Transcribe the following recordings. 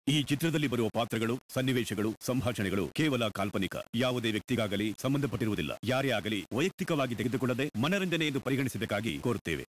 ಈ ಚಿತ್ರದಲ್ಲಿ ಬರುವ ಪಾತ್ರಗಳು ಸನ್ನಿವೇಶಗಳು ಸಂಭಾಷಣೆಗಳು ಕೇವಲ ಕಾಲ್ಪನಿಕ ಯಾವುದೇ ವ್ಯಕ್ತಿಗಾಗಲಿ ಸಂಬಂಧಪಟ್ಟಿರುವುದಿಲ್ಲ ಯಾರೇ ಆಗಲಿ ವೈಯಕ್ತಿಕವಾಗಿ ತೆಗೆದುಕೊಳ್ಳದೆ ಮನರಂಜನೆ ಎಂದು ಪರಿಗಣಿಸಬೇಕಾಗಿ ಕೋರುತ್ತೇವೆ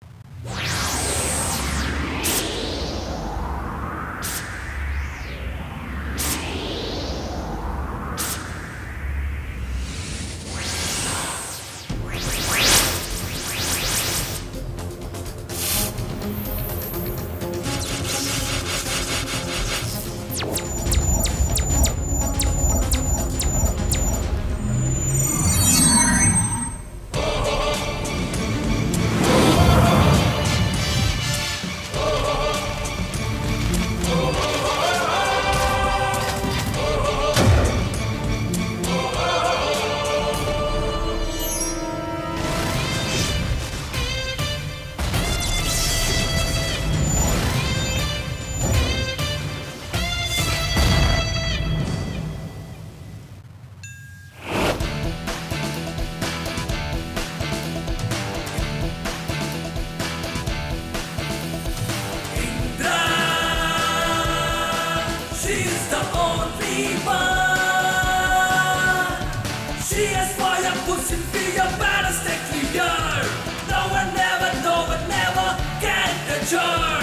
She's the only one. She has fire pushing fear, better stay clear. No one never, no one never can touch her.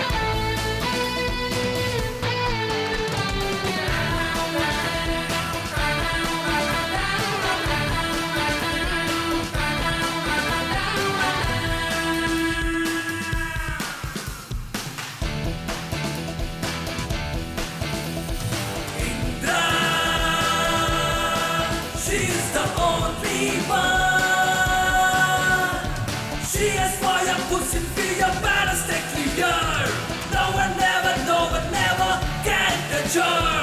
She's the only one. She has fire pushing fear, better stay clear. No one never, no one never can touch her.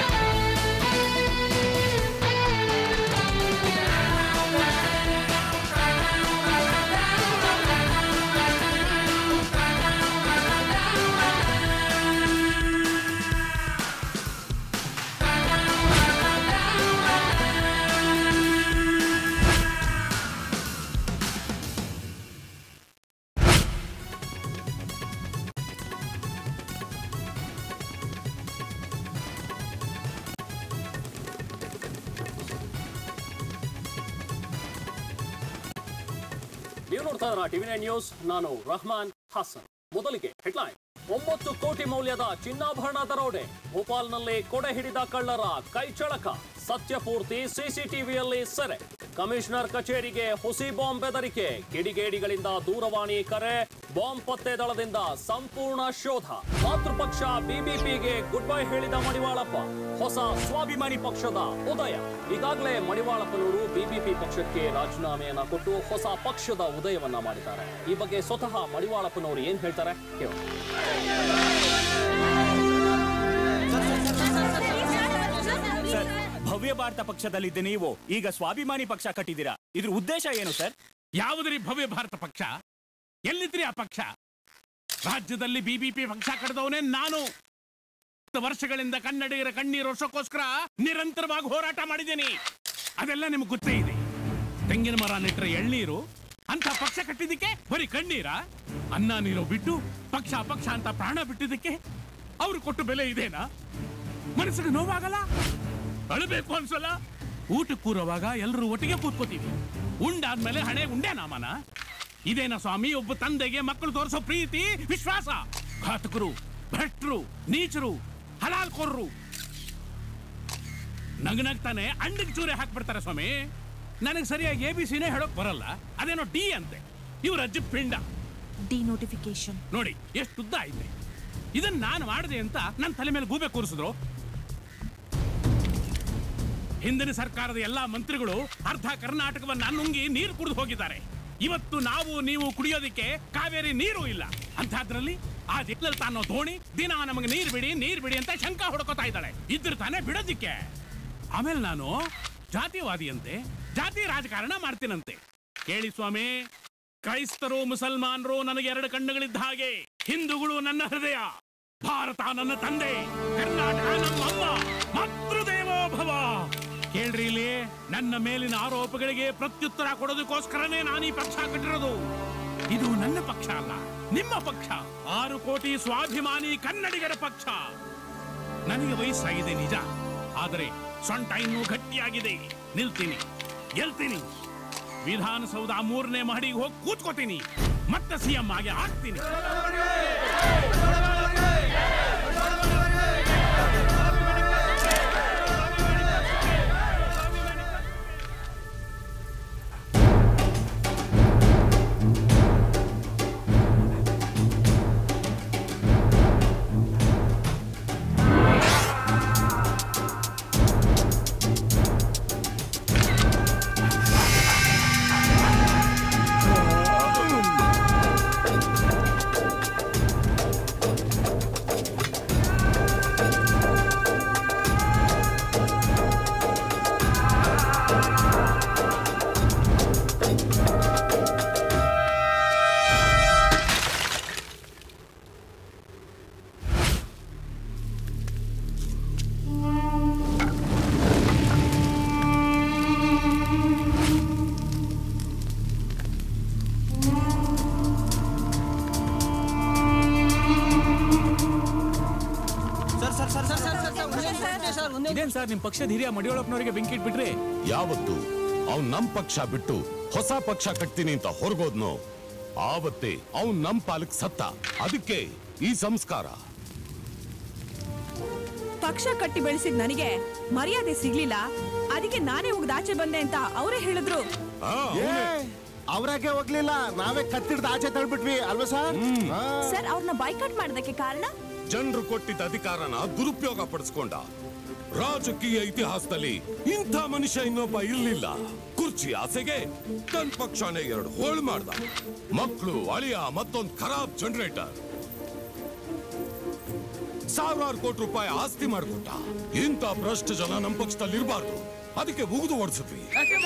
ನೀವು ನೋಡ್ತಾ ಇದ್ದೀರಾ TV nine news ನಾನು ರಹಮಾನ್ ಹಾಸನ್ ಮೊದಲಿಗೆ headline ಒಂಬತ್ತು ಕೋಟಿ ಮೌಲ್ಯದ ಚಿನ್ನಾಭರಣ ದರೋಡೆ ಭೋಪಾಲ್ನಲ್ಲಿ ಕೊಡೆ ಹಿಡಿದ ಕಳ್ಳರ ಕೈ ಚಳಕ ಸತ್ಯಪೂರ್ತಿ ಸಿಸಿಟಿವಿಯಲ್ಲಿ ಸೆರೆ ಕಮಿಷನರ್ ಕಚೇರಿಗೆ ಹುಸಿ ಬಾಂಬ್ ಬೆದರಿಕೆ ಕಿಡಿಗೇಡಿಗಳಿಂದ ದೂರವಾಣಿ ಕರೆ ಬಾಂಬ್ ಪತ್ತೆ ದಳದಿಂದ ಸಂಪೂರ್ಣ ಶೋಧ ಮಾತೃಪಕ್ಷ ಬಿಬಿಪಿಗೆ ಗುಡ್ ಬೈ ಹೇಳಿದ ಮಡಿವಾಳಪ್ಪ ಹೊಸ ಸ್ವಾಭಿಮಾನಿ ಪಕ್ಷದ ಉದಯ ಈಗಾಗಲೇ ಮಡಿವಾಳಪ್ಪನವರು ಬಿಬಿಪಿ ಪಕ್ಷಕ್ಕೆ ರಾಜೀನಾಮೆಯನ್ನ ಕೊಟ್ಟು ಹೊಸ ಪಕ್ಷದ ಉದಯವನ್ನ ಮಾಡಿದ್ದಾರೆ ಈ ಬಗ್ಗೆ ಸ್ವತಃ ಮಡಿವಾಳಪ್ಪನವರು ಏನ್ ಹೇಳ್ತಾರೆ ಕೇಳೋಣ ಸರ್ ಭವ್ಯ ಭಾರತ ಪಕ್ಷದಲ್ಲಿದ್ದ ನೀವು ಈಗ ಸ್ವಾಭಿಮಾನಿ ಪಕ್ಷ ಕಟ್ಟಿದ್ದೀರಾ ಇದ್ರ ಉದ್ದೇಶ ಏನು ಸರ್ ಯಾವುದ್ರಿ ಭವ್ಯ ಭಾರತ ಪಕ್ಷ ಎಲ್ಲಿದ್ರಿ ಆ ಪಕ್ಷ ರಾಜ್ಯದಲ್ಲಿ ಬಿಬಿಪಿ ಪಕ್ಷ ಕಳೆದವನೇ ನಾನು ಹತ್ತು ವರ್ಷಗಳಿಂದ ಕನ್ನಡಿಗರ ಕಣ್ಣೀರು ವರ್ಷಕ್ಕೋಸ್ಕರ ನಿರಂತರವಾಗಿ ಹೋರಾಟ ಮಾಡಿದ್ದೀನಿ ಅದೆಲ್ಲ ನಿಮ್ಗೆ ಗೊತ್ತೇ ಇದೆ ತೆಂಗಿನ ಮರ ನೆಟ್ರೆ ಎಳ್ನೀರು ಅಂತ ಪಕ್ಷ ಕಟ್ಟಿದ್ದಕ್ಕೆ ಬರೀ ಕಣ್ಣೀರ ಅನ್ನ ನೀರು ಬಿಟ್ಟು ಪಕ್ಷ ಪಕ್ಷ ಅಂತ ಪ್ರಾಣ ಬಿಟ್ಟಿದ್ದಕ್ಕೆ ಅವ್ರು ಕೊಟ್ಟು ಬೆಲೆ ಇದೇನಾ ಮನಸ್ಸಿಗೆ ನೋವಾಗಲ್ಲ ಅಳಬೇಕು ಅನ್ಸಲ್ಲ ಊಟ ಕೂರುವಾಗ ಎಲ್ಲರೂ ಒಟ್ಟಿಗೆ ಕೂತ್ಕೋತೀವಿ ಉಂಡಾದ್ಮೇಲೆ ಹಣೆ ಉಂಡೆ ನಾಮನ ಇದೇನ ಸ್ವಾಮಿ ಒಬ್ಬ ತಂದೆಗೆ ಮಕ್ಕಳು ತೋರಿಸೋ ಪ್ರೀತಿ ವಿಶ್ವಾಸ ಘಾತಕರು ಭಟ್ರು ನೀಚರು ಹಲಾಲ್ಕೋರ್ರು ನಗನಗ್ತಾನೆ ಅಂಡಿಗೆ ಚೂರೆ ಹಾಕ್ಬಿಡ್ತಾರೆ ಸ್ವಾಮಿ ನನಗೆ ಸರಿಯಾಗಿ ಎ ಬಿ ಸಿನೇ ಹೇಳೋಕ್ ಬರಲ್ಲ ಅದೇನೋ ಡಿ ಅಂತೆ ಇವ್ರ ಅಜ್ಜಿ ಪಿಂಡ ಡಿನೋಟಿಫಿಕೇಶನ್ ನೋಡಿ ಎಷ್ಟು ಉದ್ದ ಐತೆ ಇದನ್ನ ನಾನು ಮಾಡಿದೆ ಅಂತ ನನ್ನ ತಲೆ ಮೇಲೆ ಗೂಬೆ ಕೂರಿಸಿದ್ರು ಹಿಂದಿನ ಸರ್ಕಾರದ ಎಲ್ಲಾ ಮಂತ್ರಿಗಳು ಅರ್ಧ ಕರ್ನಾಟಕವನ್ನ ನುಂಗಿ ನೀರು ಕುಡಿದು ಹೋಗಿದ್ದಾರೆ ಇವತ್ತು ನಾವು ನೀವು ಕುಡಿಯೋದಿಕ್ಕೆ ಕಾವೇರಿ ನೀರು ಇಲ್ಲ ಅಂಥದ್ರಲ್ಲಿ ಆ ದಿಕ್ಕಲ್ಲಿ ತಾನೋ ದೋಣಿ ದಿನ ನಮಗೆ ನೀರು ಬಿಡಿ ನೀರು ಬಿಡಿ ಅಂತ ಶಂಕ ಹೊಡ್ಕೋತಾ ಇದ್ದಾಳೆ ಇದ್ರ ತಾನೇ ಬಿಡೋದಿಕ್ಕೆ ಆಮೇಲೆ ನಾನು ಜಾತಿವಾದಿ ಅಂತೆ ಜಾತಿ ರಾಜಕಾರಣ ಮಾಡ್ತೀನಂತೆ ಕೇಳಿ ಸ್ವಾಮಿ ಕ್ರೈಸ್ತರು ಮುಸಲ್ಮಾನರು ನನಗೆ ಎರಡು ಕಣ್ಣುಗಳಿದ್ದ ಹಾಗೆ ಹಿಂದೂಗಳು ನನ್ನ ಹೃದಯ ಭಾರತ ನನ್ನ ತಂದೆ ಕರ್ನಾಟಕ ನಮ್ಮ ಅಮ್ಮ ಮಾತೃದೇವೋ ಭವ ಕೇಳ್ರಿ ಇಲ್ಲಿ ನನ್ನ ಮೇಲಿನ ಆರೋಪಗಳಿಗೆ ಪ್ರತ್ಯುತ್ತರ ಕೊಡೋದಕ್ಕೋಸ್ಕರನೇ ನಾನು ಈ ಪಕ್ಷ ಕಟ್ಟಿರೋದು ಇದು ನನ್ನ ಪಕ್ಷ ಅಲ್ಲ ನಿಮ್ಮ ಪಕ್ಷ ಆರು ಕೋಟಿ ಸ್ವಾಭಿಮಾನಿ ಕನ್ನಡಿಗರ ಪಕ್ಷ ನನಗೆ ವಯಸ್ಸಾಗಿದೆ ನಿಜ ಆದರೆ ಸೊಂಟ ಇನ್ನೂ ಗಟ್ಟಿಯಾಗಿದೆ ನಿಲ್ತೀನಿ ಗೆಲ್ತೀನಿ ವಿಧಾನಸೌಧ ಮೂರನೇ ಮಹಡಿಗೆ ಹೋಗಿ ಕೂತ್ಕೋತೀನಿ ಮತ್ತೆ ಸಿಎಂ ಆಗಿ ಆಗ್ತೀನಿ ಇದೇನ್ ಸರ್ ನಿಮ್ ಪಕ್ಷದ ಹಿರಿಯ ಮಡಿಯೊಳಪ್ಪನವರಿಗೆ ಬೆಂಕಿ ಇಟ್ಬಿಟ್ರಿ ಯಾವತ್ತು ಅವ್ನ್ ನಮ್ ಪಕ್ಷ ಬಿಟ್ಟು ಹೊಸ ಪಕ್ಷ ಕಟ್ತೀನಿ ಅಂತ ಹೊರಗೋದ್ನು ಆವತ್ತೇ ಅವ್ನ್ ನಮ್ ಪಾಲಕ್ ಸತ್ತ ಅದಕ್ಕೆ ಈ ಸಂಸ್ಕಾರ ಪಕ್ಷ ಕಟ್ಟಿ ಬೆಳೆಸಿದ್ ನನಗೆ ಮರ್ಯಾದೆ ಸಿಗ್ಲಿಲ್ಲ ಅದಕ್ಕೆ ನಾನೇ ಹೋಗ್ದ ಆಚೆ ಬಂದೆ ಅಂತ ಅವರೇ ಹೇಳಿದ್ರು ಆ, ಅವ್ನೇ. ಅವ್ರಾಗೆ ಹೋಗ್ಲಿಲ್ಲ ನಾವೇ ಕತ್ತಿಡ್ದು ಆಚೆ ತಳ್ಬಿಟ್ವಿ ಅಲ್ವಾ ಸರ್ ಸರ್ ಅವ್ರನ್ನ ಬೈಕಟ್ ಮಾಡೋದಕ್ಕೆ ಕಾರಣ ಜನರು ಕೊಟ್ಟಿದ್ದ ಅಧಿಕಾರನ ದುರುಪಯೋಗ ಪಡಿಸ್ಕೊಂಡ ರಾಜಕೀಯ ಇತಿಹಾಸದಲ್ಲಿ ಇಂಥ ಮನುಷ್ಯ ಇನ್ನೊಬ್ಬ ಇರ್ಲಿಲ್ಲ ಕುರ್ಚಿ ಆಸೆಗೆ ತನ್ನ ಪಕ್ಷನೇ ಎರಡು ಹೋಳು ಮಾಡ್ದ ಮಕ್ಕಳು ಅಳಿಯ ಮತ್ತೊಂದು ಖರಾಬ್ ಜನರೇಟರ್ ಸಾವಿರಾರು ಕೋಟಿ ರೂಪಾಯಿ ಆಸ್ತಿ ಮಾಡ್ಕೊಟ್ಟ ಇಂಥ ಭ್ರಷ್ಟ ಜನ ನಮ್ಮ ಪಕ್ಷದಲ್ಲಿ ಇರಬಾರ್ದು ಅದಕ್ಕೆ ಉಗಿದು ಓಡಿಸಿದ್ವಿ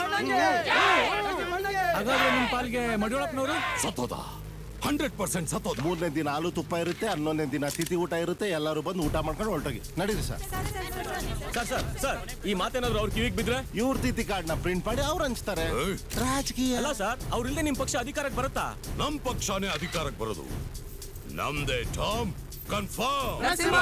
ಹಾಗಾದ್ರೆ ನಿಮ್ ಪಾಲ್ಗೆ ಮಡಿಯೊಳಪ್ಪನವರು ಸತ್ತೋದ ಹಂಡ್ರೆಡ್ ಪರ್ಸೆಂಟ್ ಸತ್ತೋದ ಮೂರನೇ ದಿನ ಹಾಲು ತುಪ್ಪ ಇರುತ್ತೆ ಹನ್ನೊಂದನೇ ದಿನ ತಿಥಿ ಊಟ ಇರುತ್ತೆ ಎಲ್ಲರೂ ಬಂದು ಊಟ ಮಾಡ್ಕೊಂಡು ಹೊರಟೋಗಿ ನಡೀರಿ ಸರ್ ಸರ್ ಸರ್ ಸರ್ ಈ ಮಾತೇನಾದ್ರು ಅವ್ರ ಕಿವಿಗೆ ಬಿದ್ರೆ ಇವ್ರ ತಿಥಿ ಕಾರ್ಡ್ನ ಪ್ರಿಂಟ್ ಮಾಡಿ ಅವ್ರು ಹಂಚ್ತಾರೆ ಏಯ್. ರಾಜಕೀಯ ಅಲ್ಲ ಸರ್ ಅವ್ರಿಲ್ದೆ ನಿಮ್ ಪಕ್ಷ ಅಧಿಕಾರಕ್ಕೆ ಬರುತ್ತಾ ನಮ್ ಪಕ್ಷನೇ ಅಧಿಕಾರಕ್ಕೆ ಬರೋದು ನಮ್ದೇ ಟಾಮ್ ಕನ್ಫರ್ಮ್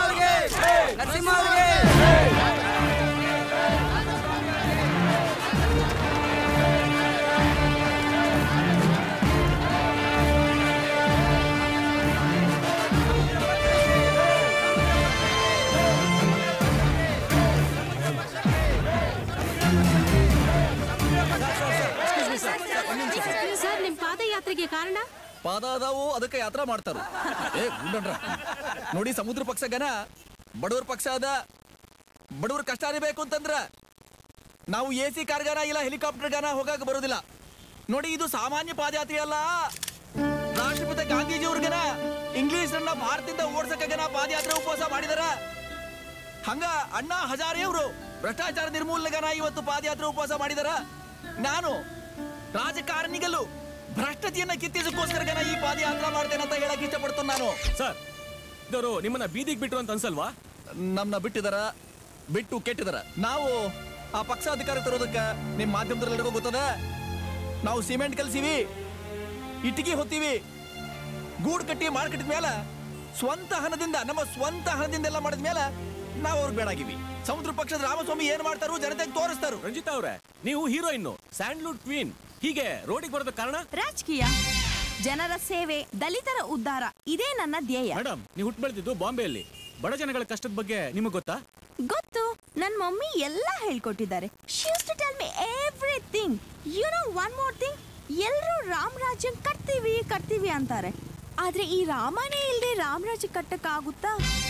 ಸರ್ ನಿಮ್ ಪಾದಯಾತ್ರೆಗೆ ಕಾರಣ ಪಾದ ಅದಾವು ಅದಕ್ಕೆ ಯಾತ್ರಾ ಮಾಡ್ತಾರ ಏ ಗುಂಡನ್ರ ನೋಡಿ ಸಮುದ್ರ ಪಕ್ಷ ಗನ ಬಡವ್ರ ಪಕ್ಷ ಅದ ಬಡವ್ರ ಕಷ್ಟ ಅರಿಬೇಕು ಅಂತಂದ್ರ ನಾವು ಎ ಸಿ ಕಾರ್ಗಾನ ಇಲ್ಲ ಹೆಲಿಕಾಪ್ಟರ್ ಗಾನ ಹೋಗಾಕ ಬರೋದಿಲ್ಲ ನೋಡಿ ಇದು ಸಾಮಾನ್ಯ ಪಾದಯಾತ್ರೆ ಅಲ್ಲ ರಾಷ್ಟ್ರಪಿತ ಗಾಂಧೀಜಿಯವ್ರಿಗನ ಇಂಗ್ಲಿಷ್ ಅನ್ನ ಭಾರತದಿಂದ ಓಡ್ಸಕ್ಕಗನ ಪಾದಯಾತ್ರೆ ಉಪವಾಸ ಮಾಡಿದಾರ ಹಂಗ ಅಣ್ಣಾ ಹಜಾರೆ ಅವರು ಭ್ರಷ್ಟಾಚಾರ ನಿರ್ಮೂಲನೆಗನ ಇವತ್ತು ಪಾದಯಾತ್ರೆ ಉಪವಾಸ ಮಾಡಿದಾರ ನಾನು ರಾಜಕಾರಣಿಗಳು ಭ್ರಷ್ಟತೆಯನ್ನ ಕಿತ್ತಿಸಕ್ಕೋಸ್ಕರ ಈ ಪಾದಯಾತ್ರೆ ಮಾಡ್ತೇನೆ ಅಂತ ಹೇಳಕ್ ಇಷ್ಟಪಡ್ತೀನಿ ನಾನು ಸರ್ ಇದವರು ನಿಮ್ಮನ್ನ ಬೀದಿಗೆ ಬಿಟ್ರು ಅಂತ ಅನ್ಸಲ್ವಾ ನಮ್ನ ಬಿಟ್ಟಿದಾರ ಬಿಟ್ಟು ಕೆಟ್ಟಿದಾರ ನಾವು ಆ ಪಕ್ಷ ಅಧಿಕಾರ ತರೋದಕ್ಕ ನಿಮ್ ಮಾಧ್ಯಮದಲ್ಲೆಲ್ಲರಿಗೂ ಗೊತ್ತದ ನಾವು ಸಿಮೆಂಟ್ ಕಲ್ಸಿವಿ ಇಟ್ಟಿಗೆ ಹೊತ್ತೀವಿ ಗೂಡ್ ಕಟ್ಟಿ ಮಾರ್ಕೆಟ್ ಮೇಲೆ ಸ್ವಂತ ಹಣದಿಂದ ನಮ್ಮ ಸ್ವಂತ ಹಣದಿಂದ ಎಲ್ಲ ಮಾಡಿದ ಮೇಲೆ ನಾವು ಅವ್ರಿಗೆ ಬೇಡಾಗಿವಿ ಸಮುದ್ರ ಪಕ್ಷದ ರಾಮಸ್ವಾಮಿ ಏನ್ ಮಾಡ್ತಾರೋ ಜನತೆಗೆ ತೋರಿಸ್ತಾರು ರಂಜಿತಾ ಅವ್ರೆ ನೀವು ಹೀರೋಯಿನ್ ಸ್ಯಾಂಡ್ಲುಡ್ ಕ್ವೀನ್ ಹೀಗೆ ರೋಡಿಗೆ ಬರೋದ ಕಾರಣ ರಾಜಕೀಯ ಜನರ ಸೇವೆ ದಲಿತರ ಉದ್ಧಾರ ಇದೇ ನನ್ನ ಧ್ಯೇಯ ಮೇಡಮ್ ನೀವು ಹುಟ್ಟು ಬೆಳೆದಿದ್ದು ಬಾಂಬೆಯಲ್ಲಿ ಬಡ ಜನಗಳ ಕಷ್ಟದ ಬಗ್ಗೆ ನಿಮಗೆ ಗೊತ್ತಾ ಗೊತ್ತು ನನ್ ಮಮ್ಮಿ ಎಲ್ಲ ಹೇಳ್ಕೊಟ್ಟಿದ್ದಾರೆ she to tell me everything you know one more thing ಎಲ್ಲರೂ ರಾಮರಾಜ್ಯ ಕಟ್ತೀವಿ ಕಟ್ತೀವಿ ಅಂತಾರೆ ಆದ್ರೆ ಈ ರಾಮನೇ ಇಲ್ದೆ ರಾಮರಾಜ್ಯ ಕಟ್ಟಕ್ಕಾಗುತ್ತಾ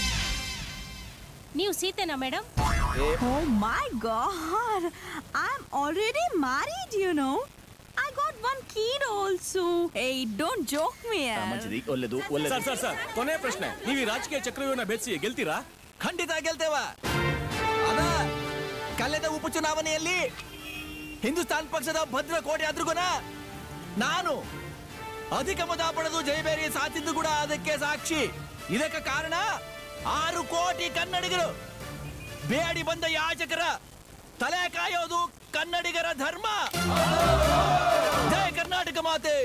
ನೀವು ಸೀತೆನಾ madam oh my God I am already married you know I got one kid also hey don't joke me ಒಳ್ಳೆದು ಸರ್ ಸರ್ ಸರ್ ಕೊನೆ ಪ್ರಶ್ನೆ ನೀವು ಈ ರಾಜಕೀಯ ಚಕ್ರವ್ಯೂಹನ ಬೆಳೆಸಿ ಗೆಲ್ತೀರಾ ಖಂಡಿತ ಗೆಲ್ತೇವ ಅದ ಕಳೆದ ಉಪಚುನಾವಣೆಯಲ್ಲಿ ಹಿಂದೂಸ್ತಾನ್ ಪಕ್ಷದ ಭದ್ರ ಕೋಟೆ ಅದ್ರುಗುನ ನಾನು ಅಧಿಕ ಮತ ಪಡೆದು ಜಯಬೇರಿ ಸಾಧಿದ್ದು ಕೂಡ ಅದಕ್ಕೆ ಸಾಕ್ಷಿ ಇದಕ್ಕೆ ಕಾರಣ ಆರು ಕೋಟಿ ಕನ್ನಡಿಗರು ಬೇಡಿ ಬಂದ ಯಾಚಕರ ತಲೆ ಕಾಯೋದು ಕನ್ನಡಿಗರ ಧರ್ಮ ಜಯ ಕರ್ನಾಟಕ ಮಾತೆ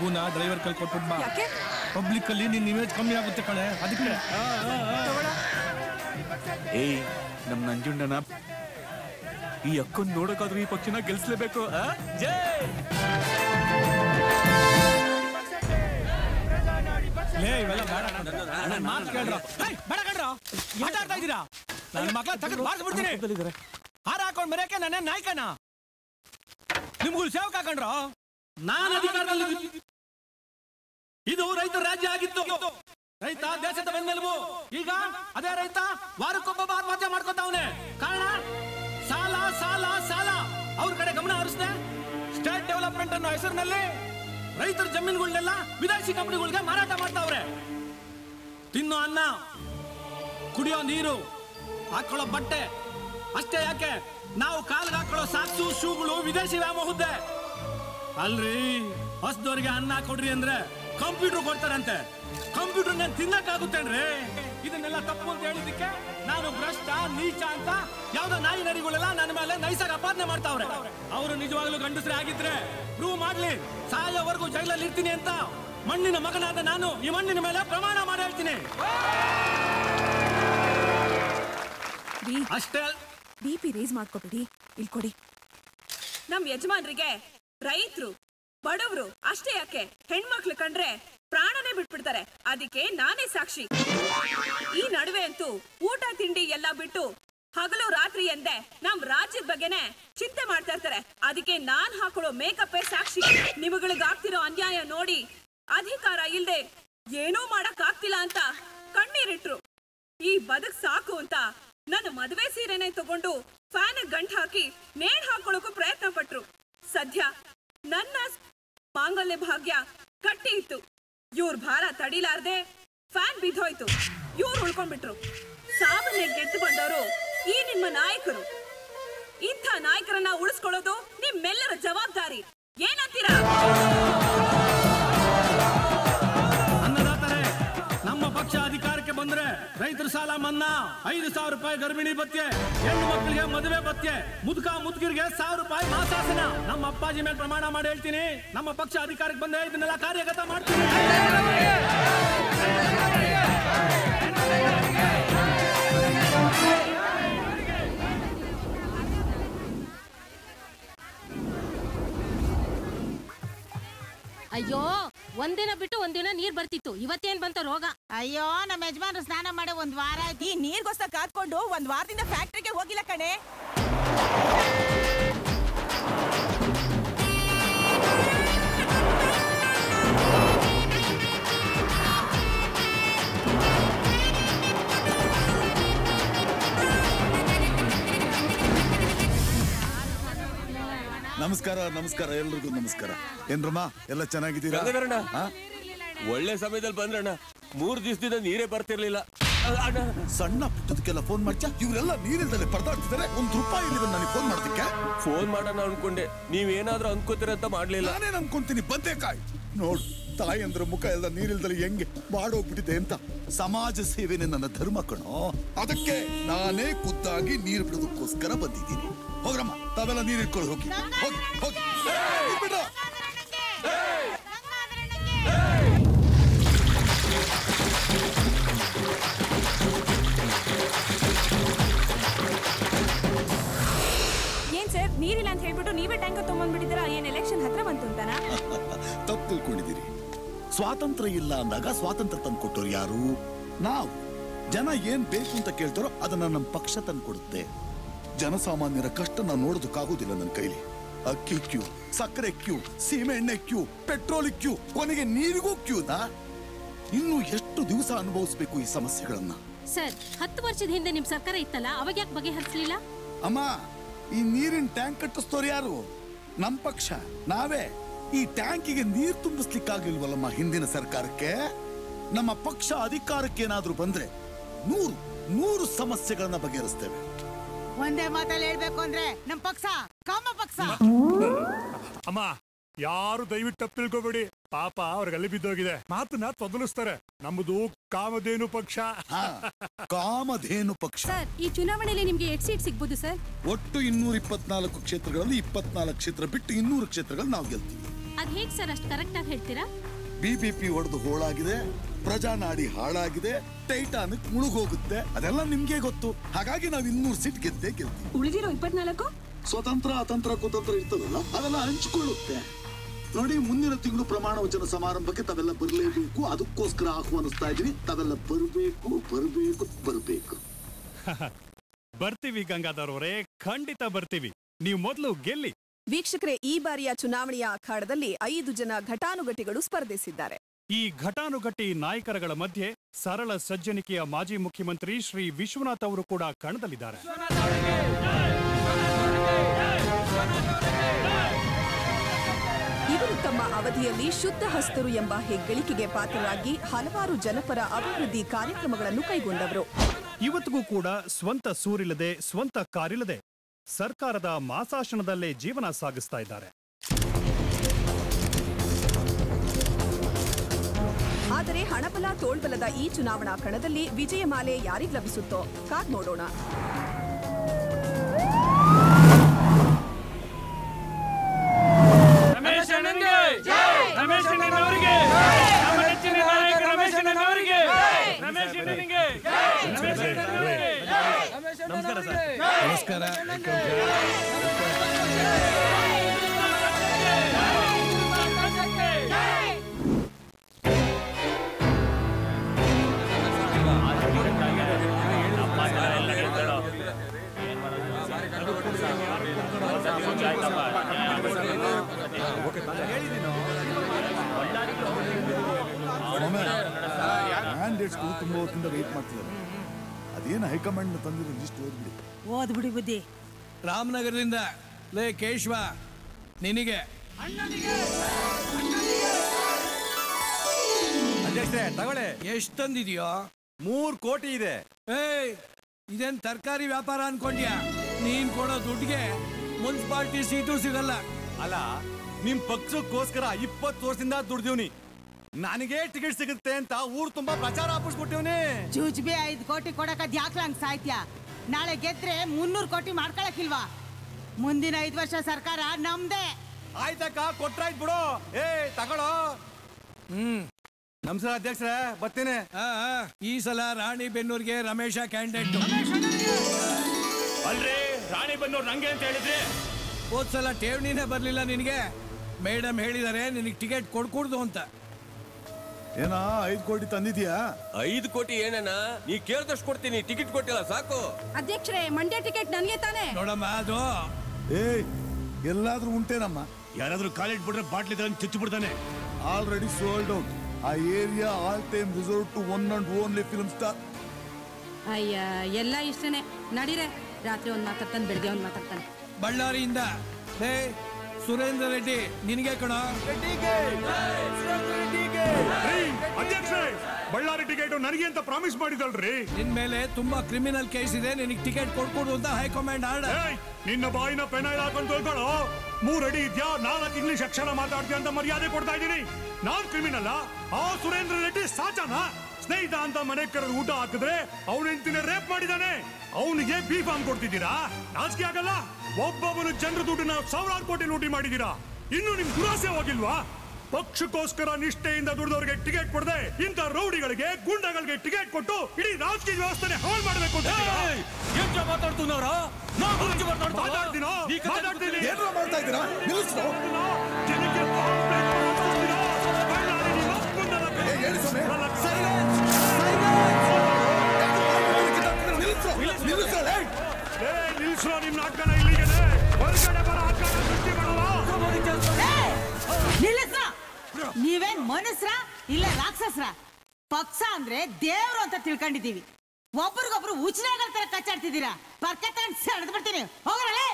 ಮಗುನ ಡ್ರೈವರ್ ಕಲ್ ಕೊಟ್ಬಿಟ್ ಬಾ ಪಬ್ಲಿಕ್ ಅಲ್ಲಿ ನಿನ್ ಇಮೇಜ್ ಕಮ್ಮಿ ಆಗುತ್ತೆ ಕಣೆ ಅದಕ್ಕೆ ಏಯ್ ನಮ್ ನಂಜುಂಡನ ಈ ಅಕ್ಕನ್ ನೋಡೋಕಾದ್ರೂ ಈ ಪಕ್ಷನ ಗೆಲ್ಸ್ಲೇಬೇಕು ಆ? ಜೈ ಲೇ ಇವೆಲ್ಲ ಬೇಡ ಕಣ್ರೋ. ನನ್ ಮಾತ್ ಕೇಳ್ರೋ ಏಯ್, ಬೇಡ ಕಣ್ರೋ ಮಾತಾಡ್ತಾ ಇದ್ದೀರಾ ನನ್ನ ಮಕ್ಳ ತೆಗೆದು ಬಾರಿಸ್ಬಿಡ್ತೀನಿ ಹಾರ ಹಾಕೊಂಡ್ ಮರ್ಯಾಕೆ ನನ್ನ ನಾಯ್ಕನ ನಿಮ್ಗಳು ಸೇವಕ ಹಾಕೊಂಡ್ರೋ ನಾನು ಅಧಿಕಾರದಲ್ಲಿ ಇದು ರೈತರ ರಾಜ್ಯ ಆಗಿತ್ತು ರೈತ ದೇಶದ ಬೆನ್ನೆಲುಬು ಈಗ ಅದೇ ರೈತ ವಾರಕ್ಕೊಬ್ಬ ಆತ್ಮಹತ್ಯೆ ಮಾಡ್ಕೊತಾವನೆ ಕಾರಣ ಸಾಲ ಸಾಲ ಸಾಲ ಅವ್ರ ಕಡೆ ಗಮನ ಹರಿಸ್ದೆ ಸ್ಟೇಟ್ ಡೆವಲಪ್ಮೆಂಟ್ ಅನ್ನೋ ಹೆಸರಿನಲ್ಲಿ ರೈತರ ಜಮೀನುಗಳನ್ನೆಲ್ಲ ವಿದೇಶಿ ಕಂಪನಿಗಳಿಗೆ ಮಾರಾಟ ಮಾಡ್ತಾವ್ರೆ ತಿನ್ನೋ ಅನ್ನ ಕುಡಿಯೋ ನೀರು ಹಾಕೊಳ್ಳೋ ಬಟ್ಟೆ ಅಷ್ಟೇ ಯಾಕೆ ನಾವು ಕಾಲ್ಗೆ ಹಾಕೊಳ್ಳೋ ಸಾಕ್ಸು ಶೂಗಳು ವಿದೇಶಿ ವ್ಯಾಮೋಹದ್ದೆ ಅಲ್ರಿ ಹೊಸದವ್ರಿಗೆ ಅನ್ನ ಕೊಡ್ರಿ ಅಂದ್ರೆ ಕಂಪ್ಯೂಟರ್ ಕೊಡ್ತಾರಂತೆ ಕಂಪ್ಯೂಟರ್ ನಾನು ತಿನ್ನಕ್ಕಾಗುತ್ತೇನ್ರಿ ಇದನ್ನೆಲ್ಲ ತಪ್ಪು ಅಂತ ಹೇಳಿದಕ್ಕೆ ನಾನು ಭ್ರಷ್ಟ ನೀಚ ಅಂತ ಯಾವ್ದೋ ನಾಯಿ ನರಿಗಳೆಲ್ಲ ನನ್ನ ಮೇಲೆ ನೈಸಾಗಿ ಅಪಾದನೆ ಮಾಡ್ತಾವ್ರೆ ಅವರು ನಿಜವಾಗ್ಲೂ ಗಂಡಸ್ರೆ ಆಗಿದ್ರೆ ಪ್ರೂವ್ ಮಾಡ್ಲಿ ಸಾಯೋವರೆಗೂ ಜೈಲಲ್ಲಿ ಇರ್ತೀನಿ ಅಂತ ಮಣ್ಣಿನ ಮಗನಾದ ನಾನು ಈ ಮಣ್ಣಿನ ಮೇಲೆ ಪ್ರಮಾಣ ಮಾಡಿ ಹೇಳ್ತೀನಿ ಅಷ್ಟೇ ಬಿ ಪಿ ರೇಸ್ ಮಾಡ್ಕೋಬೇಡಿ ಇಲ್ಲಿ ಕೊಡಿ ನಮ್ ಯಜಮಾನ್ರಿಗೆ ರೈತರು ಬಡವರು ಅಷ್ಟೇ ಯಾಕೆ ಹೆಣ್ಮಕ್ಳು ಕಂಡ್ರೆ ಪ್ರಾಣನೇ ಬಿಟ್ಬಿಡ್ತಾರೆ ಅದಕ್ಕೆ ನಾನೇ ಸಾಕ್ಷಿ ಈ ನಡುವೆ ಅಂತೂ ಊಟ ತಿಂಡಿ ಎಲ್ಲ ಬಿಟ್ಟು ಹಗಲು ರಾತ್ರಿ ಎಂದೆ ನಮ್ ರಾಜ್ಯದ ಬಗ್ಗೆನೆ ಚಿಂತೆ ಮಾಡ್ತಾ ಇರ್ತಾರೆ ಅದಕ್ಕೆ ನಾನ್ ಹಾಕೊಳ್ಳೋ ಮೇಕಪ್ಪೇ ಸಾಕ್ಷಿ ನಿಮಗಳಿಗಾಗ್ತಿರೋ ಅನ್ಯಾಯ ನೋಡಿ ಅಧಿಕಾರ ಇಲ್ದೆ ಏನೂ ಮಾಡಕ್ ಆಗ್ತಿಲ್ಲ ಅಂತ ಕಣ್ಣೀರಿಟ್ರು ಈ ಬದುಕ್ ಸಾಕು ಅಂತ ನನ್ನ ಮದುವೆ ಸೀರೆನೆ ತಗೊಂಡು ಫ್ಯಾನ್ ಗಂಟ್ ಹಾಕಿ ನೇಣ್ ಹಾಕೊಳ್ಳೋಕು ಪ್ರಯತ್ನ ಪಟ್ರು ಸದ್ಯ ನನ್ನ ಮಾಂಗಲ್ಯ ಭಾಗ್ಯ ಕಟ್ಟಿ ಇತ್ತು ಇವ್ರ ಭಾರ ತಡಿಲಾರ್ದೆ ಫ್ಯಾನ್ ಬಿದ್ದೋಯ್ತು ಇವ್ರು ಉಳ್ಕೊಂಡ್ಬಿಟ್ರು ಸಾವನ್ನೇ ಗೆದ್ದು ಬಂದವರು ಈ ನಿಮ್ಮ ನಾಯಕರು ಇಂಥ ನಾಯಕರನ್ನ ಉಳಿಸ್ಕೊಳ್ಳೋದು ನಿಮ್ಮೆಲ್ಲರ ಜವಾಬ್ದಾರಿ ಏನಂತೀರಾ ಅನ್ನದಾತರೇ ನಮ್ಮ ಪಕ್ಷ ಅಧಿಕಾರಕ್ಕೆ ಬಂದ್ರೆ ರೈತರ ಸಾಲ ಮನ್ನಾ ಐದು ಸಾವಿರ ರೂಪಾಯಿ ಗರ್ಭಿಣಿ ಭತ್ಯೆ ಹೆಣ್ಣು ಮಕ್ಕಳಿಗೆ ಮದುವೆ ಭತ್ಯೆ ಮುದುಕ ಮುದುಕಿರಿಗೆ ಸಾವಿರ ರೂಪಾಯಿ ಮಾಸಾಸನ ನಮ್ಮ ಅಪ್ಪಾಜಿ ಮೇಲೆ ಪ್ರಮಾಣ ಮಾಡಿ ಹೇಳ್ತೀನಿ ನಮ್ಮ ಪಕ್ಷ ಅಧಿಕಾರಕ್ಕೆ ಬಂದ್ರೆ ಇದನ್ನೆಲ್ಲ ಕಾರ್ಯಗತ ಮಾಡ್ತೀನಿ ಅಯ್ಯೋ ಒಂದಿನ ಬಿಟ್ಟು ಒಂದಿನ ನೀರ್ ಬರ್ತಿತ್ತು ಇವತ್ತೇನ್ ಬಂತ ರೋಗ ಅಯ್ಯೋ ನಮ್ಮ ಯಜಮಾನ್ರು ಸ್ನಾನ ಮಾಡೋ ಒಂದ್ ವಾರ ಆಯ್ತು ಈ ನೀರ್ಗೋಸ್ಕರ ಕಾದ್ಕೊಂಡು ಒಂದ್ ವಾರದಿಂದ ಫ್ಯಾಕ್ಟ್ರಿಗೆ ಹೋಗಿಲ್ಲ ಕಣೆ ನಮಸ್ಕಾರ ನಮಸ್ಕಾರ ಎಲ್ರಿಗೂ ನಮಸ್ಕಾರ ಏನ್ರಮ್ಮ ಎಲ್ಲ ಚೆನ್ನಾಗಿದ್ದೀರಾ ಗಂಗಾಧರಣ್ಣ. ಆ? ಒಳ್ಳೆ ಸಮಯದಲ್ಲಿ ಬಂದ್ರಣ್ಣ ಮೂರ್ ದಿವಸದಿಂದ ನೀರೇ ಬರ್ತಿರ್ಲಿಲ್ಲ ಅಣ್ಣ ಸಣ್ಣ ಪುಟ್ಟದಕ್ಕೆಲ್ಲ ಫೋನ್ ಮಾಡ್ಚಾ ಇವರೆಲ್ಲ ನೀರಿಲ್ದಲೆ ಪರದಾಡ್ತಿದ್ದಾರೆ ಒಂದ್ ರೂಪಾಯಿ ಇಲ್ಲ ನನಗೆ ಫೋನ್ ಮಾಡೋದಕ್ಕೆ ಫೋನ್ ಮಾಡೋಣ ಅನ್ಕೊಂಡೆ ನೀವೇನಾದ್ರೂ ಅನ್ಕೋತೀರ ಅಂತ ಮಾಡ್ಲಿಲ್ಲ ನಾನೇನ್ ಅನ್ಕೊಂತೀನಿ ಬಂದೇಕಾಯ್ ನೋಡು ತಾಯಿ ಅಂದ್ರ ಮುಖ ಎಲ್ಲ ನೀರಿಲ್ದಲ್ಲಿ ಹೆಂಗೆ ಬಾಡೋಗ್ಬಿಟ್ಟಿದೆ ಅಂತ ಸಮಾಜ ಸೇವೆನೇ ನನ್ನ ಧರ್ಮ ಕಣೋ ಅದಕ್ಕೆ ನಾನೇ ಖುದ್ದಾಗಿ ನೀರು ಬಿಡೋದಕ್ಕೋಸ್ಕರ ಬಂದಿದ್ದೀನಿ ಹೋಗ್ರಮ್ಮ ತಾವೆಲ್ಲ ನೀರು ಇಟ್ಕೊಳ್ಳಿ ಹೋಗಿ ಹೋಗಿ ಹೋಗಿ ಏಯ್, ಇದ್ಬಿಡು. ಏನ್ ಸರ್ ನೀರಿಲ್ಲ ಅಂತ ಹೇಳ್ಬಿಟ್ಟು ನೀವೇ ಟ್ಯಾಂಕರ್ ತಗೊಂಡ್ಬಿಟ್ಟಿದ್ದೀರಾ ಏನ್ ಎಲೆಕ್ಷನ್ ಹತ್ರ ಬಂತು ಅಂತಾನಾ ತಪ್ಪು ತಿಳ್ಕೊಂಡಿದ್ದೀರಿ ಸ್ವಾತಂತ್ರ್ಯ ಇಲ್ಲ ಅಂದಾಗ ಸ್ವಾತಂತ್ರ್ಯ ತಂದು ಕೊಟ್ಟರು ಯಾರು ನಾವು ಜನ ಏನ್ ಬೇಕು ಅಂತ ಕೇಳ್ತಾರೋ ಅದನ್ನ ನಮ್ಮ ಪಕ್ಷ ತಂದು ಕೊಡುತ್ತೆ ಜನಸಾಮಾನ್ಯರ ಕಷ್ಟ ನಾವು ನೋಡೋದಕ್ಕಾಗೋದಿಲ್ಲ ನನ್ನ ಕೈಲಿ ಅಕ್ಕಿ ಕ್ಯೂ ಸಕ್ಕರೆ ಕ್ಯೂ ಸೀಮೆ ಎಣ್ಣೆ ಕ್ಯೂ ಪೆಟ್ರೋಲ್ ಕ್ಯೂ ಕೊನೆಗೆ ನೀರಿಗೂ ಕ್ಯೂನಾ ಇನ್ನು ಎಷ್ಟು ದಿವಸ ಅನುಭವಿಸ್ಬೇಕು ಈ ಸಮಸ್ಯೆಗಳನ್ನ ಸರ್ ಹತ್ತು ವರ್ಷದ ಹಿಂದೆ ನಿಮ್ ಸರ್ಕಾರ ಇತ್ತಲ್ಲ ಅವಾಗ ಯಾಕೆ ಬಗೆಹರಿಸಲಿಲ್ಲ ಅಮ್ಮ ಈ ನೀರಿನ ಟ್ಯಾಂಕ್ ಕಟ್ಟಿಸ್ತೋರು ಯಾರು ನಮ್ ಪಕ್ಷ ನಾವೇ ಈ ಟ್ಯಾಂಕಿಗೆ ನೀರ್ ತುಂಬಿಸ್ಲಿಕ್ಕಾಗ್ಲಿಲ್ವಲ್ಲಮ್ಮ ಹಿಂದಿನ ಸರ್ಕಾರಕ್ಕೆ ನಮ್ಮ ಪಕ್ಷ ಅಧಿಕಾರಕ್ಕೆ ಏನಾದ್ರೂ ಬಂದ್ರೆ ನೂರು ನೂರು ಸಮಸ್ಯೆಗಳನ್ನ ಬಗೆಹರಿಸ್ತೇವೆ ಒಂದೇ ಮಾತಲ್ಲಿ ಹೇಳ್ಬೇಕು ಅಂದ್ರೆ ನಮ್ ಪಕ್ಷ ಕಾಮ ಪಕ್ಷ ಅಮ್ಮ ಯಾರು ದಯವಿಟ್ಟು ತಪ್ಪು ತಿಳ್ಕೊಬೇಡಿ ಪಾಪ ಅವ್ರಿಗೆ ಅಲ್ಲಿ ಬಿದ್ದೋಗಿದೆ ಮಾತನ್ನ ತೊದಲಿಸ್ತಾರೆ ನಮ್ಮದು ಕಾಮಧೇನು ಪಕ್ಷ ಕಾಮಧೇನು ಪಕ್ಷ ಸರ್ ಈ ಚುನಾವಣೆಯಲ್ಲಿ ನಿಮ್ಗೆ ಎಷ್ಟು ಸೀಟ್ ಸಿಗ್ಬೋದು ಸರ್ ಒಟ್ಟು ಇನ್ನೂರ ಇಪ್ಪತ್ನಾಲ್ಕು ಕ್ಷೇತ್ರಗಳಲ್ಲಿ ಇಪ್ಪತ್ನಾಲ್ಕು ಕ್ಷೇತ್ರ ಬಿಟ್ಟು ಇನ್ನೂರು ಕ್ಷೇತ್ರಗಳು ನಾವು ಗೆಲ್ತೀವಿ ಅದ್ ಹೇಗ್ ಸರ್ ಅಷ್ಟು ಕರೆಕ್ಟ್ ಆಗಿ ಹೇಳ್ತೀರಾ ಬಿಬಿಪಿ ಹೊಡೆದು ಹೋಳಾಗಿದೆ ಪ್ರಜಾನಾಡಿ ಹಾಳಾಗಿದೆ ಟೈಟಾನಿಕ್ ಮುಳುಗೋಗುತ್ತೆ ಅದೆಲ್ಲ ನಿಮ್ಗೆ ಗೊತ್ತು ಹಾಗಾಗಿ ನಾವು ಇನ್ನೂರು ಸೀಟ್ ಗೆದ್ದೇ ಗೆಲ್ತೀವಿ ಉಳಿದಿರೋ ಇಪ್ಪತ್ನಾಲ್ಕು ಸ್ವತಂತ್ರ ಅತಂತ್ರ ಕುತಂತ್ರ ಇರ್ತದಲ್ಲ ಅದೆಲ್ಲ ಹಂಚಿಕೊಳ್ಳುತ್ತೆ ನೋಡಿ ಮುಂದಿನ ತಿಂಗಳು ಪ್ರಮಾಣ ವಚನ ಸಮಾರಂಭಕ್ಕೆ ತಾವೆಲ್ಲ ಬರಲೇಬೇಕು ಅದಕ್ಕೋಸ್ಕರ ಆಹ್ವಾನಿಸ್ತಾ ಇದೀವಿ ತಾವೆಲ್ಲ ಬರಬೇಕು ಬರಬೇಕು ಬರಬೇಕು ಬರ್ತೀವಿ ಗಂಗಾಧರ್ ಅವರೇ ಖಂಡಿತ ಬರ್ತೀವಿ ನೀವು ಮೊದಲು ಗೆಲ್ಲಿ ವೀಕ್ಷಕರೇ ಈ ಬಾರಿಯ ಚುನಾವಣೆಯ ಅಖಾಡದಲ್ಲಿ ಐದು ಜನ ಘಟಾನುಘಟಿಗಳು ಸ್ಪರ್ಧಿಸಿದ್ದಾರೆ ಈ ಘಟಾನುಘಟಿ ನಾಯಕರುಗಳ ಮಧ್ಯೆ ಸರಳ ಸಜ್ಜನಿಕೆಯ ಮಾಜಿ ಮುಖ್ಯಮಂತ್ರಿ ಶ್ರೀ ವಿಶ್ವನಾಥ್ ಅವರು ಕೂಡ ಕಣದಲ್ಲಿದ್ದಾರೆ ಇವರು ತಮ್ಮ ಅವಧಿಯಲ್ಲಿ ಶುದ್ಧ ಹಸ್ತರು ಎಂಬ ಹೆಗ್ಗಳಿಕೆಗೆ ಪಾತ್ರರಾಗಿ ಹಲವಾರು ಜನಪರ ಅಭಿವೃದ್ಧಿ ಕಾರ್ಯಕ್ರಮಗಳನ್ನು ಕೈಗೊಂಡವರು ಇವತ್ತಿಗೂ ಕೂಡ ಸ್ವಂತ ಸೂರಿಲ್ಲದೆ ಸ್ವಂತ ಕಾರಿಲ್ಲದೆ ಸರ್ಕಾರದ ಮಾಸಾಶನದಲ್ಲೇ ಜೀವನ ಸಾಗಿಸ್ತಾ ಇದ್ದಾರೆ ಆದರೆ ಹಣಬಲ ತೋಳ್ಬಲದ ಈ ಚುನಾವಣಾ ಕಣದಲ್ಲಿ ವಿಜಯಮಾಲೆ ಯಾರಿಗ್ ಲಭಿಸುತ್ತೋ ಕಾದ್ ನೋಡೋಣ ರಮೇಶ್ ಅಣ್ಣನ್ಗೆ ರಮೇಶ್ ಅಣ್ಣನವರಿಗೆ ನಮ್ಮ ನೆಚ್ಚಿನ ನಾಯಕ ರಮೇಶ್ ಅಣ್ಣನವರಿಗೆ ರಮೇಶ್ ಅಣ್ಣನಿಗೆ ರಮೇಶ್ ಅಣ್ಣನವರಿಗೆ ನಮಸ್ಕಾರ ಸರ್ ನಮಸ್ಕಾರ ಕ್ಯಾಂಡಿಡೇಟ್ಸ್ಗಳು ತುಂಬಾ ಹೊತ್ತಿಂದ ವೇಟ್ ಮಾಡ್ತಿದ್ದಾರೆ ಅದೇನು ಹೈಕಮಾಂಡ್ ತಂದಿರೋ ಲಿಸ್ಟ್ ಓದ್ಬಿಡಿ ಓದ್ಬಿಡಿ ಬುದ್ಧಿ ರಾಮನಗರದಿಂದ ಲೇ ಕೇಶವ ನಿನಗೆ ಅಧ್ಯಕ್ಷರೇ ತಗೊಳ್ಳಿ ಎಷ್ಟು ತಂದಿದ್ಯೋ ಮೂರ್ ಕೋಟಿ ಇದೆ ಏಯ್ ಇದೇನ್ ತರಕಾರಿ ವ್ಯಾಪಾರ ಅನ್ಕೊಂಡ್ಯಾ ನೀನ್ ಕೊಡೋ ದುಡ್ಡಿಗೆ ಮುನ್ಸಿಪಾಲ್ಟಿ ಸೀಟು ಸಿಗಲ್ಲ ಅಲ್ಲ ನಿಮ್ ಪಕ್ಷಕ್ಕೋಸ್ಕರ ಇಪ್ಪತ್ತು ವರ್ಷದಿಂದ ದುಡ್ದಿವ್ನಿ ನನಗೆ ಟಿಕೆಟ್ ಸಿಗುತ್ತೆ ಅಂತ ಊರ್ ತುಂಬಾ ಪ್ರಚಾರ ಹಾಪಿಸ್ಬಿಟ್ಟಿವ್ನಿ ಜುಜ್ಬಿ ಐದ್ ಕೋಟಿ ಕೊಡಕ ದ್ಯಾಕ್ಲ ಹಂಗ್ ಸಾಯ್ತ್ಯ ನಾಳೆ ಗೆದ್ರೆ ಮುನ್ನೂರು ಕೋಟಿ ಮಾಡ್ಕೊಳಕಿಲ್ವಾ ಮುಂದಿನ ಐದ್ ವರ್ಷ ಸರ್ಕಾರ ನಮ್ದೇ ಆಯ್ತಕ್ಕ ಕೊಟ್ರಾಯ್ತು ಬಿಡು ಏ ತಗೊಳ್ಳೋ ಹ್ಮ್ ನಮಸ್ಕಾರ ಅಧ್ಯಕ್ಷರೇ ಬರ್ತೀನಿ ಆ, ಆ, ಈ ಸಲ ರಾಣಿ ಬೆನ್ನೂರ್ಗೆ ರಮೇಶ ಕ್ಯಾಂಡಿಡೇಟ್ ಅಲ್ರಿ ರಾಣಿ ಬಂದವ್ರು ನಂಗೆ ಅಂತ ಹೇಳಿದ್ರಿ ಹೋದ್ ಸಲ ಠೇವಣಿನೇ ಬರ್ಲಿಲ್ಲ ನಿನಗೆ ಮೇಡಮ್ ಹೇಳಿದಾರೆ ನಿನಗೆ ಟಿಕೆಟ್ ಕೊಡ್ಕೂಡ್ದು ಅಂತ ಏನಾ ಐದು ಕೋಟಿ ತಂದಿದ್ಯಾ ಐದು ಕೋಟಿ ಏನಣ್ಣ ನೀ ಕೇಳ್ದಷ್ಟು ಕೊಡ್ತೀನಿ ಟಿಕೆಟ್ ಕೊಟ್ಟಿಲ್ಲ ಸಾಕು ಅಧ್ಯಕ್ಷರೇ ಮಂಡ್ಯ ಟಿಕೆಟ್ ನನಗೆ ತಾನೇ ನೋಡಮ್ಮ ಅದು ಏಯ್ ಎಲ್ಲಾದ್ರೂ ಉಂಟೇನಮ್ಮ ಯಾರಾದ್ರೂ ಕಾಲೇಜ್ ಬಿಟ್ರೆ ಬಾಟ್ಲಿ ತಗೊಂಡು ಚುಚ್ಚು ಬಿಡ್ತಾನೆ ಆಲ್ರೆಡಿ ಸೋಲ್ಡ್ ಔಟ್ ಆ area all time reserve to one and only film star ಅಯ್ಯ ಎಲ್ಲ ಇಷ್ಟನೇ ನಡೀರೆ ರಾತ್ರಿ ಒಂದ್ ಮಾತಾಡ್ತಾನೆ ಬೆಳಗ್ಗೆ ಒಂದ್ ಮಾತಾಡ್ತಾನೆ ಬಳ್ಳಾರಿಯಿಂದ ಲೇ ಸುರೇಂದ್ರ ರೆಡ್ಡಿ ನಿನಗೆ ಕಣ ಅಧ್ಯಕ್ಷರೇ ಬಳ್ಳಾರಿ ಟಿಕೆಟ್ ನನಗೆ ಅಂತ ಪ್ರಾಮಿಸ್ ಮಾಡಿದಲ್ರಿ ನಿನ್ ಮೇಲೆ ತುಂಬಾ ಕ್ರಿಮಿನಲ್ ಕೇಸ್ ಇದೆ ನಿನಗೆ ಟಿಕೆಟ್ ಕೊಡ್ಕೊಡು ಅಂತ ಹೈಕಮಾಂಡ್ ಆರ್ಡರ್ ಏಯ್, ನಿನ್ನ ಬಾಯಿನ ಪೆನಾಯಿಲ್ ಹಾಕೊಂಡು ತೊಳ್ಕೊಳ್ಳೋ ಮೂರ್ ಅಡಿ ಇದ್ಯಾ ನಾಲ್ಕು ಇಂಗ್ಲಿಷ್ ಅಕ್ಷರ ಮಾತಾಡ್ತೀಯ ಅಂತ ಮರ್ಯಾದೆ ಕೊಡ್ತಾ ಇದ್ದೀನಿ ನಾನ್ ಕ್ರಿಮಿನಲ್ ಆ ಸುರೇಂದ್ರ ರೆಡ್ಡಿ ಸಾಚನ ಸ್ನೇಹಿತ ಅಂತ ಮನೆ ಕರೆದು ಊಟ ಹಾಕಿದ್ರೆ ಅವನ ಹೆಂಡತಿನ ರೇಪ್ ಮಾಡಿದಾನೆ ಅವನಿಗೆ ಬಿ ಫಾರ್ಮ್ ಕೊಡ್ತಿದ್ದೀರಾ ನಾಚಿಕೆ ಆಗಲ್ಲ ಒಬ್ಬೊಬ್ಬನು ಜನರ ದುಡ್ಡನ್ನ ಸಾವಿರಾರು ಕೋಟಿ ಲೂಟಿ ಮಾಡಿದ್ದೀರಾ ಇನ್ನು ನಿಮ್ ದುರಾಸೆ ಹೋಗಿಲ್ವಾ ಪಕ್ಷಕ್ಕೋಸ್ಕರ ನಿಷ್ಠೆಯಿಂದ ದುಡಿದವರಿಗೆ ಟಿಕೆಟ್ ಕೊಡದೆ ಇಂಥ ರೌಡಿಗಳಿಗೆ ಗುಂಡಗಳಿಗೆ ಟಿಕೆಟ್ ಕೊಟ್ಟು ಇಡೀ ರಾಜಕೀಯ ವ್ಯವಸ್ಥೆ ಹಾಳು ಮಾಡಬೇಕು ಅಂತ ಮಾತಾಡ್ತೀನವ್ರ ಮಾತಾಡ್ತೀನೋ? ಮಾತಾಡ್ತೀನಿ. ಏನ್ರ ಮಾಡ್ತಾ ಇದ್ದೀರಾ ನಿಲ್ಲಿಸ್ರು ಜನಕ್ಕೆ ಪಾಂಪ್ಲೆಟ್ ಹಾಕ್ಸ್ತೀರಾ? ಬಳ್ಳಾರಿ ನಿಮ್ಮ ಅಪ್ಪಂದನ ಕೈ. ಏ, ಹೇಳಿ ಸ್ವಾಮಿ. ನನ್ನ ನಿಲ್ಲಿಸ್ರು ನಿಲ್ಲಿಸ್ರು ಏಯ್! ಏ, ನಿಲ್ಸೋ ನಿಮ್ ನಾಟಕನ ಇಲ್ಲಿಗೆನೆ ಹೊರಗಡೆ ಬರೋ ಆಕಾರ ಸೃಷ್ಟಿ ಮಾಡಲ್ಲ ನಿಲ್ಲಿಸ್ರ ನೀವೇನ್ ಮನುಷ್ರ ಇಲ್ಲ ರಾಕ್ಷಸ್ರ ಪಕ್ಷ ಅಂದ್ರೆ ದೇವ್ರು ಅಂತ ತಿಳ್ಕೊಂಡಿದೀವಿ ಒಬ್ರಿಗೊಬ್ರು ಉಚ್ಚನೆಗಳ ತರ ಕಚ್ಚಾಡ್ತಿದ್ದೀರಾ ಪರ್ಕೆ ತಗೊಂಡು ಸೆಳೆದು ಬಿಡ್ತೀನಿ ಹೋಗ್ರಲೇ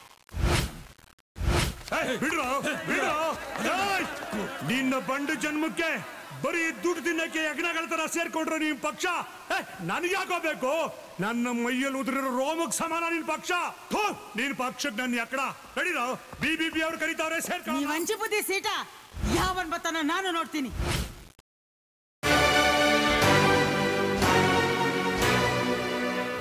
ಬಿಡ್ರೋ ಬಿಡ್ರೋ ಏಯ್! ನಿನ್ನ ಬಂಡು ಜನ್ಮಕ್ಕೆ ಬರೀ ದುಡ್ಡು ತಿನ್ನಕ್ಕೆ ಯಜ್ಞಗಳ ತರ ಸೇರ್ಕೊಂಡ್ರು ನಿಮ್ ಪಕ್ಷ ನನಗೆ ಯಾಕೋಬೇಕು ನನ್ನ ಮೈಯಲ್ಲಿ ಉದುರಿರೋ ರೋಮಕ್ ಸಮಾನ ನಿನ್ ಪಕ್ಷ ಥು, ನಿನ್ ಪಕ್ಷಕ್ಕೆ ನನ್ನ ಯಕಡ ನಡೀರೋ ಬಿ ಬಿ ಪಿ ಅವ್ರು ಕರೀತಾವ್ರೆ ಸೇರ್ಕೊಳ್ಳ ನೀವ್ ಹಂಚಿ ಬುದ್ಧಿ ಸೀಟ ಯಾವನ್ ಬತ್ತಾನೋ ನಾನು ನೋಡ್ತೀನಿ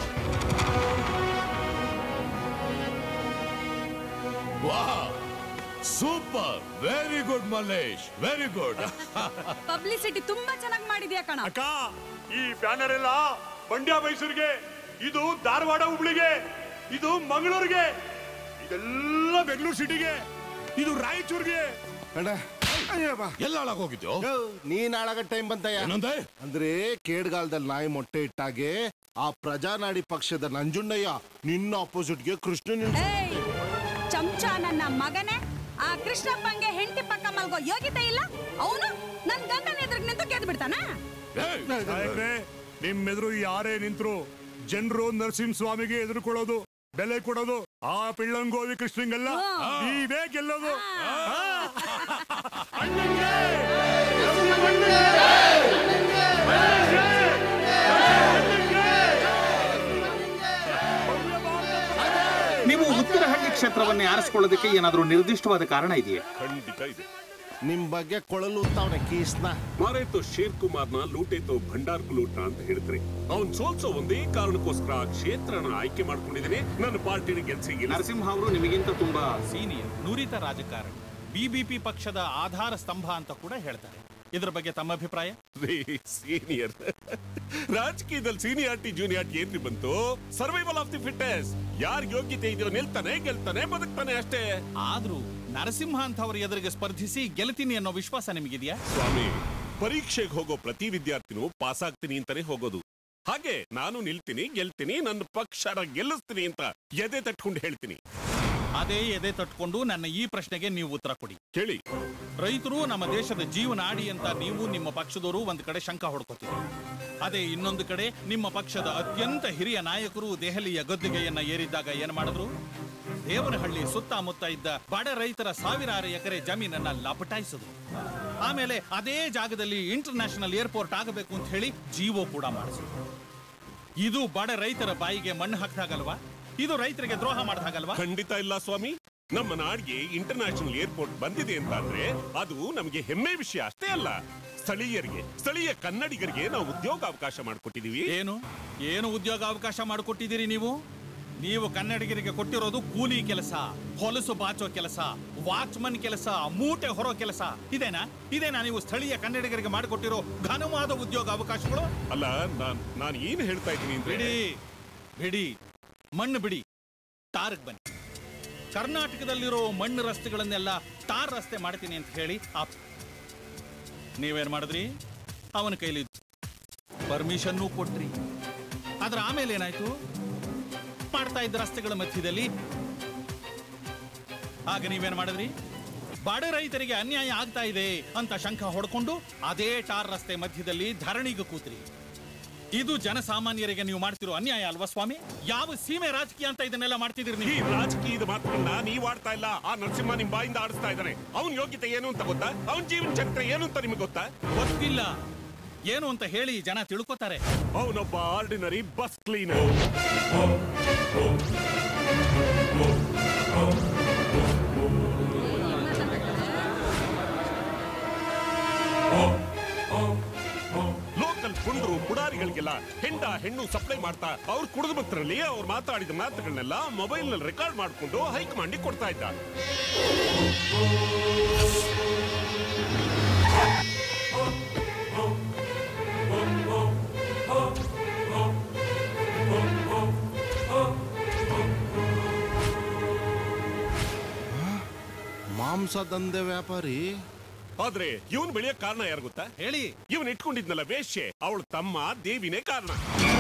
ವಾ super very good Mallesh very good publicity ತುಂಬಾ ಚೆನ್ನಾಗಿ ಮಾಡಿದ್ಯಾ ಕಣ ಅಕ್ಕ ಈ ಬ್ಯಾನರ್ ಎಲ್ಲ ಮಂಡ್ಯ ಮೈಸೂರಿಗೆ ಇದು ಧಾರವಾಡ ಹುಬ್ಳಿಗೆ ಇದು ಮಂಗಳೂರಿಗೆ ಇದೆಲ್ಲ ಬೆಂಗಳೂರು ಸಿಟಿಗೆ ಇದು ರಾಯಚೂರಿಗೆ ಎಲ್ಲ ಹಾಳಾಗೋಗಿದ್ಯೋ ನೀನ್ ಹಾಳಾಗ ಟೈಮ್ ಬಂತಯ್ಯ ಏನಂದೆ? ಅಂದ್ರೆ ಕೇಡ್ಗಾಲದಲ್ಲಿ ನಾಯಿ ಮೊಟ್ಟೆ ಇಟ್ಟಾಗೆ ಆ ಪ್ರಜಾನಾಡಿ ಪಕ್ಷದ ನಂಜುಂಡಯ್ಯ ನಿನ್ನ ಅಪೋಸಿಟ್ಗೆ ಕೃಷ್ಣ ನಿಲ್ಸ ಏಯ್ ಚಮಚ ನನ್ನ ಮಗನೇ ಆ ಕೃಷ್ಣಪ್ಪಂಗೆ ಹೆಂಡತಿ ಪಕ್ಕ ಮಲ್ಗೋ ಯೋಗ್ಯತೆ ಇಲ್ಲ ಅವನು ನನ್ ಗಂಡನ ಎದುರಿಗೆ ನಿಂತು ಗೆದ್ದು ಬಿಡ್ತಾನ ಸಾಹೇಬ್ರೆ ನಿಮ್ ಎದುರು ಯಾರೇ ನಿಂತ್ರು ಜನರು ನರಸಿಂಹ ಸ್ವಾಮಿಗೆ ಎದುರುಕೊಳ್ಳೋದು ಬೆಲೆ ಕೊಡೋದು ಆ ಪಿಳ್ಳಂಗೋವಿ ಕೃಷ್ಣಂಗೆಲ್ಲ ನೀವೇ ಗೆಲ್ಲೋದು ನೀವು ಉತ್ತರಹಳ್ಳಿ ಕ್ಷೇತ್ರವನ್ನೇ ಆರಿಸ್ಕೊಳ್ಳೋದಕ್ಕೆ ಏನಾದರೂ ನಿರ್ದಿಷ್ಟವಾದ ಕಾರಣ ಇದೆಯೇ ಖಂಡಿತ ಇದೆ ನಿಮ್ ಬಗ್ಗೆ ಕೊಳಲು ಉತ್ತಾವನೆ ಕೀಸ್ನ ಮಾರೇತು ಶೇರ್ ಕುಮಾರ್ನ ಲೂಟೇತು ಭಂಡಾರ್ ಲೂಟ ಅಂತ ಹೇಳಿದ್ರಿ ಅವ್ನ್ ಸೋಲ್ಸೋ ಒಂದೇ ಕಾರಣಕ್ಕೋಸ್ಕರ ಆ ಕ್ಷೇತ್ರನ ಆಯ್ಕೆ ಮಾಡ್ಕೊಂಡಿದ್ದೀನಿ ನನ್ನ ಪಾರ್ಟಿನ ಗೆಲ್ಸಿ ನರಸಿಂಹ ಅವರು ನಿಮಗಿಂತ ತುಂಬಾ ಸೀನಿಯರ್ ನುರಿತ ರಾಜಕಾರಣಿ ಬಿಬಿಪಿ ಪಕ್ಷದ ಆಧಾರ ಸ್ತಂಭ ಅಂತ ಕೂಡ ಹೇಳ್ತಾರೆ ಇದ್ರ ಬಗ್ಗೆ ತಮ್ಮ ಅಭಿಪ್ರಾಯ ಸೀನಿಯರ್ ರಾಜಕೀಯದಲ್ಲಿ ಸೀನಿಯಾರಿಟಿ ಜೂನಿಯಾರಿಟಿ ಏನ್ರಿ ಬಂತು ಸರ್ವೈವಲ್ ಆಫ್ ದಿ ಫಿಟ್ನೆಸ್ ಯಾರ್ ಯೋಗ್ಯತೆ ಇದೆಯೋ ನಿಲ್ತಾನೆ ಗೆಲ್ತಾನೆ ಬದುಕ್ತಾನೆ ಅಷ್ಟೇ ಆದ್ರೂ ನರಸಿಂಹ ಅಂತವರ ಎದುರಿಗೆ ಸ್ಪರ್ಧಿಸಿ ಗೆಲ್ತೀನಿ ಅನ್ನೋ ವಿಶ್ವಾಸ ನಿಮಗಿದೆಯಾ ಸ್ವಾಮಿ ಪರೀಕ್ಷೆಗೆ ಹೋಗೋ ಪ್ರತಿ ವಿದ್ಯಾರ್ಥಿನೂ ಪಾಸ್ ಆಗ್ತೀನಿ ಅಂತಾನೆ ಹೋಗೋದು ಹಾಗೆ ನಾನು ನಿಲ್ತೀನಿ ಗೆಲ್ತೀನಿ ನನ್ನ ಪಕ್ಷನ ಗೆಲ್ಲಿಸ್ತೀನಿ ಅಂತ ಎದೆ ತಟ್ಕೊಂಡು ಹೇಳ್ತೀನಿ ಅದೇ ಎದೆ ತಟ್ಕೊಂಡು ನನ್ನ ಈ ಪ್ರಶ್ನೆಗೆ ನೀವು ಉತ್ತರ ಕೊಡಿ ಕೇಳಿ ರೈತರು ನಮ್ಮ ದೇಶದ ಜೀವನಾಡಿ ಅಂತ ನೀವು ನಿಮ್ಮ ಪಕ್ಷದವರು ಒಂದ್ ಕಡೆ ಶಂಕ ಹೊಡ್ಕೋತೀರಿ ಅದೇ ಇನ್ನೊಂದು ಕಡೆ ನಿಮ್ಮ ಪಕ್ಷದ ಅತ್ಯಂತ ಹಿರಿಯ ನಾಯಕರು ದೆಹಲಿಯ ಗದ್ದುಗೆಯನ್ನ ಏರಿದ್ದಾಗ ಏನ್ ಮಾಡಿದ್ರು ದೇವನಹಳ್ಳಿ ಸುತ್ತಮುತ್ತ ಇದ್ದ ಬಡ ರೈತರ ಸಾವಿರಾರು ಎಕರೆ ಜಮೀನನ್ನ ಲಪಟಾಯಿಸಿದ್ರು ಆಮೇಲೆ ಅದೇ ಜಾಗದಲ್ಲಿ ಇಂಟರ್ ನ್ಯಾಷನಲ್ ಏರ್ಪೋರ್ಟ್ ಆಗಬೇಕು ಅಂತ ಹೇಳಿ ಜೀವೋ ಕೂಡ ಮಾಡಿಸಿದ್ರು ಇದು ಬಡ ರೈತರ ಬಾಯಿಗೆ ಮಣ್ಣು ಹಾಕ್ದಾಗಲ್ವಾ ಇದು ರೈತರಿಗೆ ದ್ರೋಹ ಮಾಡ್ದಾಗಲ್ವಾ ಖಂಡಿತ ಇಲ್ಲ ಸ್ವಾಮಿ ನಮ್ಮ ನಾಡಿಗೆ ಇಂಟರ್ ನ್ಯಾಷನಲ್ ಏರ್ಪೋರ್ಟ್ ಬಂದಿದೆ ಅಂತ ಅಂದ್ರೆ ಅದು ನಮಗೆ ಹೆಮ್ಮೆ ವಿಷಯ ಅಷ್ಟೇ ಅಲ್ಲ ಸ್ಥಳೀಯರಿಗೆ ಸ್ಥಳೀಯ ಕನ್ನಡಿಗರಿಗೆ ನಾವು ಉದ್ಯೋಗ ಅವಕಾಶ ಮಾಡಿಕೊಟ್ಟಿದೀವಿ ಏನು ಏನು ಉದ್ಯೋಗ ಅವಕಾಶ ಮಾಡಿಕೊಟ್ಟಿದ್ದೀರಿ ನೀವು ನೀವು ಕನ್ನಡಿಗರಿಗೆ ಕೊಟ್ಟಿರೋದು ಕೂಲಿ ಕೆಲಸ ಹೊಲಸು ಬಾಚೋ ಕೆಲಸ ವಾಚ್ಮನ್ ಕೆಲಸ ಮೂಟೆ ಹೊರೋ ಕೆಲಸ ಇದೇನಾ ಇದೇನಾ ನೀವು ಸ್ಥಳೀಯ ಕನ್ನಡಿಗರಿಗೆ ಮಾಡಿಕೊಟ್ಟಿರೋ ಘನವಾದ ಉದ್ಯೋಗ ಅವಕಾಶಗಳು ಅಲ್ಲ ನಾನ್ ನಾನು ಏನ್ ಹೇಳ್ತಾ ಇದ್ದೀನಿ ಅಂದ್ರೆ ಬಿಡಿ ಬಿಡಿ ಮಣ್ಣು ಬಿಡಿ ಟಾರ್ಗ್ ಬನ್ನಿ ಕರ್ನಾಟಕದಲ್ಲಿರೋ ಮಣ್ಣು ರಸ್ತೆಗಳನ್ನೆಲ್ಲ ಟಾರ್ ರಸ್ತೆ ಮಾಡ್ತೀನಿ ಅಂತ ಹೇಳಿ ಆ ನೀವೇನ್ ಮಾಡಿದ್ರಿ ಅವನ ಕೈಲಿ ಪರ್ಮಿಷನ್ನೂ ಕೊಟ್ರಿ ಆದ್ರೆ ಆಮೇಲೆ ಏನಾಯ್ತು ಮಾಡ್ತಾ ಇದ್ದ ರಸ್ತೆಗಳ ಮಧ್ಯದಲ್ಲಿ ಆಗ ನೀವೇನ್ ಮಾಡಿದ್ರಿ ಬಡ ರೈತರಿಗೆ ಅನ್ಯಾಯ ಆಗ್ತಾ ಇದೆ ಅಂತ ಶಂಕ ಹೊಡ್ಕೊಂಡು ಅದೇ ಟಾರ್ ರಸ್ತೆ ಮಧ್ಯದಲ್ಲಿ ಧರಣಿಗೆ ಕೂತ್ರಿ ಇದು ಜನಸಾಮಾನ್ಯರಿಗೆ ನೀವು ಮಾಡ್ತಿರೋ ಅನ್ಯಾಯ ಅಲ್ವಾ ಸ್ವಾಮಿ ಯಾವ ಸೀಮೆ ರಾಜಕೀಯ ಅಂತ ಇದನ್ನೆಲ್ಲ ಮಾಡ್ತಿದ್ದೀರಿ ಈ ನೀವು ರಾಜಕೀಯದ ಮಾತುಗಳನ್ನ ನೀವ್ ಆಡ್ತಾ ಇಲ್ಲ ಆ ನರಸಿಂಹ ನಿಮ್ ಬಾಯಿಂದ ಆಡಿಸ್ತಾ ಇದ್ದಾನೆ ಅವನ್ ಯೋಗ್ಯತೆ ಏನು ಅಂತ ಗೊತ್ತಾ ಅವನ್ ಜೀವನ ಚಕ್ರ ಏನು ಅಂತ ನಿಮ್ಗೆ ಗೊತ್ತಾ ಗೊತ್ತಿಲ್ಲ ಏನು ಅಂತ ಹೇಳಿ ಜನ ತಿಳ್ಕೊತಾರೆ ಅವನೊಬ್ಬ ಆರ್ಡಿನರಿ ಬಸ್ ಕ್ಲೀನರ್ ಲೋಕಲ್ ಪುಂಡ್ರು ಪುಡಾರಿಗಳಿಗೆಲ್ಲ ಹೆಂಡ ಹೆಣ್ಣು ಸಪ್ಲೈ ಮಾಡ್ತಾ ಅವ್ರು ಕುಡಿದು ಭಕ್ತರಲ್ಲಿ ಅವ್ರು ಮಾತಾಡಿದ ಮಾತುಗಳನ್ನೆಲ್ಲ ಮೊಬೈಲ್ ನಲ್ಲಿ ರೆಕಾರ್ಡ್ ಮಾಡ್ಕೊಂಡು ಹೈಕಮಾಂಡಿಗೆ ಕೊಡ್ತಾ ಇದ್ದ ಮಾಂಸ ದಂಧೆ ವ್ಯಾಪಾರಿ ಆದ್ರೆ ಇವನ್ ಬೆಳೆಯಕ್ ಕಾರಣ ಯಾರು ಗೊತ್ತಾ ಹೇಳಿ ಇವನ್ ಇಟ್ಕೊಂಡಿದ್ನಲ್ಲ ವೇಶ್ಯೆ ಅವಳ ತಮ್ಮ ದೇವಿನೇ ಕಾರಣ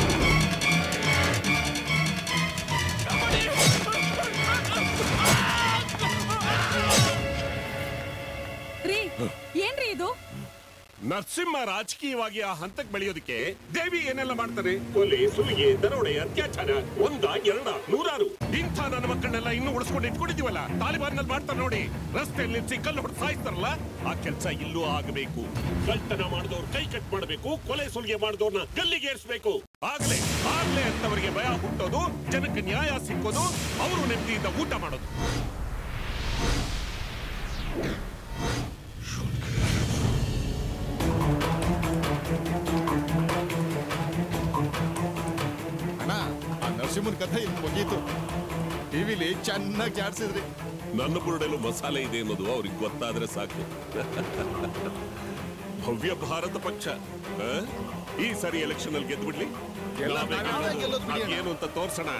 ರೀ ಏನ್ರಿ ಇದು ನರಸಿಂಹ ರಾಜಕೀಯವಾಗಿ ಆ ಹಂತಕ್ಕೆ ಬೆಳೆಯೋದಕ್ಕೆ ದೇವಿ ಏನೆಲ್ಲ ಮಾಡ್ತಾರೆ ಕೊಲೆ ಸುಲಿಗೆ ದರೋಡೆ ಅತ್ಯಾಚಾರ ಒಂದ ಎರಡ ನೂರಾರು ಇಂಥ ನನ್ನ ಮಕ್ಕಳನ್ನೆಲ್ಲ ಇನ್ನೂ ಉಳಿಸ್ಕೊಂಡು ಇಟ್ಕೊಂಡಿದೀವಲ್ಲ ತಾಲಿಬಾನ್ ನಲ್ಲಿ ಮಾಡ್ತಾರೆ ನೋಡಿ ರಸ್ತೆಯಲ್ಲಿ ನಿಲ್ಸಿ ಕಲ್ಲು ಹೊಡೆದು ಸಾಯಿಸ್ತಾರಲ್ಲ ಆ ಕೆಲಸ ಇಲ್ಲೂ ಆಗಬೇಕು ಕಳ್ತನ ಮಾಡಿದವ್ರು ಕೈ ಕಟ್ ಮಾಡಬೇಕು ಕೊಲೆ ಸುಲಿಗೆ ಮಾಡಿದವ್ರನ್ನ ಗಲ್ಲಿಗೆ ಏರಿಸಬೇಕು ಆಗ್ಲೇ ಆಗ್ಲೇ ಅಂತವರಿಗೆ ಭಯ ಹುಟ್ಟೋದು ಜನಕ್ಕೆ ನ್ಯಾಯ ಸಿಕ್ಕೋದು ಅವರು ನೆಮ್ಮದಿಯಿಂದ ಊಟ ಮಾಡೋದು ಅಣ್ಣ ಆ ನರಸಿಂಹನ ಕಥೆ ಇಲ್ಲಿ ಮುಗೀತು ಟಿವಿಲಿ ಚೆನ್ನಾಗಿ ಜಾಡ್ಸಿದ್ರಿ ನನ್ನ ಬುರುಡೆಲು ಮಸಾಲೆ ಇದೆ ಅನ್ನೋದು ಅವ್ರಿಗೆ ಗೊತ್ತಾದ್ರೆ ಸಾಕು ಭವ್ಯ ಭಾರತ ಪಕ್ಷ ಆ? ಈ ಸಾರಿ ಎಲೆಕ್ಷನ್ ಅಲ್ಲಿ ಗೆದ್ಬಿಡ್ಲಿ ಎಲ್ಲ ನಾವೇ ನಾವೇ ಗೆಲ್ಲೋದು. ಗೆಲ್ಲೋದು ಬಿಡಿ ಅಣ್ಣ. ಅದೇನು ಅಂತ ತೋರ್ಸೋಣ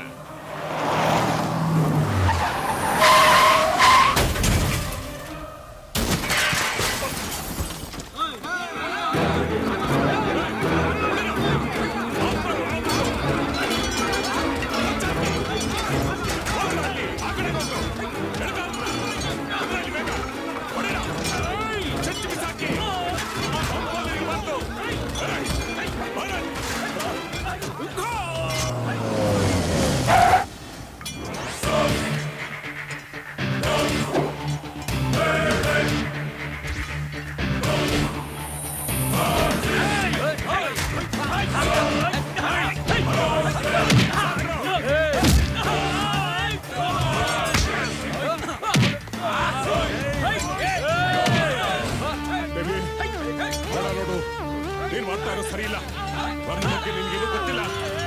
ಬೇಬಿ, ಬೇಡ ನೋಡು ನೀನ್ ಮಾಡ್ತಾ ಇರೋ ಸರಿ ಇಲ್ಲ ನನ್ನ ಬಗ್ಗೆ ನಿನ್ಗೇನು ಗೊತ್ತಿಲ್ಲ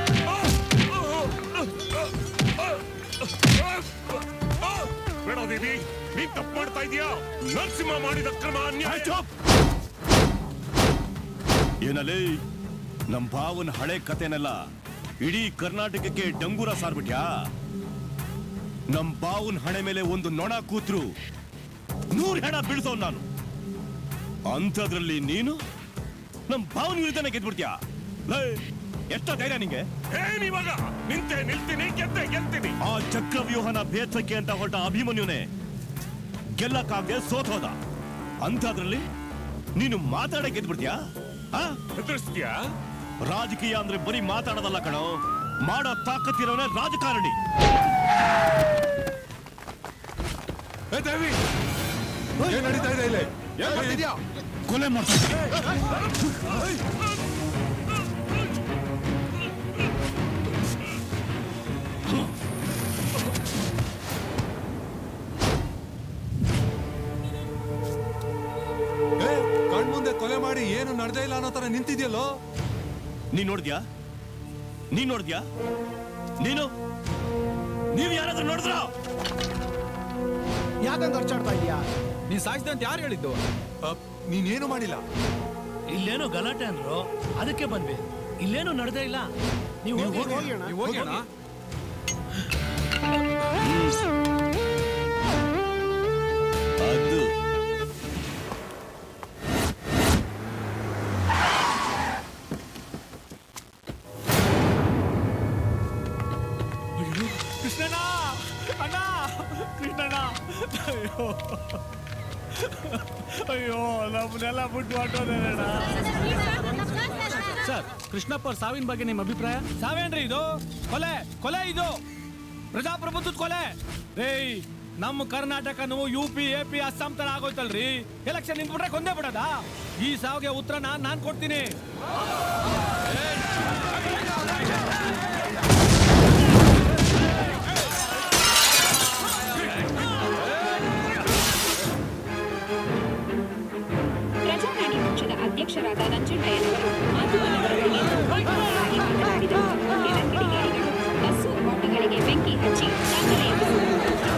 ಬೇಡ ದೇವಿ ನೀನ್ ತಪ್ಪು ಮಾಡ್ತಾ ಇದೀಯಾ ನರಸಿಂಹ ಮಾಡಿದ ಕ್ರಮ ಅನ್ಯಾಯ ಏನಲೇ ನಮ್ ಭಾವನ ಹಳೆ ಕತೆನೆಲ್ಲ ಇಡೀ ಕರ್ನಾಟಕಕ್ಕೆ ಡಂಗೂರ ಸಾರ್ಬಿಟ್ಯಾ ನಮ್ ಬಾವನ್ ಹಣೆ ಮೇಲೆ ಒಂದು ನೊಣ ಕೂತ್ರು ನೂರ್ ಹೆಣ ಬೀಳ್ಸೋ ನಾನು ಅಂಥದ್ರಲ್ಲಿ ನೀನು ನಮ್ ಭಾವನ ವಿರುದ್ಧನೇ ಗೆದ್ಬಿಡ್ತೀಯಾ ಲೇ, ಎಷ್ಟೋ ಧೈರ್ಯ ನಿಂಗೆ ಏನಿವಾಗ ನಿಂತೆ ನಿಲ್ತೀನಿ ಗೆದ್ದೆ ಗೆಲ್ತೀನಿ ಆ ಚಕ್ರವ್ಯೂಹನ ಭೇದಕ್ಕೆ ಅಂತ ಹೊರಟ ಅಭಿಮನ್ಯುನೇ ಗೆಲ್ಲಕ್ಕಾಗದೆ ಸೋತ್ ಹೋದ ಅಂಥದ್ರಲ್ಲಿ ನೀನು ಮಾತಾಡ ಗೆದ್ಬಿಡ್ತೀಯಾ ಹೆದರ್ಸ್ತೀಯಾ ರಾಜಕೀಯ ಅಂದ್ರೆ ಬರೀ ಮಾತಾಡೋದಲ್ಲ ಕಣೋ ಮಾಡೋ ತಾಕತ್ತಿರೋನೇ ರಾಜಕಾರಣಿ ಏ ದೇವಿ ಏನ್ ನಡೀತಾ ಇದೆ ಇಲ್ಲಿ ಏನ್ ಮಾಡ್ತಿದ್ಯಾ ಕೊಲೆ ಮಾಡ್ತಾರೆ ಏ ಕಣ್ಮುಂದೆ ಕೊಲೆ ಮಾಡಿ ಏನು ನಡೆದೇ ಇಲ್ಲ ಅನ್ನೋ ತರ ನಿಂತಿದ್ಯಲ್ಲೋ ನೀನ್ ನೋಡಿದ್ಯಾ ನೀನ್ ನೋಡಿದ್ಯಾ ನೀನು ನೀವ್ ಯಾರಾದ್ರೂ ನೋಡಿದ್ರ ಯಾಕಂತ ಅರ್ಚಾಡ್ತಾ ಇದೀಯಾ ನೀನ್ ಸಾಯಿಸಿದೆ ಅಂತ ಯಾರು ಹೇಳಿದ್ದು ನೀನೇನು ಮಾಡಿಲ್ಲ ಇಲ್ಲೇನೋ ಗಲಾಟೆ ಅಂದ್ರು ಅದಕ್ಕೆ ಬಂದ್ವಿ ಇಲ್ಲೇನು ನಡೆದೇ ಇಲ್ಲ ನೀವು ನೀವು ಹೋಗಿ ಹೋಗಿ ಅಣ್ಣ, ನೀವು ಹೋಗಿ ಹೋಗಿ. ಅಣ್ಣ. ಅದು ಅಯ್ಯೋ, ಕೃಷ್ಣಣ್ಣ ಅಣ್ಣ ಕೃಷ್ಣಣ್ಣ ಅಯ್ಯೋ ಅಯ್ಯೋ ನಮ್ಮನ್ನೆಲ್ಲ ಬಿಟ್ಟು ಹೊಟ್ಟೋದೇನಣ್ಣ ಸರ್ ಕೃಷ್ಣಪ್ಪ ಅವ್ರ ಸಾವಿನ ಬಗ್ಗೆ ನಿಮ್ಮ ಅಭಿಪ್ರಾಯ ಸಾವೇನ್ರಿ ಇದು ಕೊಲೆ ಕೊಲೆ ಇದು ಪ್ರಜಾಪ್ರಭುತ್ವದ ಕೊಲೆ ಏಯ್ ನಮ್ಮ ಕರ್ನಾಟಕನು U P A P Assam ತರ ಆಗೋಯ್ತಲ್ರಿ ಎಲೆಕ್ಷನ್ ನಿಂತ್ಬಿಟ್ರೆ ಕೊಂದೇ ಬಿಡೋದಾ ಈ ಸಾವಿಗೆ ಉತ್ತರ ನಾನ್ ನಾನ್ ಕೊಡ್ತೀನಿ ಪ್ರಜಾರಾಣಿ ಪಕ್ಷದ ಅಧ್ಯಕ್ಷರಾದ ನಂಜುಂಡಯ್ಯನವರು ಮಾಧ್ಯಮದವರಲ್ಲಿ ಘೋಷಣೆಯಾಗಿ ಮಾತನಾಡಿದರು ಕೆಲ ಕಿಡಿಗೇಡಿಗಳು ಬಸ್ಸು ಆಟೋಗಳಿಗೆ ಬೆಂಕಿ ಹಚ್ಚಿ ದಾಖಲೆ ಎಬ್ಬಿಸಿದರು.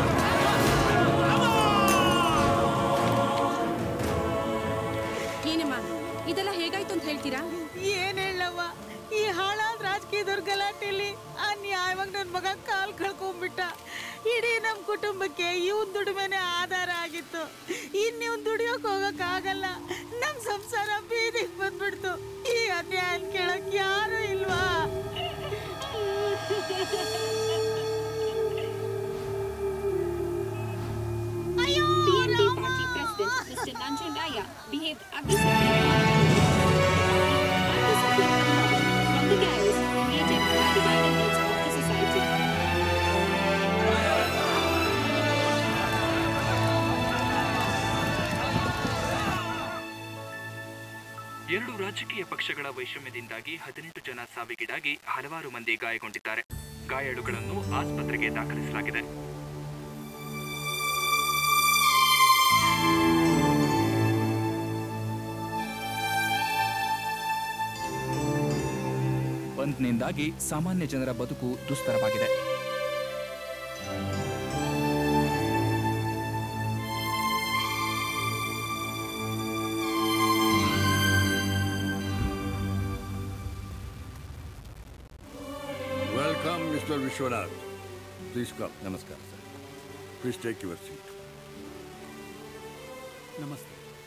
ಏನಮ್ಮ ಇದೆಲ್ಲ ಹೇಗಾಯ್ತು ಅಂತ ಹೇಳ್ತೀರಾ ಏನ್ ಹೇಳವ್ವ ಈ ಹಾಳಾದ ರಾಜಕೀಯದವ್ರ ಗಲಾಟೆಯಲ್ಲಿ ಅನ್ಯಾಯವಾಗಿ ನನ್ ಮಗ ಕಾಲ್ ಕಳ್ಕೊಂಡ್ಬಿಟ್ಟ ಇಡೀ ನಮ್ ಕುಟುಂಬಕ್ಕೆ ಇವನ್ ದುಡಿಮೆನೆ ಆಧಾರ ಆಗಿತ್ತು ಇನ್ ಇವ್ನ್ ದುಡಿಯೋಕ್ ಹೋಗಕ್ ಆಗಲ್ಲ ನಮ್ ಸಂಸಾರ ಬೀದಿಗೆ ಬಂದ್ಬಿಡ್ತು ಈ ಅನ್ಯಾಯ ಕೇಳಕ್ ಯಾರು ಇಲ್ವಾ PNP party president Mr. Nanjundaya behaved aggressively. Undisciplined conduct from the dais created by the minorities of the society. ಎರಡು ರಾಜಕೀಯ ಪಕ್ಷಗಳ ವೈಷಮ್ಯದಿಂದಾಗಿ ಹದಿನೆಂಟು ಜನ ಸಾವಿಗೀಡಾಗಿ ಹಲವಾರು ಮಂದಿ ಗಾಯಗೊಂಡಿದ್ದಾರೆ ಗಾಯಾಳುಗಳನ್ನು ಆಸ್ಪತ್ರೆಗೆ ದಾಖಲಿಸಲಾಗಿದೆ ಬಂದ್ನಿಂದಾಗಿ ಸಾಮಾನ್ಯ ಜನರ ಬದುಕು ದುಸ್ತರವಾಗಿದೆ Welcome, Mr. Vishwanath. Please come. Namaskar, sir. Please take your seat. ನಮಸ್ತೆ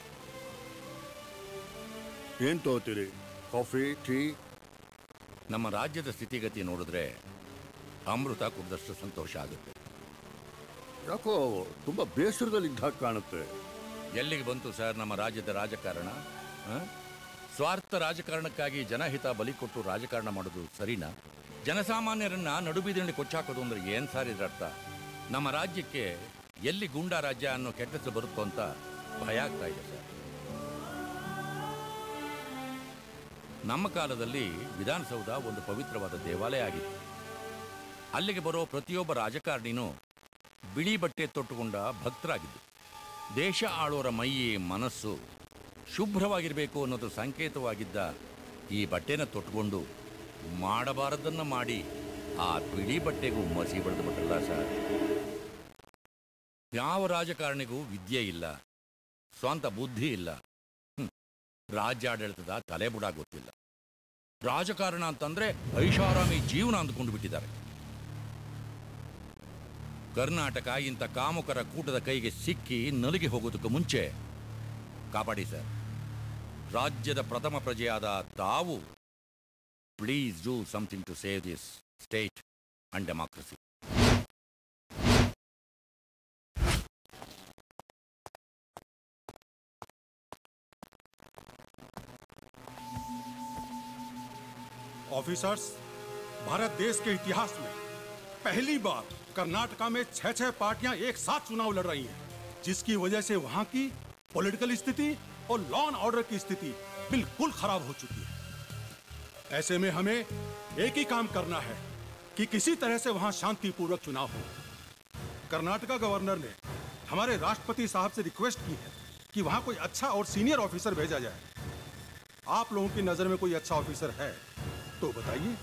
ಏನ್ ತಗೋತೀರಿ ಕಾಫಿ ಟೀ ನಮ್ಮ ರಾಜ್ಯದ ಸ್ಥಿತಿಗತಿ ನೋಡಿದ್ರೆ ಅಮೃತ ಕುಡಿದಷ್ಟು ಸಂತೋಷ ಆಗುತ್ತೆ ಯಾಕೋ ತುಂಬಾ ಬೇಸರದಲ್ಲಿ ಇದ್ದ ಹಾಗೆ ಕಾಣುತ್ತೆ ಎಲ್ಲಿಗೆ ಬಂತು ಸರ್ ನಮ್ಮ ರಾಜ್ಯದ ರಾಜಕಾರಣ ಆ? ಸ್ವಾರ್ಥ ರಾಜಕಾರಣಕ್ಕಾಗಿ ಜನಹಿತ ಬಲಿ ಕೊಟ್ಟು ರಾಜಕಾರಣ ಮಾಡೋದು ಸರಿನಾ ಜನಸಾಮಾನ್ಯರನ್ನ ನಡುಬೀದಿನಲ್ಲಿ ಕೊಚ್ಚಾಕೋದು ಅಂದ್ರೆ ಏನ್ ಸರ್ ಇದ್ರ ಅರ್ಥ ನಮ್ಮ ರಾಜ್ಯಕ್ಕೆ ಎಲ್ಲಿ ಗೂಂಡಾ ರಾಜ್ಯ ಅನ್ನೋ ಕೆಟ್ಟ ಹೆಸರು ಬರುತ್ತೋ ಅಂತ ಭಯ ಆಗ್ತಾ ಇದೆ ಸರ್ ನಮ್ಮ ಕಾಲದಲ್ಲಿ ವಿಧಾನಸೌಧ ಒಂದು ಪವಿತ್ರವಾದ ದೇವಾಲಯ ಆಗಿತ್ತು ಅಲ್ಲಿಗೆ ಬರೋ ಪ್ರತಿಯೊಬ್ಬ ರಾಜಕಾರಣಿನೂ ಬಿಳಿ ಬಟ್ಟೆ ತೊಟ್ಟುಕೊಂಡ ಭಕ್ತರಾಗಿದ್ದು ದೇಶ ಆಳೋರ ಮೈ ಮನಸ್ಸು ಶುಭ್ರವಾಗಿರಬೇಕು ಅನ್ನೋದು ಸಂಕೇತವಾಗಿದ್ದ ಈ ಬಟ್ಟೆನ ತೊಟ್ಟುಕೊಂಡು ಮಾಡಬಾರದನ್ನ ಮಾಡಿ ಆ ಬಿಳಿ ಬಟ್ಟೆಗೂ ಮಸಿ ಬಳಿದು ಬಿಟ್ಟಲ್ಲ ಸರ್ ಯಾವ ರಾಜಕಾರಣಿಗೂ ವಿದ್ಯೆ ಇಲ್ಲ ಸ್ವಂತ ಬುದ್ಧಿ ಇಲ್ಲ ಹ್ಮ್. ರಾಜ್ಯಾಡಳಿತದ ತಲೆಬುಡ ಗೊತ್ತಿಲ್ಲ ರಾಜಕಾರಣ ಅಂತಂದ್ರೆ ಐಷಾರಾಮಿ ಜೀವನ ಅಂದ್ಕೊಂಡು ಬಿಟ್ಟಿದ್ದಾರೆ ಕರ್ನಾಟಕ ಇಂಥ ಕಾಮುಕರ ಕೂಟದ ಕೈಗೆ ಸಿಕ್ಕಿ ನಲುಗಿ ಹೋಗೋದಕ್ಕೂ ಮುಂಚೆ ಕಾಪಾಡಿ ಸರ್ ರಾಜ್ಯದ ಪ್ರಥಮ ಪ್ರಜೆಯಾದ ತಾವು please do something to save this state and democracy officers Bharat देश के इतिहास में पहली बार कर्नाटका में छह छह पार्टियां एक साथ चुनाव लड़ रही हैं जिसकी वजह से वहां की पॉलिटिकल स्थिति और लॉ एंड ऑर्डर की स्थिति बिल्कुल खराब हो चुकी है ऐसे में हमें एक ही काम करना है कि किसी तरह से वहां शांतिपूर्वक चुनाव हो कर्नाटका गवर्नर ने हमारे राष्ट्रपति साहब से रिक्वेस्ट की है कि वहां कोई अच्छा और सीनियर ऑफिसर भेजा जाए आप लोगों की नजर में कोई अच्छा ऑफिसर है तो बताइए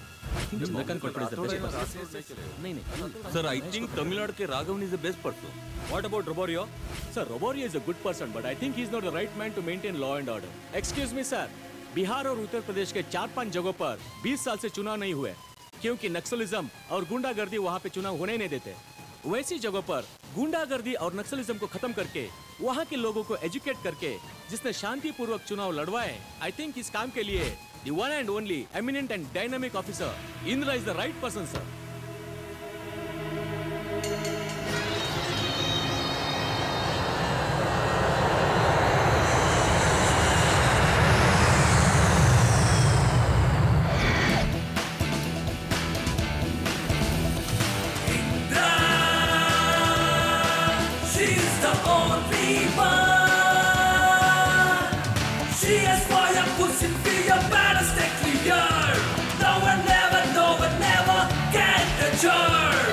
Sir, I think Tamil Nadu ke Raghavan is the best person. What about Roborio? Sir, Roborio is a good person, but I think he's not the right man to maintain law and order. Excuse me, sir. Bihar और उत्तर प्रदेश के चार पांच जगहों पर 20 साल से चुनाव नहीं हुए क्योंकि नक्सलिज्म और गुंडागर्दी वहाँ पे चुनाव होने ही नहीं देते वैसी जगहों पर गुंडागर्दी और नक्सलिज्म को खत्म करके वहाँ के लोगों को एजुकेट करके जिसने शांतिपूर्वक चुनाव लड़वाए आई थिंक इस काम के लिए the one and only eminent and dynamic officer Indra is the right person, sir. She's the only one. She has fire, pushing fear, better stay clear. No one never, no one never get the charm.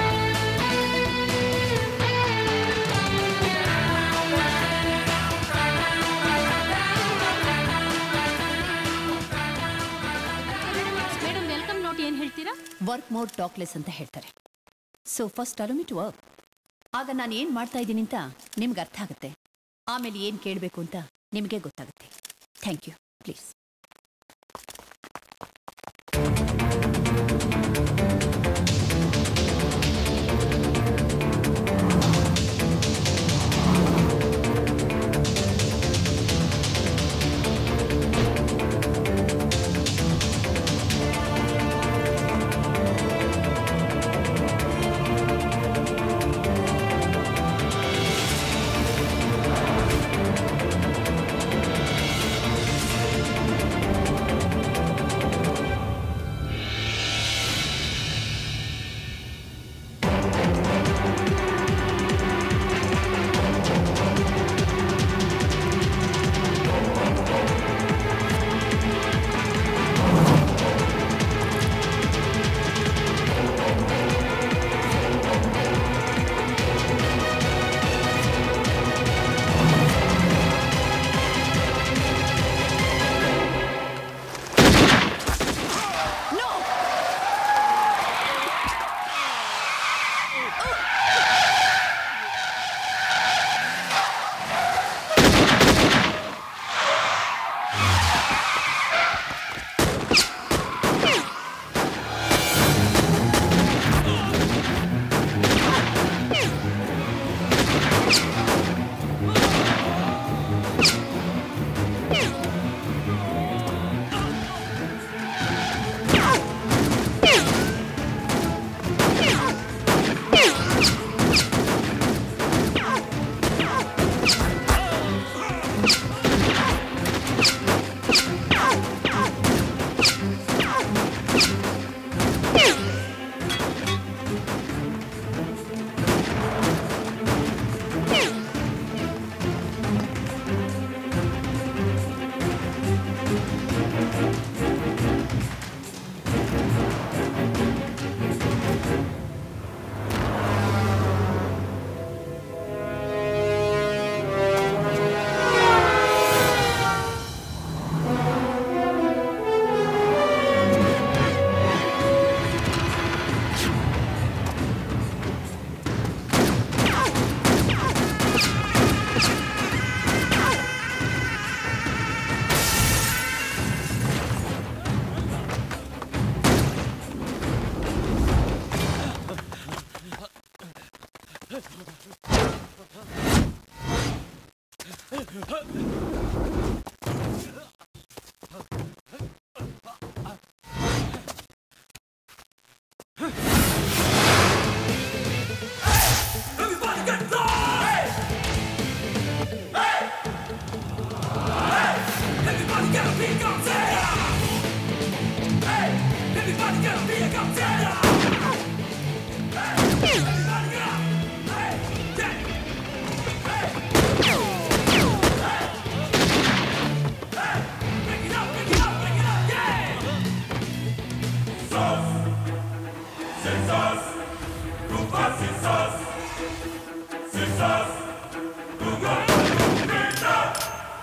Madam welcome note ಏನ್ ಹೇಳ್ತೀರಾ work mode talk less ಅಂತ ಹೇಳ್ತಾರೆ so first allow to work ಆಗ ನಾನು ಏನು ಮಾಡ್ತಾ ಇದ್ದೀನಿ ಅಂತ ನಿಮ್ಗೆ ಅರ್ಥ ಆಗುತ್ತೆ ಆಮೇಲೆ ಏನು ಕೇಳಬೇಕು ಅಂತ ನಿಮಗೆ ಗೊತ್ತಾಗುತ್ತೆ thank you please Everybody get lost! Everybody get a big up Everybody get a big up Everybody get up! Hey! Yeah! Hey! Hey! Bring it up, bring it up, bring it up, yeah! Sauce! C'est sauce! Rupa, c'est sauce! C'est sauce! Rupa, c'est sauce!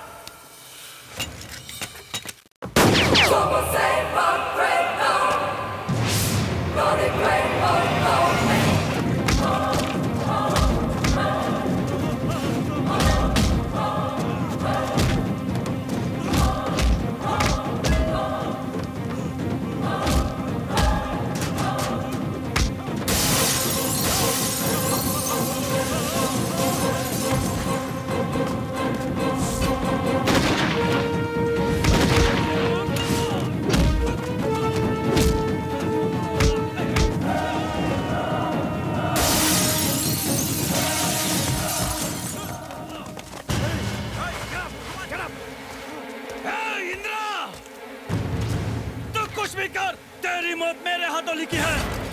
Como say but break down Don't it break or no ए, इंद्रा तू कुछ भी कर तेरी मौत मेरे हाथों लिखी है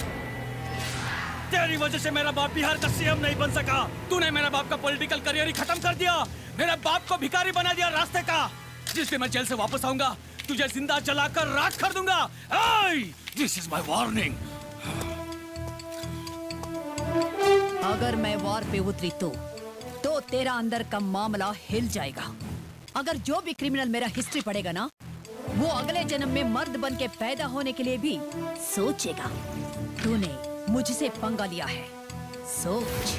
तेरी वजह से मेरा बाप बिहार का सीएम नहीं बन सका तूने मेरे बाप का पॉलिटिकल करियर ही खत्म कर दिया मेरे बाप को भिखारी बना दिया रास्ते का जिस दिन मैं जेल से वापस आऊंगा तुझे जिंदा जलाकर राख कर दूंगा दिस इज माय वार्निंग अगर मैं वॉर पे उतरी तो तो तेरा अंदर का मामला हिल जाएगा अगर जो भी क्रिमिनल मेरा हिस्ट्री पढ़ेगा ना वो अगले जन्म में मर्द बन के पैदा होने के लिए भी सोचेगा तूने मुझसे पंगा लिया है सोच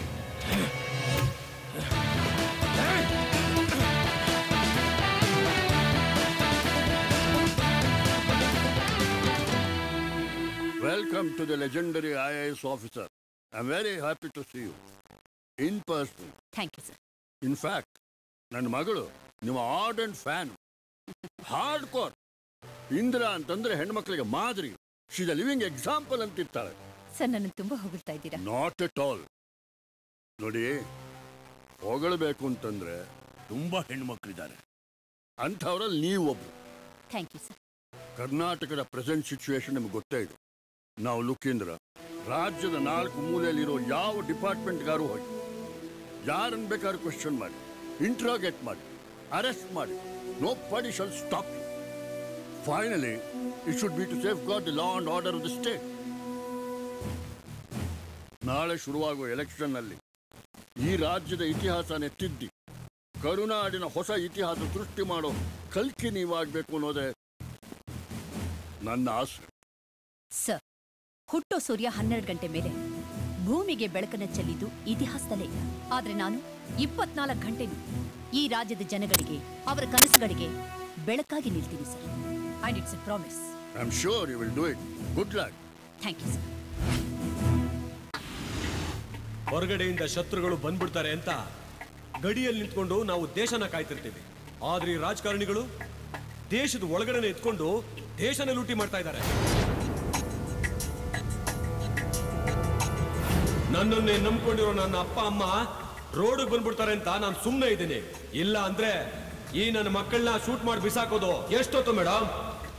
Welcome to the legendary IAS officer. I'm very happy to see you. In person. Thank you sir In fact, ನನ್ನ ಮಗಳು ನಿಮ್ಮ ardent fan hard core Indira ಅಂತಂದ್ರೆ ಹೆಣ್ಮಕ್ಳಿಗೆ ಮಾದರಿ ಶಿಸ್ ಅ ಲಿವಿಂಗ್ ಎಕ್ಸಾಂಪಲ್ ಅಂತಿರ್ತಾಳೆ ಸರ್ ನನ್ನ ತುಂಬಾ ಹೊಗಳ್ತಾ ಇದ್ದೀರಾ ನಾಟ್ ಎಟ್ ಆಲ್ ನೋಡಿ ಹೊಗಳಬೇಕು ಅಂತಂದ್ರೆ ತುಂಬಾ ಹೆಣ್ಮಕ್ಳಿದ್ದಾರೆ ಅಂಥವ್ರಲ್ಲಿ ನೀವು ಒಬ್ರು ಥ್ಯಾಂಕ್ ಯು ಸರ್ ಕರ್ನಾಟಕದ ಪ್ರೆಸೆಂಟ್ ಸಿಚುವೇಶನ್ ನಿಮ್ಗೆ ಗೊತ್ತೇ ಇದೆ ನಾವು ಲುಕೇಂದ್ರ ರಾಜ್ಯದ ನಾಲ್ಕು ಮೂಲೆಯಲ್ಲಿರೋ ಯಾವ ಡಿಪಾರ್ಟ್ಮೆಂಟ್ಗಾರು ಹೋಗಿ ಯಾರನ್ನು ಬೇಕಾದ್ರೂ ಕ್ವಶನ್ ಮಾಡಿ ಇಂಟ್ರಾಗೇಟ್ ಮಾಡಿ ಅರೆಸ್ಟ್ ಮಾಡಿ nobody shall stop finally it should be to safeguard the law and order of the state ನಾಳೆ ಶುರುವಾಗುವ ಎಲೆಕ್ಷನ್ನಲ್ಲಿ ಈ ರಾಜ್ಯದ ಇತಿಹಾಸನೇ ತಿದ್ದಿ ಕರುನಾಡಿನ ಹೊಸ ಇತಿಹಾಸ ಸೃಷ್ಟಿ ಮಾಡೋ ಕಲ್ಕಿ ನೀವಾಗಬೇಕು ಅನ್ನೋದೇ ನನ್ನ ಆಸೆ ಸರ್ ಹುಟ್ಟೋ ಸೂರ್ಯ ಹನ್ನೆರಡು ಗಂಟೆ ಮೇಲೆ ಭೂಮಿಗೆ ಬೆಳಕನ್ನ ಚೆಲ್ಲಿದ್ದು ಇತಿಹಾಸದಲ್ಲೇ ಇಲ್ಲ ಆದ್ರೆ ನಾನು ಇಪ್ಪತ್ನಾಲ್ಕು ಗಂಟೆನೂ ಈ ರಾಜ್ಯದ ಜನಗಳಿಗೆ ಅವರ ಕನಸುಗಳಿಗೆ ಬೆಳಕಾಗಿ ನಿಲ್ತೀನಿ sir and it's a promise I am sure you will do it good luck thank you sir ಹೊರಗಡೆಯಿಂದ ಶತ್ರುಗಳು ಬಂದ್ಬಿಡ್ತಾರೆ ಅಂತ ಗಡಿಯಲ್ಲಿ ನಿಂತ್ಕೊಂಡು ನಾವು ದೇಶನ ಕಾಯ್ತಿರ್ತೀವಿ ಆದ್ರೆ ಈ ರಾಜಕಾರಣಿಗಳು ದೇಶದ ಒಳಗಡೆನೆ ಎತ್ಕೊಂಡು ದೇಶನ ಲೂಟಿ ಮಾಡ್ತಾ ಇದ್ದಾರೆ ನನ್ನನ್ನೇ ನಂಬ್ಕೊಂಡಿರೋ ನನ್ನ ಅಪ್ಪ ಅಮ್ಮ ರೋಡಿಗೆ ಬಂದ್ಬಿಡ್ತಾರೆ ಅಂತ ನಾನು ಸುಮ್ಮನೆ ಇದ್ದೀನಿ ಇಲ್ಲ ಅಂದ್ರೆ ಈ ನನ್ನ ಮಕ್ಕಳನ್ನ ಶೂಟ್ ಮಾಡಿ ಬಿಸಾಕೋದು ಎಷ್ಟೊತ್ತು ಮೇಡಮ್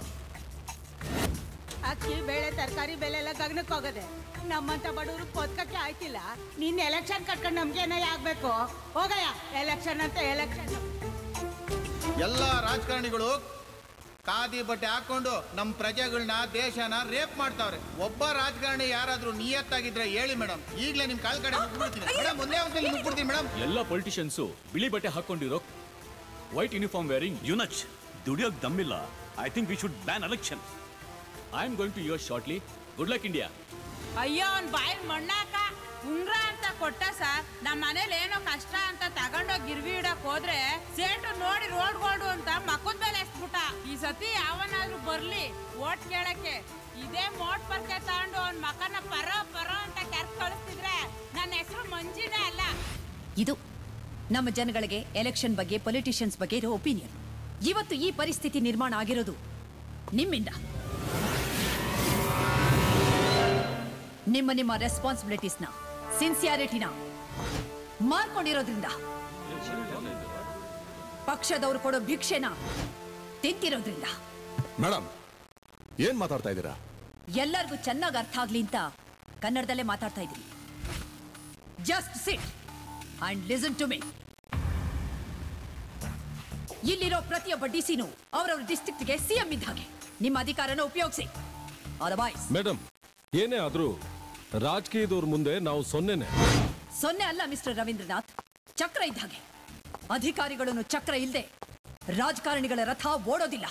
ಅಕ್ಕಿ ಬೇಳೆ ತರಕಾರಿ ಬೆಲೆ ಎಲ್ಲ ಗಗನಕ್ಕೆ ಹೋಗದೆ ನಮ್ಮಂತ ಬಡವರು ಬದುಕಕ್ಕೆ ಆಯ್ತಿಲ್ಲ ನೀನ್ ಎಲೆಕ್ಷನ್ ಕಟ್ಕೊಂಡು ನಮ್ಗೆ ಏನೋ ಆಗ್ಬೇಕು ಹೋಗಯ್ಯ ಎಲೆಕ್ಷನ್ ಅಂತ ಎಲೆಕ್ಷನ್ ಎಲ್ಲ ರಾಜಕಾರಣಿಗಳು ಖಾದಿ ಬಟ್ಟೆ ಹಾಕೊಂಡು ನಮ್ಮ ಪ್ರಜೆಗಳನ್ನ ದೇಶನ ರೇಪ್ ಮಾಡ್ತಾವ್ರೆ ಒಬ್ಬ ರಾಜಕಾರಣಿ ಯಾರಾದ್ರೂ ನಿಯತ್ತಾಗಿದ್ರೆ ಹೇಳಿ ಮೇಡಮ್ ಈಗಲೇ ನಿಮ್ ಕಾಲ್ ಕಡೆ ನುಗ್ಬಿಡ್ತೀನಿ ಮೇಡಮ್ ಒಂದೇ ಒಂದ್ಸಲಿ ನುಗ್ಬಿಡ್ತೀನಿ ಮೇಡಮ್ ಎಲ್ಲ ಪೊಲಿಟಿಷಿಯನ್ಸು ಬಿಳಿ ಬಟ್ಟೆ ಹಾಕೊಂಡಿರೋ ವೈಟ್ ಯೂನಿಫಾರ್ಮ್ ವೇರಿಂಗ್ ಯುನಚ್ ದುಡಿಯೋಕ್ ದಮ್ಮಿಲ್ಲ I think we should ban election I am going to your shortly good luck India ಅಯ್ಯೋ ಅವ್ನ್ ಬಾಯಿಗೆ ಮಣ್ಣಾಕ ಉಂಗ್ರ ಅಂತ ಕೊಟ್ಟ ಸರ್ ನಮ್ಮ ಮನೇಲಿ ಏನೋ ಕಷ್ಟ ಅಂತ ತಗೊಂಡೋಗಿ ಗಿರ್ವಿ ಇಡಕ್ ಹೋದ್ರೆ ಸೇಟು ನೋಡಿ ರೋಡ್ಗೋಡು ಅಂತ ಮಕ್ಕದ ಮೇಲೆ ಎಸ್ಬಿಟ್ಟ ಈ ಸತಿ ಯಾವನಾದ್ರೂ ಬರ್ಲಿ ಓಟ್ ಕೇಳಕ್ಕೆ ಇದೇ ಮೋಟ್ ಪರ್ಕೆ ತಗೊಂಡು ಅವ್ನ್ ಮಕನ ಪರ ಪರ ಅಂತ ಕೆರ್ಕ್ ಕಳಿಸ್ತಿದ್ರೆ ನನ್ನ ಹೆಸರು ಮಂಜಿನ ಇದು ನಮ್ಮ ಜನಗಳಿಗೆ ಎಲೆಕ್ಷನ್ ಬಗ್ಗೆ ಪೊಲಿಟಿಷಿಯನ್ಸ್ ಬಗ್ಗೆ ಇರೋ ಒಪಿನಿಯನ್ ಇವತ್ತು ಈ ಪರಿಸ್ಥಿತಿ ನಿರ್ಮಾಣ ಆಗಿರೋದು ನಿಮ್ಮಿಂದ ನಿಮ್ಮ ನಿಮ್ಮ ರೆಸ್ಪಾನ್ಸಿಬಿಲಿಟೀಸ್ನ ಸಿನ್ಸಿಯಾರಿಟಿನ ಮಾರ್ಕೊಂಡಿರೋದ್ರಿಂದ ಪಕ್ಷದವರು ಕೊಡೋ ಭಿಕ್ಷೆನ ತಿಂತಿರೋದ್ರಿಂದ ಮೇಡಮ್ ಏನ್ ಮಾತಾಡ್ತಾ ಇದ್ದೀರಾ ಎಲ್ಲರಿಗೂ ಚೆನ್ನಾಗಿ ಅರ್ಥ ಆಗ್ಲಿ ಅಂತ ಕನ್ನಡದಲ್ಲೇ ಮಾತಾಡ್ತಾ ಇದ್ದೀನಿ just sit and listen to me ಇಲ್ಲಿರೋ ಪ್ರತಿಯೊಬ್ಬ ಡಿಸಿನೂ ಅವರವ್ರ ಡಿಸ್ಟ್ರಿಕ್ಟ್ಗೆ ಸಿಎಂ ಇದ್ದ ಹಾಗೆ ನಿಮ್ಮ ಅಧಿಕಾರನ ಉಪಯೋಗಿಸಿ ಅದರ್ವೈಸ್ ಮೇಡಮ್ ಏನೇ ಆದ್ರೂ ರಾಜಕೀಯದವ್ರ ಮುಂದೆ ನಾವು ಸೊನ್ನೆನೆ ಸೊನ್ನೆ ಅಲ್ಲ ಮಿಸ್ಟರ್ ರವೀಂದ್ರನಾಥ್ ಚಕ್ರ ಇದ್ದ ಹಾಗೆ ಅಧಿಕಾರಿಗಳನ್ನು ಚಕ್ರ ಇಲ್ಲದೆ ರಾಜಕಾರಣಿಗಳ ರಥ ಓಡೋದಿಲ್ಲ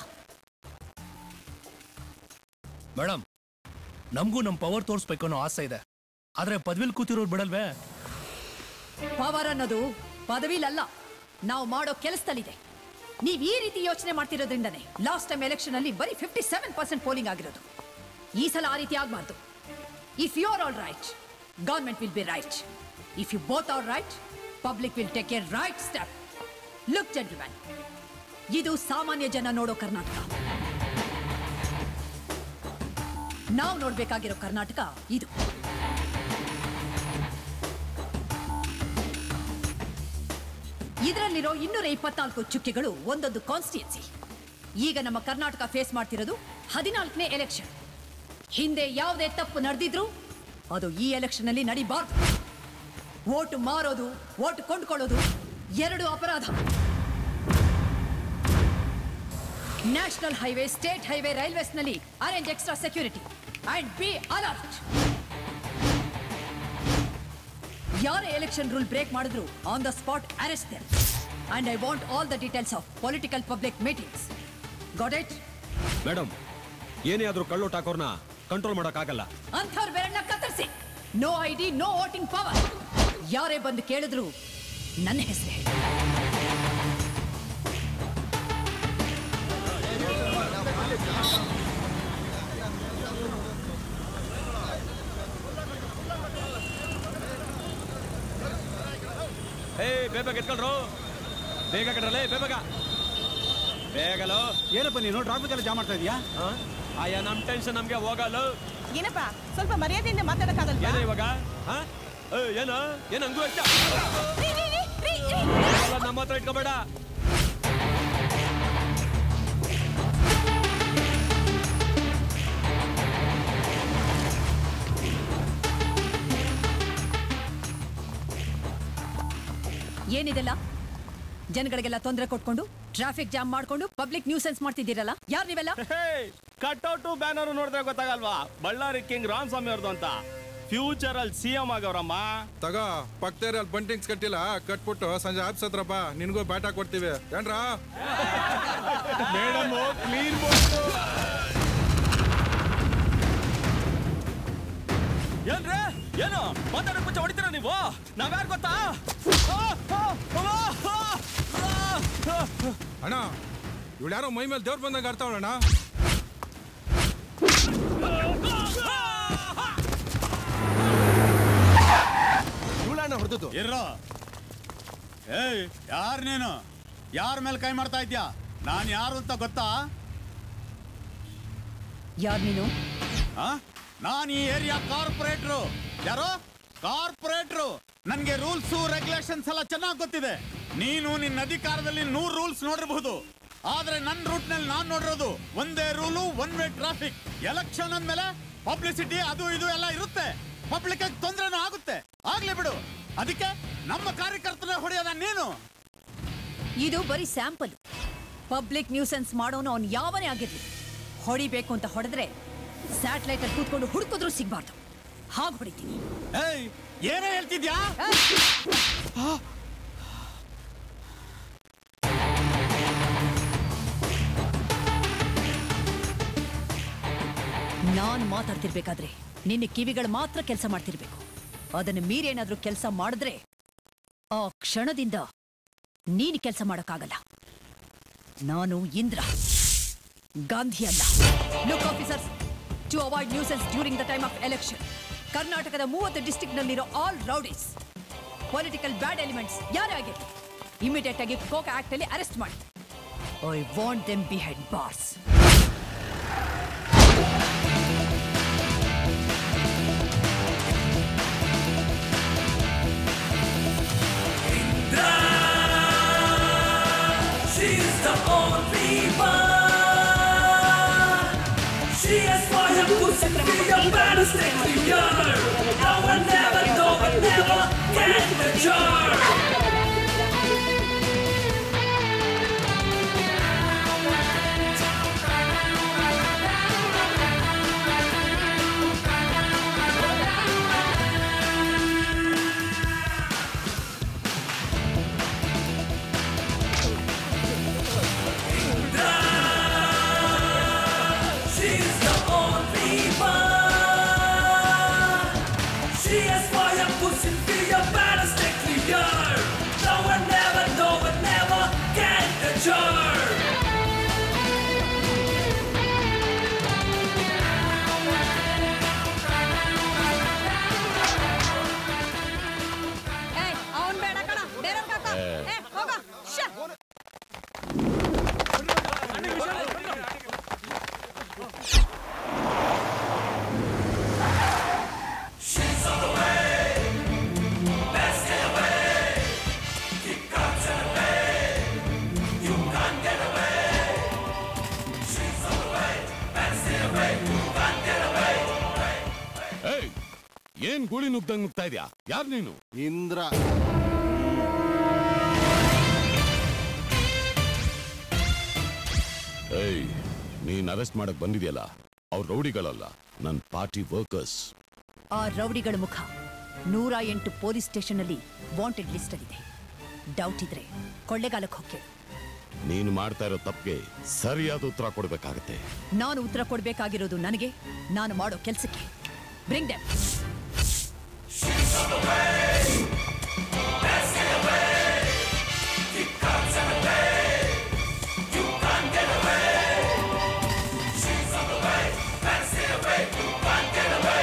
ಮೇಡಮ್ ನಮಗೂ ನಮ್ಮ ಪವರ್ ತೋರಿಸ್ಬೇಕು ಅನ್ನೋ ಆಸೆ ಇದೆ ಆದ್ರೆ ಪದವಿಲ್ ಕೂತಿರೋರು ಬಿಡಲ್ವೇ ಪವರ್ ಅನ್ನೋದು ಪದವಿಲಲ್ಲ ನಾವು ಮಾಡೋ ಕೆಲಸದಲ್ಲಿದೆ ನೀವು ಈ ರೀತಿ ಯೋಚನೆ ಮಾಡ್ತಿರೋದ್ರಿಂದನೇ ಲಾಸ್ಟ್ ಟೈಮ್ ಎಲೆಕ್ಷನ್ ಅಲ್ಲಿ ಬರೀ ಫಿಫ್ಟಿ ಸೆವೆನ್ ಪರ್ಸೆಂಟ್ ಪೋಲಿಂಗ್ ಆಗಿರೋದು ಈ ಸಲ ಆ ರೀತಿ ಆಗಬಾರ್ದು if you are all right government will be right if you both are right public will take a right step look gentleman ಇದು ಸಾಮಾನ್ಯ ಜನ ನೋಡೋ ಕರ್ನಾಟಕ ನಾವು ನೋಡ್ಬೇಕಾಗಿರೋ ಕರ್ನಾಟಕ ಇದು ಇದರಲ್ಲಿರೋ ಇನ್ನೂರ ಇಪ್ಪತ್ನಾಲ್ಕು ಚುಕ್ಕೆಗಳು ಒಂದೊಂದು ಕಾನ್ಸ್ಟಿಟ್ಯೂನ್ಸಿ ಈಗ ನಮ್ಮ ಕರ್ನಾಟಕ ಫೇಸ್ ಮಾಡ್ತಿರೋದು ಹದಿನಾಲ್ಕನೇ ಎಲೆಕ್ಷನ್ ಹಿಂದೆ ಯಾವುದೇ ತಪ್ಪು ನಡೆದಿದ್ರು ಅದು ಈ ಎಲೆಕ್ಷನ್ ಅಲ್ಲಿ ನಡಿಬಾರ್ದು ಓಟು ಮಾರೋದು ಓಟು ಕೊಂಡ್ಕೊಳ್ಳೋದು ಎರಡು ಅಪರಾಧ national highway state highway railways ನಲ್ಲಿ arrange extra security and be alert ಯಾರೇ ಎಲೆಕ್ಷನ್ ರೂಲ್ ಬ್ರೇಕ್ ಮಾಡಿದ್ರು on the spot arrest them and I want all the details of political public meetings got it madam ಏನೇ ಆದ್ರೂ ಕಳ್ಳೋಟ ಹಾಕೋರ್ನ control ಮಾಡೋಕ್ಕಾಗಲ್ಲ ಅಂಥವ್ರ ಬೆರಳನ್ನ ಕತ್ತರಿಸಿ no I D no voting power ಯಾರೇ ಬಂದು ಕೇಳಿದ್ರು ನನ್ನ ಹೆಸರು ಹೇಳಿ ಏ ಬೇಗ ಎತ್ಕೊಳ್ರು ಬೇಗ ಕಟ್ರಲ್ಲ ಬೇಗ ಬೇಗಲೋ ಏನಪ್ಪ ನೀನು ಟ್ರಾಫಿಕ್ ಅಲ್ಲಿ ಜಾಮ್ ಮಾಡ್ತಾ ಇದೀಯಾ ಆಯಾ ನಮ್ ಟೆನ್ಷನ್ ನಮ್ಗೆ ಹೋಗಲ್ಲ ಏನಪ್ಪ ಸ್ವಲ್ಪ ಮರ್ಯಾದೆಯಿಂದ ಮಾತಾಡಕ್ಕಾಗಲ್ವಾ ಏನ ಇವಾಗ ಹಾ? ಏ, ಏನ ಏನ್ ಹಂಗೂ ಅಷ್ಟ ನಮ್ಮ ಹತ್ರ ಇಟ್ಕೋಬೇಡ ಏನಿದೆಲ್ಲ ಜನಗಳಿಗೆಲ್ಲ ತೊಂದರೆ ಕೊಟ್ಕೊಂಡು ಟ್ರಾಫಿಕ್ ಜಾಮ್ ಮಾಡ್ಕೊಂಡು ಪಬ್ಲಿಕ್ ನ್ಯೂಸೆನ್ಸ್ ಮಾಡ್ತಿದ್ದೀರಲ್ಲ ಯಾರು ನೀವೆಲ್ಲ ಕಟ್ಔಟು ಬ್ಯಾನರ್ ನೋಡಿದ್ರೆ ಗೊತ್ತಾಗಲ್ವಾ ಬಳ್ಳಾರಿ ಕಿಂಗ್ ರಾಮಸ್ವಾಮಿ ಅವ್ರದ್ದು ಅಂತ ಫ್ಯೂಚರ್ ಅಲ್ಲಿ ಸಿ ಎಂ ಆಗವ್ರಮ್ಮ ತಗ ಪಕ್ಕದಲ್ಲಿ ಅಲ್ಲಿ ಬಂಟಿಂಗ್ಸ್ ಕಟ್ಟಿಲ್ಲ ಕಟ್ಬಿಟ್ಟು ಸಂಜೆ ಆಫೀಸ್ ಹತ್ರ ಬಾ ನಿನ್ಗೂ ಬ್ಯಾಟ ಕೊಡ್ತೀವಿ ಏನ್ರಾ ಮೇಡಮ್ ಕ್ಲೀನ್ ಏನ್ರೇ ಏನು ಮಾತಾಡಕ್ ಮುಂಚೆ ಹೊಡಿತೀರಾ ನೀವು ನಾವ್ಯಾರು ಗೊತ್ತಾ ಆ, ಆ, ಅವ್ವ, ಆ, ಆ, ಆ. ಅಣ್ಣ ಇವಳು ಯಾರೋ ಮೈ ಮೇಲೆ ದೇವ್ರು ಬಂದಂಗೆ ಆಡ್ತಾವಳಣ್ಣ ಇವಳಣ್ಣ ಹೊಡೆದದ್ದು ಇರೋ ಏಯ್ ಯಾರ್ ನೀನು ಯಾರ ಮೇಲೆ ಕೈ ಮಾಡ್ತಾ ಇದ್ಯಾ ನಾನ್ ಯಾರು ಅಂತ ಗೊತ್ತಾ ಯಾರು ನೀನು ಆ? ನಾನ್ ಈ ಏರಿಯಾ ಕಾರ್ಪೊರೇಟ್ರು ಯಾರೋ ಕಾರ್ಪೊರೇಟ್ರು ನನ್ಗೆ ರೂಲ್ಸ್ ರೆಗ್ಯುಲೇಷನ್ಸ್ ಎಲ್ಲ ಚೆನ್ನಾಗಿ ಗೊತ್ತಿದೆ ನೀನು ನಿನ್ನ ಅಧಿಕಾರದಲ್ಲಿ ನೂರ್ ರೂಲ್ಸ್ ನೋಡಿರಬಹುದು ಆದ್ರೆ ನನ್ನ ರೂಟ್ ನಲ್ಲಿ ನಾನ್ ನೋಡಿರೋದು ಒಂದೇ rule one way traffic election ಅಂದ್ಮೇಲೆ ಪಬ್ಲಿಸಿಟಿ ಅದು ಇದು ಎಲ್ಲ ಇರುತ್ತೆ ಪಬ್ಲಿಕ್ ತೊಂದರೆನೂ ಆಗುತ್ತೆ ಆಗ್ಲಿ ಬಿಡು ಅದಕ್ಕೆ ನಮ್ಮ ಕಾರ್ಯಕರ್ತನ ಹೊಡೆಯೋದ ನೀನು ಇದು ಬರೀ ಸ್ಯಾಂಪಲ್ ಪಬ್ಲಿಕ್ ನ್ಯೂಸೆನ್ಸ್ ಮಾಡೋನು ಅವ್ನು ಯಾವನೇ ಆಗಿರ್ಲಿ ಹೊಡಿಬೇಕು ಅಂತ ಹೊಡೆದ್ರೆ ಸ್ಯಾಟಲೈಟ್ ಅಲ್ಲಿ ಕೂತ್ಕೊಂಡು ಹುಡುಕಿದ್ರು ಸಿಗ್ಬಾರ್ದು ಹಾಗೆ ಹೊಡಿತೀನಿ ಏಯ್ ಏನೇ ಹೇಳ್ತಿದ್ಯಾ ನಾನ್ ಮಾತಾಡ್ತಿರ್ಬೇಕಾದ್ರೆ ನಿನ್ನ ಕಿವಿಗಳು ಮಾತ್ರ ಕೆಲಸ ಮಾಡ್ತಿರ್ಬೇಕು ಅದನ್ನು ಮೀರೇನಾದ್ರೂ ಕೆಲಸ ಮಾಡಿದ್ರೆ ಆ ಕ್ಷಣದಿಂದ ನೀನು ಕೆಲಸ ಮಾಡೋಕ್ಕಾಗಲ್ಲ ನಾನು ಇಂದ್ರ ಗಾಂಧಿ ಅಲ್ಲ look officers to avoid nuisance during the time of election ಕರ್ನಾಟಕದ ಮೂವತ್ತು ಡಿಸ್ಟ್ರಿಕ್ಟ್ನಲ್ಲಿರೋ all rowdies political bad elements ಯಾರೇ ಆಗಿರ್ಲಿ ಇಮಿಡಿಯೇಟ್ ಆಗಿ ಕೋಕ್ ಆಕ್ಟ್ ಅಲ್ಲಿ ಅರೆಸ್ಟ್ ಮಾಡಿ I want them behind bars She's the only one. She has fire, pussy, be a baddest thing we are. No one never, no one never get the jar. She's the only one. She has fire, pussy, be a baddest thing we are. No one never, no one never get the jar. ಅವನ್ ಬೇಡ ಕಣ ಬೇರೆ ಹೋಗ She's on the way. Let's get away. Keep cutting away. You can't get away. She's on the way. Let's get away. You can't get away. ಏಯ್ ಏನ್ ಗೂಳಿ ನುಗ್ದಂಗ್ ನುಗ್ತಾ ಇದ್ಯಾ ಯಾರ್ ನೀನು ಇಂದ್ರ ಏಯ್ ನೀನ್ ಅರೆಸ್ಟ್ ಮಾಡಕ್ ಬಂದಿದ್ಯಲ್ಲ ಅವ್ರ ರೌಡಿಗಳಲ್ಲ ನನ್ ಪಾರ್ಟಿ ವರ್ಕರ್ಸ್ ಆ ರೌಡಿಗಳ ಮುಖ ನೂರ ಎಂಟು ಪೊಲೀಸ್ ಸ್ಟೇಷನ್ ಅಲ್ಲಿ ವಾಂಟೆಡ್ ಲಿಸ್ಟ್ ಅಲ್ಲಿದೆ ಡೌಟ್ ಇದ್ರೆ ಕೊಳ್ಳೆಗಾಲಕ್ಕೆ ಹೋಗಿ ನೀನು ಮಾಡ್ತಾ ಇರೋ ತಪ್ಪಿಗೆ ಸರಿಯಾದ ಉತ್ತರ ಕೊಡ್ಬೇಕಾಗತ್ತೆ ನಾನು ಉತ್ತರ ಕೊಡ್ಬೇಕಾಗಿರೋದು ನನಗೆ ನಾನು ಮಾಡೋ ಕೆಲ್ಸಕ್ಕೆ bring them She's on the way. Let's get away. Keep cutting away. You can't get away. She's on the way. Let's get away. You can't get away.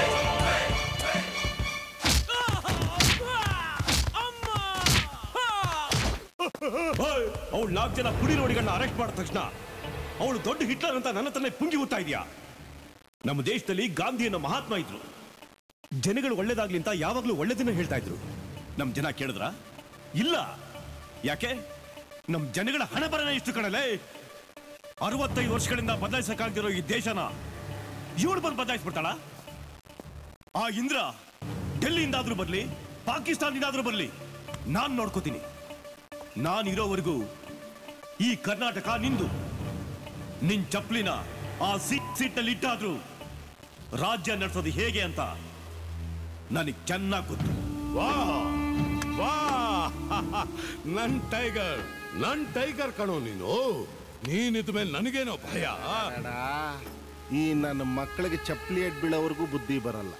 ಅವಳು ನಾಲ್ಕು ಜನ ಪುಡಿ ರೋಡಿಗಳನ್ನ ಅರೆಸ್ಟ್ ಮಾಡಿದ ತಕ್ಷಣ ಅವಳು ದೊಡ್ಡ ಹಿಟ್ಲರ್ ಅಂತ ನನ್ನ ಹತ್ರನೇ ಪುಂಗಿ ಊತಾ ಇದೆಯಾ ನಮ್ಮ ದೇಶದಲ್ಲಿ ಗಾಂಧಿಯನ್ನ ಮಹಾತ್ಮ ಇದ್ರು ಜನಗಳು ಒಳ್ಳೇದಾಗ್ಲಿ ಅಂತ ಯಾವಾಗ್ಲೂ ಒಳ್ಳೇದನ್ನ ಹೇಳ್ತಾ ಇದ್ರು ನಮ್ ಜನ ಕೇಳಿದ್ರ ಇಲ್ಲ ಯಾಕೆ ನಮ್ ಜನಗಳ ಹಣ ಬರನ ಇಷ್ಟು ಕಣಲೇ ಅರವತ್ತೈದು ವರ್ಷಗಳಿಂದ ಬದಲಾಯಿಸಕ್ಕಾಗ್ದಿರೋ ಈ ದೇಶನ ಇವಳು ಬಂದು ಬದಲಾಯಿಸ್ಬಿಡ್ತಾಳ ಆ ಇಂದ್ರ ಡೆಲ್ಲಿಯಿಂದಾದ್ರೂ ಬರ್ಲಿ ಪಾಕಿಸ್ತಾನದಿಂದಾದ್ರೂ ಬರ್ಲಿ ನಾನ್ ನೋಡ್ಕೋತೀನಿ ನಾನ್ ಇರೋವರೆಗೂ ಈ ಕರ್ನಾಟಕ ನಿಂದು ನಿನ್ ಚಪ್ಲಿನ ಆ ಸೀಟ್ ಸೀಟ್ನಲ್ಲಿ ಇಟ್ಟಾದ್ರೂ ರಾಜ್ಯ ನಡೆಸೋದು ಹೇಗೆ ಅಂತ ನನಗೆ ಚೆನ್ನಾಗಿ ಗೊತ್ತು ವಾ ವಾ ನನ್ ಟೈಗರ್ ನನ್ ಟೈಗರ್ ಕಣೋ ನೀನು ನೀನಿದ ಮೇಲೆ ನನಗೇನೋ ಭಯ ಈ ನನ್ನ ಮಕ್ಕಳಿಗೆ ಚಪ್ಪಲಿ ಎಡ್ ಬೀಳೋವರೆಗೂ ಬುದ್ಧಿ ಬರಲ್ಲ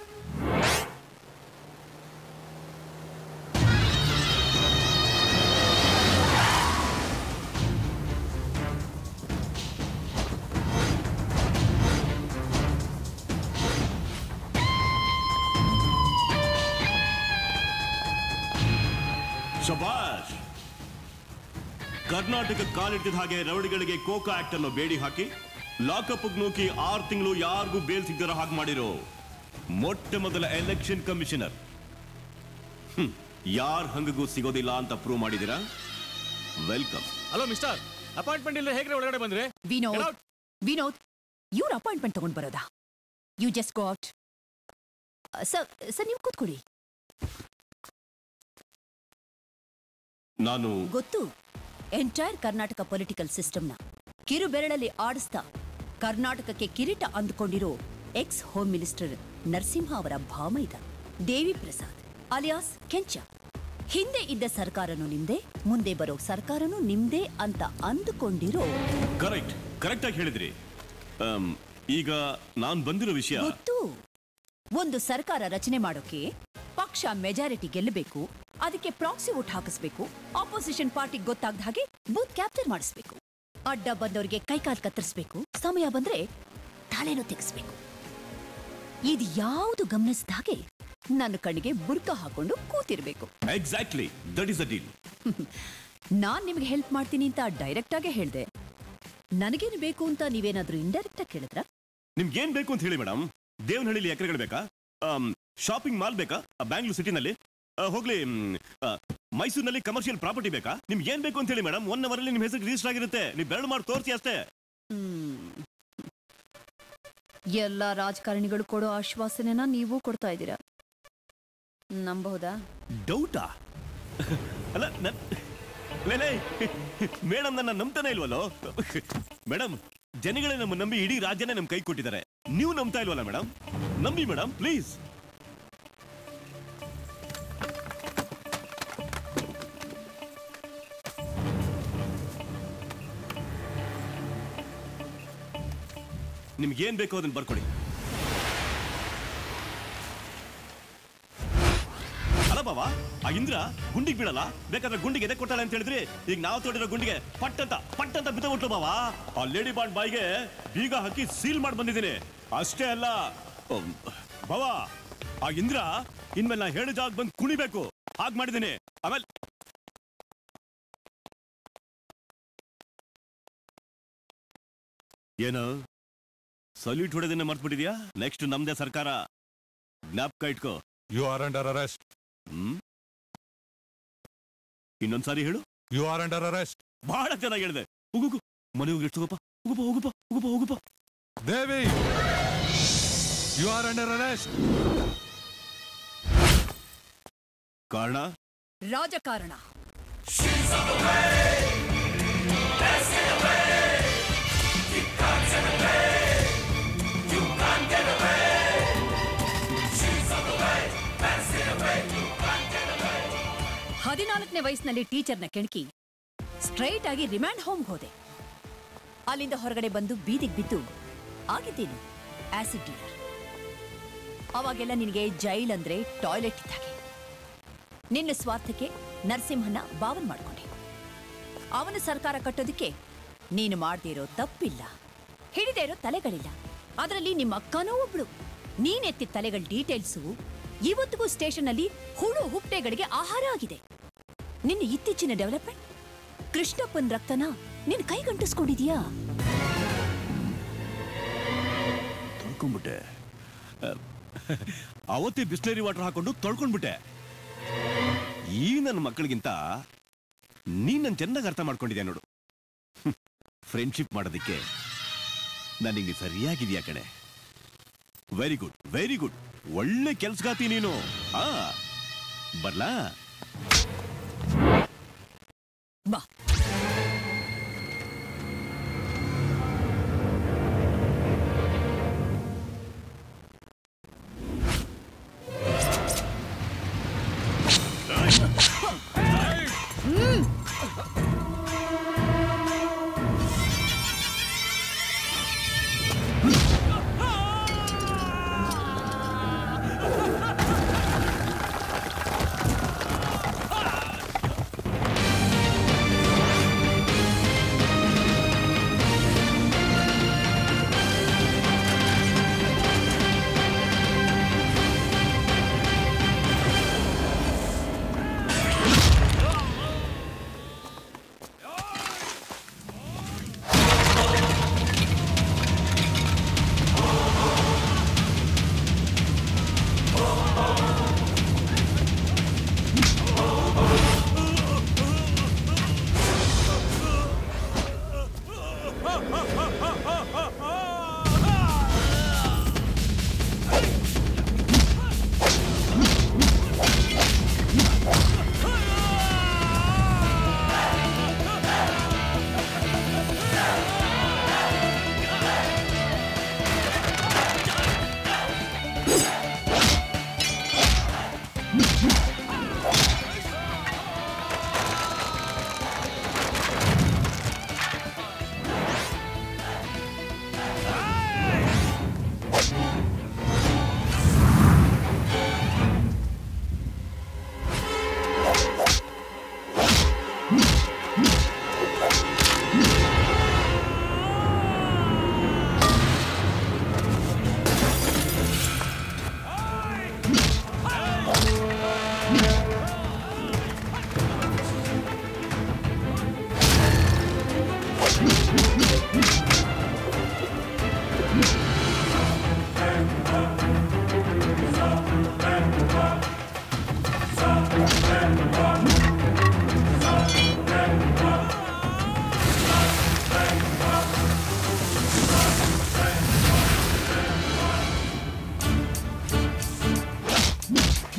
ಶಬಾಷ್ ಕರ್ನಾಟಕ ಕಾಲಿಟ್ಟಿದ ಹಾಗೆ ರೌಡಿಗಳಿಗೆ ಕೋಕಾ ಆಕ್ಟ್ ಅನ್ನು ಬೇಡಿ ಹಾಕಿ ಲಾಕಪ್ ನೂಕಿ ಆರು ತಿಂಗಳು ಯಾರಿಗೂ ಬೇಲ್ ಸಿಗದಿರ ಹಾಗೆ ಮಾಡಿರೋ ಮೊಟ್ಟ ಮೊದಲ ಎಲೆಕ್ಷನ್ ಕಮಿಷನರ್ ಯಾರ ಹಂಗಗೂ ಸಿಗೋದಿಲ್ಲ ಅಂತ ಪ್ರೂವ್ ಮಾಡಿದಿರಾ ವೆಲ್ಕಮ್ ಹಲೋ ಮಿಸ್ಟರ್ ಅಪಾಯಿಂಟ್ಮೆಂಟ್ ಇಲ್ಲದೆ ಹೇಗ್ರೆ ಒಳಗಡೆ ಬಂದ್ರೆ ವಿನೋದ್ ವಿನೋದ್ ಇವ್ರ ಅಪಾಯಿಂಟ್ಮೆಂಟ್ ತಗೊಂಡ್ ಬರೋದಾ you just got sir sir ನೀವು ಕೂತ್ಕೊಳ್ಳಿ ನಾನು ಗೊತ್ತು ಎಂಟೈರ್ ಕರ್ನಾಟಕ ಪೊಲಿಟಿಕಲ್ ಸಿಸ್ಟಮ್ನ ಕಿರು ಬೆರಳಲ್ಲಿ ಆಡಿಸ್ತಾ ಕರ್ನಾಟಕಕ್ಕೆ ಕಿರೀಟ ಅಂದುಕೊಂಡಿರೋ ಎಕ್ಸ್ ಹೋಮ್ ಮಿನಿಸ್ಟರ್ ನರಸಿಂಹ ಅವರ ಭಾಮೈದ ದೇವಿ ಪ್ರಸಾದ್ ಅಲಿಯಾಸ್ ಕೆಂಚ ಹಿಂದೆ ಇದ್ದ ಸರ್ಕಾರನೂ ನಿಮ್ದೇ ಮುಂದೆ ಬರೋ ಸರ್ಕಾರನೂ ನಿಮ್ದೇ ಅಂತ ಅಂದುಕೊಂಡಿರೋ ಕರೆಕ್ಟ್ ಕರೆಕ್ಟ್ ಆಗಿ ಹೇಳಿದ್ರಿ ಆಮ್, ಈಗ ನಾನ್ ಬಂದಿರೋ ವಿಷಯ ಗೊತ್ತು ಒಂದು ಸರ್ಕಾರ ರಚನೆ ಮಾಡೋಕೆ ಪಕ್ಷ ಮೆಜಾರಿಟಿ ಗೆಲ್ಲಬೇಕು ಅದಕ್ಕೆ ಪ್ರಾಕ್ಸಿ ವೋಟ್ ಹಾಕಿಸ್ಬೇಕು ಆಪೋಸಿಷನ್ ಪಾರ್ಟಿ ಗೊತ್ತಾಗ್ದ ಹಾಗೆ ಬೂತ್ ಕ್ಯಾಪ್ಚರ್ ಮಾಡಿಸ್ಬೇಕು ಅಡ್ಡ ಬಂದವರಿಗೆ ಕೈಕಾಲ್ ಕತ್ತರಿಸ್ಬೇಕು ಸಮಯ ಬಂದ್ರೆ ತಲೆನೂ ತೆಗೆಸ್ಬೇಕು ಇದು ಯಾವುದು ಗಮನಿಸಿದ ಹಾಗೆ ನನ್ನ ಕಣ್ಣಿಗೆ ಬುರ್ಕ ಹಾಕೊಂಡು ಕೂತಿರ್ಬೇಕು exactly that is the deal ನಾನ್ ನಿಮ್ಗೆ ಹೆಲ್ಪ್ ಮಾಡ್ತೀನಿ ಅಂತ ಡೈರೆಕ್ಟ್ ಆಗೇ ಹೇಳ್ದೆ ನನಗೇನು ಬೇಕು ಅಂತ ನೀವೇನಾದ್ರೂ ಇಂಡೈರೆಕ್ಟ್ ಆಗಿ ಕೇಳಿದ್ರ ನಿಮ್ಗೆ ಏನ್ ಬೇಕು ಅಂತ ಹೇಳಿ ಮೇಡಮ್ ದೇವನಹಳ್ಳಿಲಿ ಎಕರೆಗಳು ಬೇಕಾ ಶಾಪಿಂಗ್ ಮಾಲ್ ಬೇಕಾ ಬ್ಯಾಂಗ್ಳೂರ್ ಸಿಟಿನಲ್ಲಿ ಹೋಗ್ಲಿ ಮ್, ಆ, ಮೈಸೂರಿನಲ್ಲಿ ಕಮರ್ಷಿಯಲ್ ಪ್ರಾಪರ್ಟಿ ಬೇಕಾ ನಿಮ್ಗೆ ಏನ್ ಬೇಕು ಅಂತ ಹೇಳಿ ಮೇಡಮ್ ಒನ್ ಅವರ್ ಅಲ್ಲಿ ನಿಮ್ ಹೆಸರು ರಿಜಿಸ್ಟರ್ ಆಗಿರುತ್ತೆ ನೀವು ಬೆರಳು ಮಾಡಿ ತೋರಿಸಿ ಅಷ್ಟೇ ಎಲ್ಲ ರಾಜಕಾರಣಿಗಳು ಕೊಡೋ ಆಶ್ವಾಸನೆನ ನೀವು ಕೊಡ್ತಾ ಇದ್ದೀರಾ ನಂಬಹುದಾ ಡೌಟಾ ಅಲ್ಲ ನನ್ ಲೇ ಮೇಡಮ್ ನನ್ನ ನಂಬ್ತಾನೆ ಇಲ್ವಲ್ಲೋ ಮೇಡಮ್ ಜನಗಳೇ ನಮ್ಮ ನಂಬಿ ಇಡೀ ರಾಜ್ಯನೇ ನಮ್ ಕೈ ಕೊಟ್ಟಿದ್ದಾರೆ ನೀವು ನಂಬ್ತಾ ಇಲ್ವಲ್ಲ ಮೇಡಮ್ ನಂಬಿ ಮೇಡಮ್ ಪ್ಲೀಸ್ ನಿಮ್ಗೆ ಏನ್ ಬೇಕೋ ಅದನ್ನ ಬರ್ಕೊಡಿ ಅಲ್ಲ ಬಾವಾ ಆ ಇಂದ್ರ ಗುಂಡಿಗೆ ಬೀಳಲ್ಲ ಬೇಕಾದ್ರೆ ಗುಂಡಿಗೆ ಎದೆ ಕೊಟ್ಟಾಳೆ ಅಂತ ಹೇಳಿದ್ರಿ ಈಗ ನಾವು ತೋಡಿರೋ ಗುಂಡಿಗೆ ಪಟ್ ಅಂತ ಪಟ್ ಅಂತ ಬಿದ್ದ ಬಿಟ್ಲು ಬಾವಾ ಆ ಲೇಡಿ ಬಾಂಡ್ ಬಾಯ್ಗೆ ಬೀಗ ಹಾಕಿ ಸೀಲ್ ಮಾಡಿ ಬಂದಿದ್ದೀನಿ ಅಷ್ಟೇ ಅಲ್ಲ ಅಮ್, ಬಾವಾ ಆ ಇಂದ್ರ ಇನ್ಮೇಲೆ ನಾ ಹೇಳಿದ ಜಾಗ ಬಂದು ಕುಣಿಬೇಕು ಹಾಗೆ ಮಾಡಿದ್ದೀನಿ ಆಮೇಲೆ ಏನು ಸಲ್ಯೂಟ್ ಹೊಡೆದನ್ನ ಮರ್ತ್ಬಿಟ್ಟಿದ್ಯಾ ನೆಕ್ಸ್ಟ್ ನಮ್ದೇ ಸರ್ಕಾರ ಜ್ಞಾಪಕ ಇಟ್ಕೋ you are under arrest hmm ಇನ್ನೊಂದ್ಸಾರಿ ಹೇಳು ಯು ಆರ್ ಅಂಡರ್ ಅರೆಸ್ಟ್ ಬಹಳ ಚೆನ್ನಾಗಿ ಹೇಳಿದೆ ಹೋಗು ಮನೆ ಹೋಗಿ ಎಷ್ಟು ಹೋಗಪ್ಪ ಹೋಗಪ್ಪ ಹೋಗಪ್ಪ ಹೋಗಪ್ಪ ಹೋಗಪ್ಪ Devi you are under arrest ಕಾರಣ ರಾಜಕಾರಣ ಹದಿನಾಲ್ಕನೇ ವಯಸ್ಸಿನಲ್ಲಿ ಟೀಚರ್ನ ಕೆಣಕಿ ಸ್ಟ್ರೈಟ್ ಆಗಿ ರಿಮ್ಯಾಂಡ್ ಹೋಮ್ ಹೋದೆ ಅಲ್ಲಿಂದ ಹೊರಗಡೆ ಬಂದು ಬೀದಿಗೆ ಬಿದ್ದು ಆಗಿದ್ದೇನು ಆಸಿಡ್ ಡೀಲರ್ ಅವಾಗೆಲ್ಲ ನಿನಗೆ ಜೈಲ್ ಅಂದ್ರೆ ಟಾಯ್ಲೆಟ್ ಇದ್ದಾಗೆ ನಿನ್ನ ಸ್ವಾರ್ಥಕ್ಕೆ ನರಸಿಂಹನ ಬಾವನ್ ಮಾಡ್ಕೊಂಡೆ ಅವನ ಸರ್ಕಾರ ಕಟ್ಟೋದಕ್ಕೆ ನೀನು ಮಾಡದೇ ಇರೋ ತಪ್ಪಿಲ್ಲ ಹಿಡಿದೇ ಇರೋ ತಲೆಗಳಿಲ್ಲ ಅದರಲ್ಲಿ ನಿಮ್ಮ ಅಕ್ಕನೂ ಒಬ್ಳು ನೀನೆತ್ತಿದ ತಲೆಗಳ ಡೀಟೇಲ್ಸು ಇವತ್ತಿಗೂ ಸ್ಟೇಷನ್ನಲ್ಲಿ ಹುಳು ಹುಪ್ಪೆಗಳಿಗೆ ಆಹಾರ ಆಗಿದೆ ನಿನ್ನ ಇತ್ತೀಚಿನ ಡೆವಲಪ್ಮೆಂಟ್ ಕೃಷ್ಣಪ್ಪನ್ ರಕ್ತನ ನಿನ್ನ ಕೈಗಂಟಿಸ್ಕೊಂಡಿದ್ಯಾ ತೊಳ್ಕೊಂಡ್ಬಿಟ್ಟೆ ಅಹ್, ಅವತ್ತೇ ಬಿಸ್ಲೇರಿ ವಾಟರ್ ಹಾಕೊಂಡು ತೊಳ್ಕೊಂಡ್ಬಿಟ್ಟೆ ಈ ನನ್ನ ಮಕ್ಕಳಿಗಿಂತ ನೀನ್ ನನ್ ಚೆನ್ನಾಗಿ ಅರ್ಥ ಮಾಡ್ಕೊಂಡಿದ್ಯಾ ನೋಡು ಫ್ರೆಂಡ್ಶಿಪ್ ಮಾಡೋದಕ್ಕೆ ನನಗೆ ನೀ ಸರಿಯಾಗಿದ್ಯಾ ಕಣೆ ವೆರಿ ಗುಡ್ ವೆರಿ ಗುಡ್ ಒಳ್ಳೆ ಕೆಲ್ಸಗಾತಿ ನೀನು ಆ ಬರ್ಲಾ ಬಾ Ah!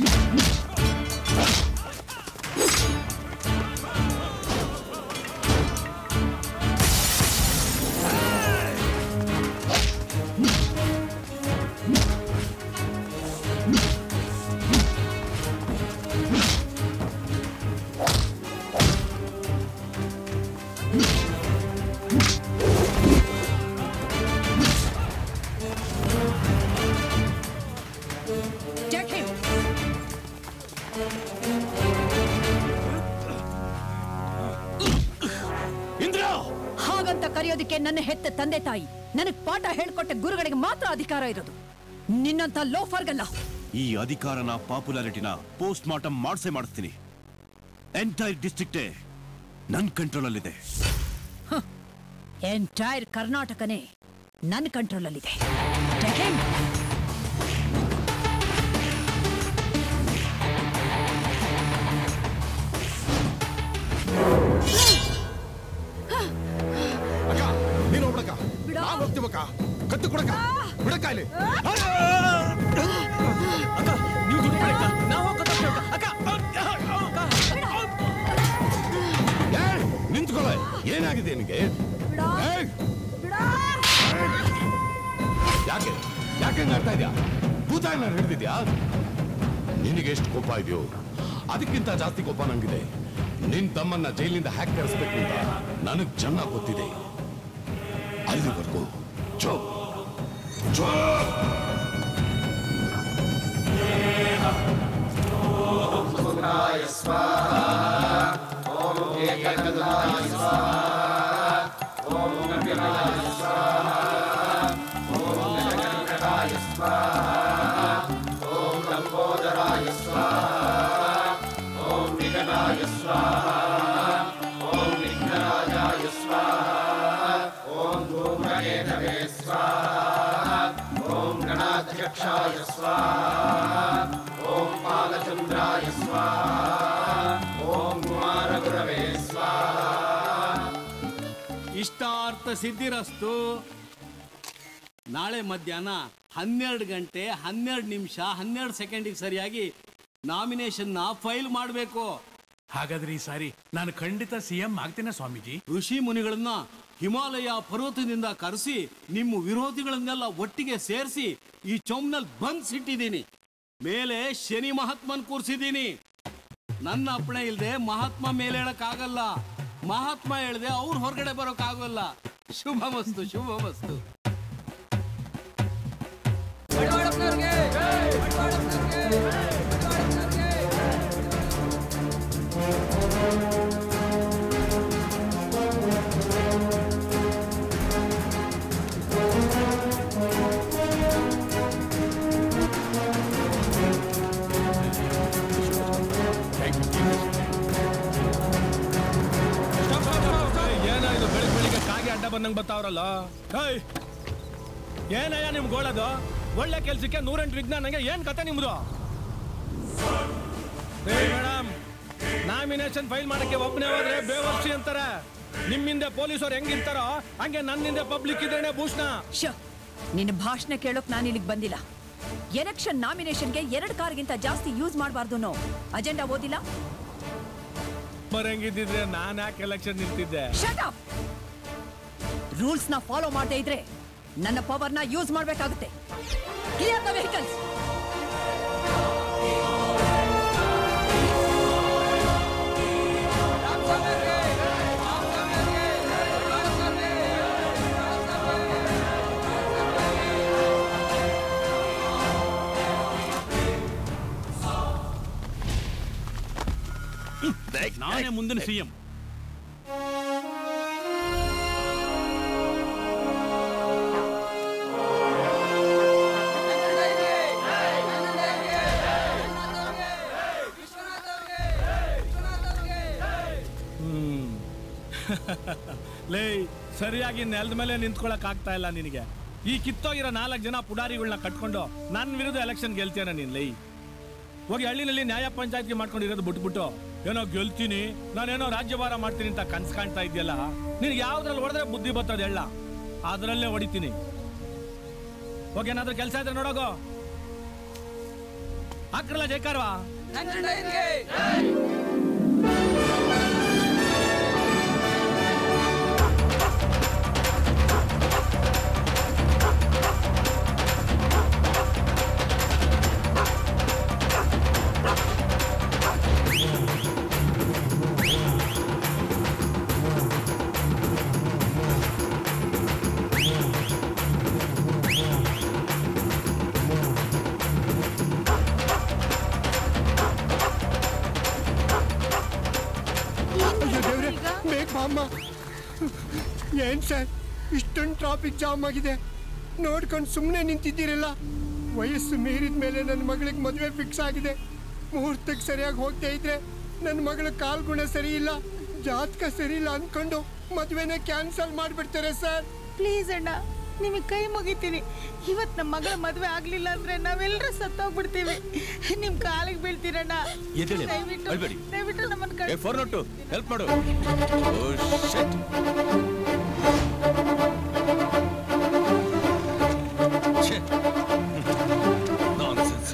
Take him. ಇಂದ್ರ ಹಾಗಂತ ಕರೆಯೋದಕ್ಕೆ ನನ್ನ ಹೆತ್ತ ತಂದೆ ತಾಯಿ ನನಗ್ ಪಾಠ ಹೇಳ್ಕೊಟ್ಟ ಗುರುಗಳಿಗೆ ಮಾತ್ರ ಅಧಿಕಾರ ಇರೋದು ನಿನ್ನಂತ ಲೋಫರ್ಗಲ್ಲ ಈ ಅಧಿಕಾರನ ಪಾಪ್ಯುಲಾರಿಟಿನ ಪೋಸ್ಟ್ ಮಾರ್ಟಮ್ ಮಾಡ್ಸೇ ಮಾಡಿಸ್ತೀನಿ ಎಂಟೈರ್ ಡಿಸ್ಟ್ರಿಕ್ಟೇ ನನ್ ಕಂಟ್ರೋಲ್ ಅಲ್ಲಿದೆ ಎಂಟೈರ್ ಕರ್ನಾಟಕನೇ ನನ್ನ ಕಂಟ್ರೋಲಲ್ಲಿದೆ Take him. ಅಕ್ಕ ನೀನು ಹೋಗ್ಬಿಡಕ್ಕ ನಾವು ಹೋಗ್ತೀವಕ್ಕ ಕತ್ತು ಕೊಡಕ್ಕ ಬಿಡಕ್ಕ ಇಲ್ಲಿ ನೀವು ದುಡ್ಡು ಅಕ್ಕ ನಾವು ಅಕ್ಕ ನಿಂತ್ಕೊಳ್ಳ ಏನಾಗಿದೆ ನಿನಗೆ ಏಯ್! ಯಾಕೆ ಯಾಕೆ ಆಡ್ತಾ ಇದ್ಯಾ ಭೂತ ಏನಾರು ಹಿಡಿದಿದ್ಯಾ ನಿನಗೆ ಎಷ್ಟು ಕೋಪ ಇದೆಯೋ ಅದಕ್ಕಿಂತ ಜಾಸ್ತಿ ಕೋಪ ನಂಗಿದೆ ನಿನ್ ತಮ್ಮನ್ನ ಜೈಲಿಂದ ಹ್ಯಾಕ್ ಕರೆಸ್ಬೇಕು ಅಂತ ನನಗ್ ಚೆನ್ನಾಗಿ ಗೊತ್ತಿದೆ ಅಲ್ಲಿವರೆಗೂ ಚೋ ಚೋ ಓಂ ಗಣಾಧ್ಯಕ್ಷಾಯ ಸ್ವಾಹ ಓಂ ಬಾಲಚಂದ್ರಾಯ ಸ್ವಾಹ ಓಂ ಕುಮಾರ ಗುರವೇ ಸ್ವಾಹ ಇಷ್ಟಾರ್ಥ ಸಿದ್ಧಿರಸ್ತು ನಾಳೆ ಮಧ್ಯಾಹ್ನ ಹನ್ನೆರಡು ಗಂಟೆ ಹನ್ನೆರಡು ನಿಮಿಷ ಹನ್ನೆರಡು ಸೆಕೆಂಡಿಗೆ ಸರಿಯಾಗಿ ನಾಮಿನೇಷನ್ನ ಫೈಲ್ ಮಾಡಬೇಕು ಹಾಗಾದ್ರೆ ಈ ಸಾರಿ ನಾನು ಖಂಡಿತ ಸಿಎಂ ಆಗ್ತೇನೆ ಸ್ವಾಮೀಜಿ ಋಷಿ ಮುನಿಗಳನ್ನ ಹಿಮಾಲಯ ಪರ್ವತದಿಂದ ಕರೆಸಿ ನಿಮ್ಮ ವಿರೋಧಿಗಳನ್ನೆಲ್ಲ ಒಟ್ಟಿಗೆ ಸೇರಿಸಿ ಈ ಚೌಮ್ನಲ್ಲಿ ಬಂದ್ಸಿಟ್ಟಿದ್ದೀನಿ ಮೇಲೆ ಶನಿ ಮಹಾತ್ಮನ್ ಕೂರಿಸಿದ್ದೀನಿ ನನ್ನ ಅಪ್ಪಣೆ ಇಲ್ಲದೆ ಮಹಾತ್ಮ ಮೇಲೆ ಹೇಳಕ್ಕಾಗಲ್ಲ ಮಹಾತ್ಮ ಹೇಳ್ದೆ ಅವ್ರು ಹೊರಗಡೆ ಬರೋಕ್ಕಾಗಲ್ಲ ಶುಭ ಮಸ್ತು ಶುಭ ಮಸ್ತು ಏನೋ ಇದು ಬೆಳಿಗ್ಗೆ ಬೆಳಿಗ್ಗೆ ಕಾಗೆ ಅಡ್ಡ ಬಂದಂಗ್ ಬರ್ತಾವ್ರಲ್ಲ ಹೇಯ್ ಏನಯ್ಯ ನಿಮ್ ಗೋಳದು ಒಳ್ಳೆ ಕೆಲ್ಸಕ್ಕೆ ನೂರೆಂಟು ವಿಜ್ಞಾನಂಗೆ ಏನ್ ಕತೆ ನಿಮ್ದು ಮೇಡಮ್ ನಾಮಿನೇಷನ್ ಫೈಲ್ ಮಾಡಕ್ಕೆ ಒಬ್ಬನೇ ಹೋದ್ರೆ ಬೇವರ್ಸಿ ಅಂತಾರೆ ನಿಮ್ಮಿಂದ ಪೊಲೀಸರು ಹೆಂಗಿರ್ತಾರೋ ಹಂಗೆ ನನ್ನಿಂದ ಪಬ್ಲಿಕ್ ಇದ್ರೇನೆ ಭೂಷಣ ಶ ನಿನ್ನ ಭಾಷಣ ಕೇಳೋಕ್ ನಾನು ಇಲ್ಲಿಗೆ ಬಂದಿಲ್ಲ ಎಲೆಕ್ಷನ್ ನಾಮಿನೇಷನ್ಗೆ ಎರಡು ಕಾರ್ಗಿಂತ ಜಾಸ್ತಿ ಯೂಸ್ ಮಾಡಬಾರ್ದು ಅನ್ನೋ ಅಜೆಂಡಾ ಓದಿಲ್ಲ ಬರಂಗಿದ್ದಿದ್ರೆ ನಾನು ಯಾಕೆ ಎಲೆಕ್ಷನ್ ನಿಂತಿದ್ದೆ ರೂಲ್ಸ್ ನ ಫಾಲೋ ಮಾಡದೇ ಇದ್ರೆ ನನ್ನ ಪವರ್ನ ಯೂಸ್ ಮಾಡಬೇಕಾಗುತ್ತೆ ಕ್ಲಿಯರ್ ದ ವೆಹಿಕಲ್ಸ್ ನಾನೇ ಮುಂದಿನ ಸಿಎಂ ಹ್ಮ್ ಲೇ ಸರಿಯಾಗಿ ನೆಲದ ಮೇಲೆ ನಿಂತ್ಕೊಳಕ್ ಆಗ್ತಾ ಇಲ್ಲ ನಿನಗೆ ಈ ಕಿತ್ತೋಗಿರೋ ನಾಲ್ಕು ಜನ ಪುಡಾರಿಗಳನ್ನ ಕಟ್ಕೊಂಡು ನನ್ನ ವಿರುದ್ಧ ಎಲೆಕ್ಷನ್ ಗೆಲ್ತೀಯನ ನೀನ್ ಲೈ ಹೋಗಿ ಹಳ್ಳಿನಲ್ಲಿ ನ್ಯಾಯ ಪಂಚಾಯತ್ಗೆ ಮಾಡ್ಕೊಂಡಿರೋದು ಬಿಟ್ಬಿಟ್ಟು ಏನೋ ಗೆಲ್ತೀನಿ ನಾನೇನೋ ರಾಜ್ಯಭಾರ ಮಾಡ್ತೀನಿ ಅಂತ ಕನ್ಸ್ ಕಾಣ್ತಾ ಇದೆಯಲ್ಲ ನಿನ್ಗೆ ಯಾವ್ದ್ರಲ್ಲಿ ಹೊಡೆದ್ರೆ ಬುದ್ಧಿ ಬರ್ತದೆ ಹೇಳ ಅದರಲ್ಲೇ ಹೊಡಿತೀನಿ ಹೋಗಿ ಏನಾದ್ರೂ ಕೆಲಸ ಇದ್ರೆ ನೋಡೋಗೋ ಹಾಕ್ರಲ್ಲ ಜೈಕಾರವಾ ಅಯ್ಯೋ ದೇವ್ರೆ ಬೇಗ ಬಾಮ್ಮ ಏನ್ ಸರ್ ಇಷ್ಟೊಂದು ಟ್ರಾಫಿಕ್ ಜಾಮ್ ಆಗಿದೆ ನೋಡ್ಕೊಂಡು ಸುಮ್ಮನೆ ನಿಂತಿದ್ದೀರಲ್ಲ ವಯಸ್ಸು ಮೀರಿದ ಮೇಲೆ ನನ್ನ ಮಗಳಿಗೆ ಮದುವೆ ಫಿಕ್ಸ್ ಆಗಿದೆ ಮುಹೂರ್ತಕ್ಕೆ ಸರಿಯಾಗಿ ಹೋಗ್ತಾ ಇದ್ರೆ ನನ್ನ ಮಗಳ ಕಾಲ್ಗುಣ ಸರಿ ಇಲ್ಲ ಜಾತಕ ಸರಿ ಇಲ್ಲ ಅನ್ಕೊಂಡು ಮದುವೆನೇ ಕ್ಯಾನ್ಸಲ್ ಮಾಡಿಬಿಡ್ತಾರೆ ಸರ್ ಪ್ಲೀಸ್ ಅಣ್ಣ ನಿಮಗೆ ಕೈ ಮುಗಿತೀನಿ ಇವತ್ತು ನಮ್ಮ ಮಗಳ ಮದುವೆ ಆಗ್ಲಿಲ್ಲ ಅಂದ್ರೆ ನಾವೆಲ್ಲರೂ ಸತ್ತೋಗ್ಬಿಡ್ತೀವಿ ನಿಮ್ ಕಾಲಿಗೆ ಬೀಳ್ತೀರಣ್ಣ ಎದ್ದೇಳಿ, ದಯವಿಟ್ಟು ಅಳ್ಬೇಡಿ. ದಯವಿಟ್ಟು ನಮ್ಮನ್ನ ಏ ಫೋನ್ ನೋಟು ಹೆಲ್ಪ್ ಮಾಡು ಓ ಶಿಟ್ ನಾನ್ಸೆನ್ಸ್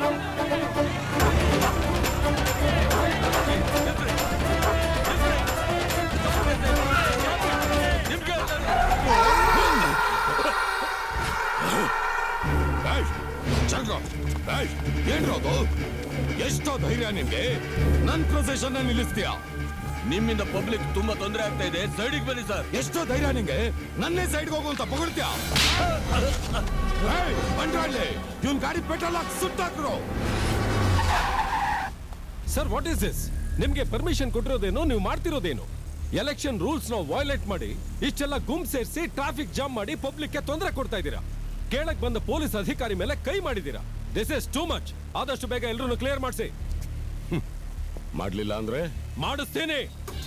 ಏನ್ರೋದು ಎಷ್ಟೋ ಧೈರ್ಯ ನಿಮ್ಗೆ ನನ್ ಪ್ರೊಸೆಷನ್ ನಿಲ್ಲಿಸ್ತೀಯಾ ನಿಮ್ಮಿಂದ ಪಬ್ಲಿಕ್ ತುಂಬಾ ತೊಂದರೆ ಆಗ್ತಾ ಇದೆ ಸೈಡಿಗೆ ಬನ್ನಿ ಸರ್ ಎಷ್ಟೋ ಧೈರ್ಯ ನಿಂಗೆ ನನ್ನೇ ಸೈಡ್ಗೆ ಹೋಗು ಅಂತ ಹೊಗಳ್ತೀಯ ಬಂಡ್ರಾಡ್ಲಿ ಇವನ್ ಗಾಡಿ ಪೆಟ್ರೋಲ್ ಹಾಕಿ ಸುಟ್ಟಾಕ್ರು ಸರ್ ವಾಟ್ ಇಸ್ ದಿಸ್ ನಿಮ್ಗೆ ಪರ್ಮಿಷನ್ ಕೊಟ್ಟಿರೋದೇನು ನೀವು ಮಾಡ್ತಿರೋದೇನು ಎಲೆಕ್ಷನ್ ರೂಲ್ಸ್ ನ ವೈಲೇಟ್ ಮಾಡಿ ಇಷ್ಟೆಲ್ಲ ಗುಂಪು ಸೇರಿಸಿ ಟ್ರಾಫಿಕ್ ಜಾಮ್ ಮಾಡಿ ಪಬ್ಲಿಕ್ಗೆ ತೊಂದರೆ ಕೊಡ್ತಾ ಇದ್ದೀರಾ ಕೇಳಕ್ ಬಂದ ಪೊಲೀಸ್ ಅಧಿಕಾರಿ ಮೇಲೆ ಕೈ ಮಾಡಿದ್ದೀರಾ ದಿಸ್ ಇಸ್ ಟೂ ಮಚ್ ಆದಷ್ಟು ಬೇಗ ಎಲ್ಲರೂ ಕ್ಲಿಯರ್ ಮಾಡಿಸಿ ಮಾಡ್ಲಿಲ್ಲ ಅಂದ್ರೆ ಮಾಡಿಸ್ತೇನೆ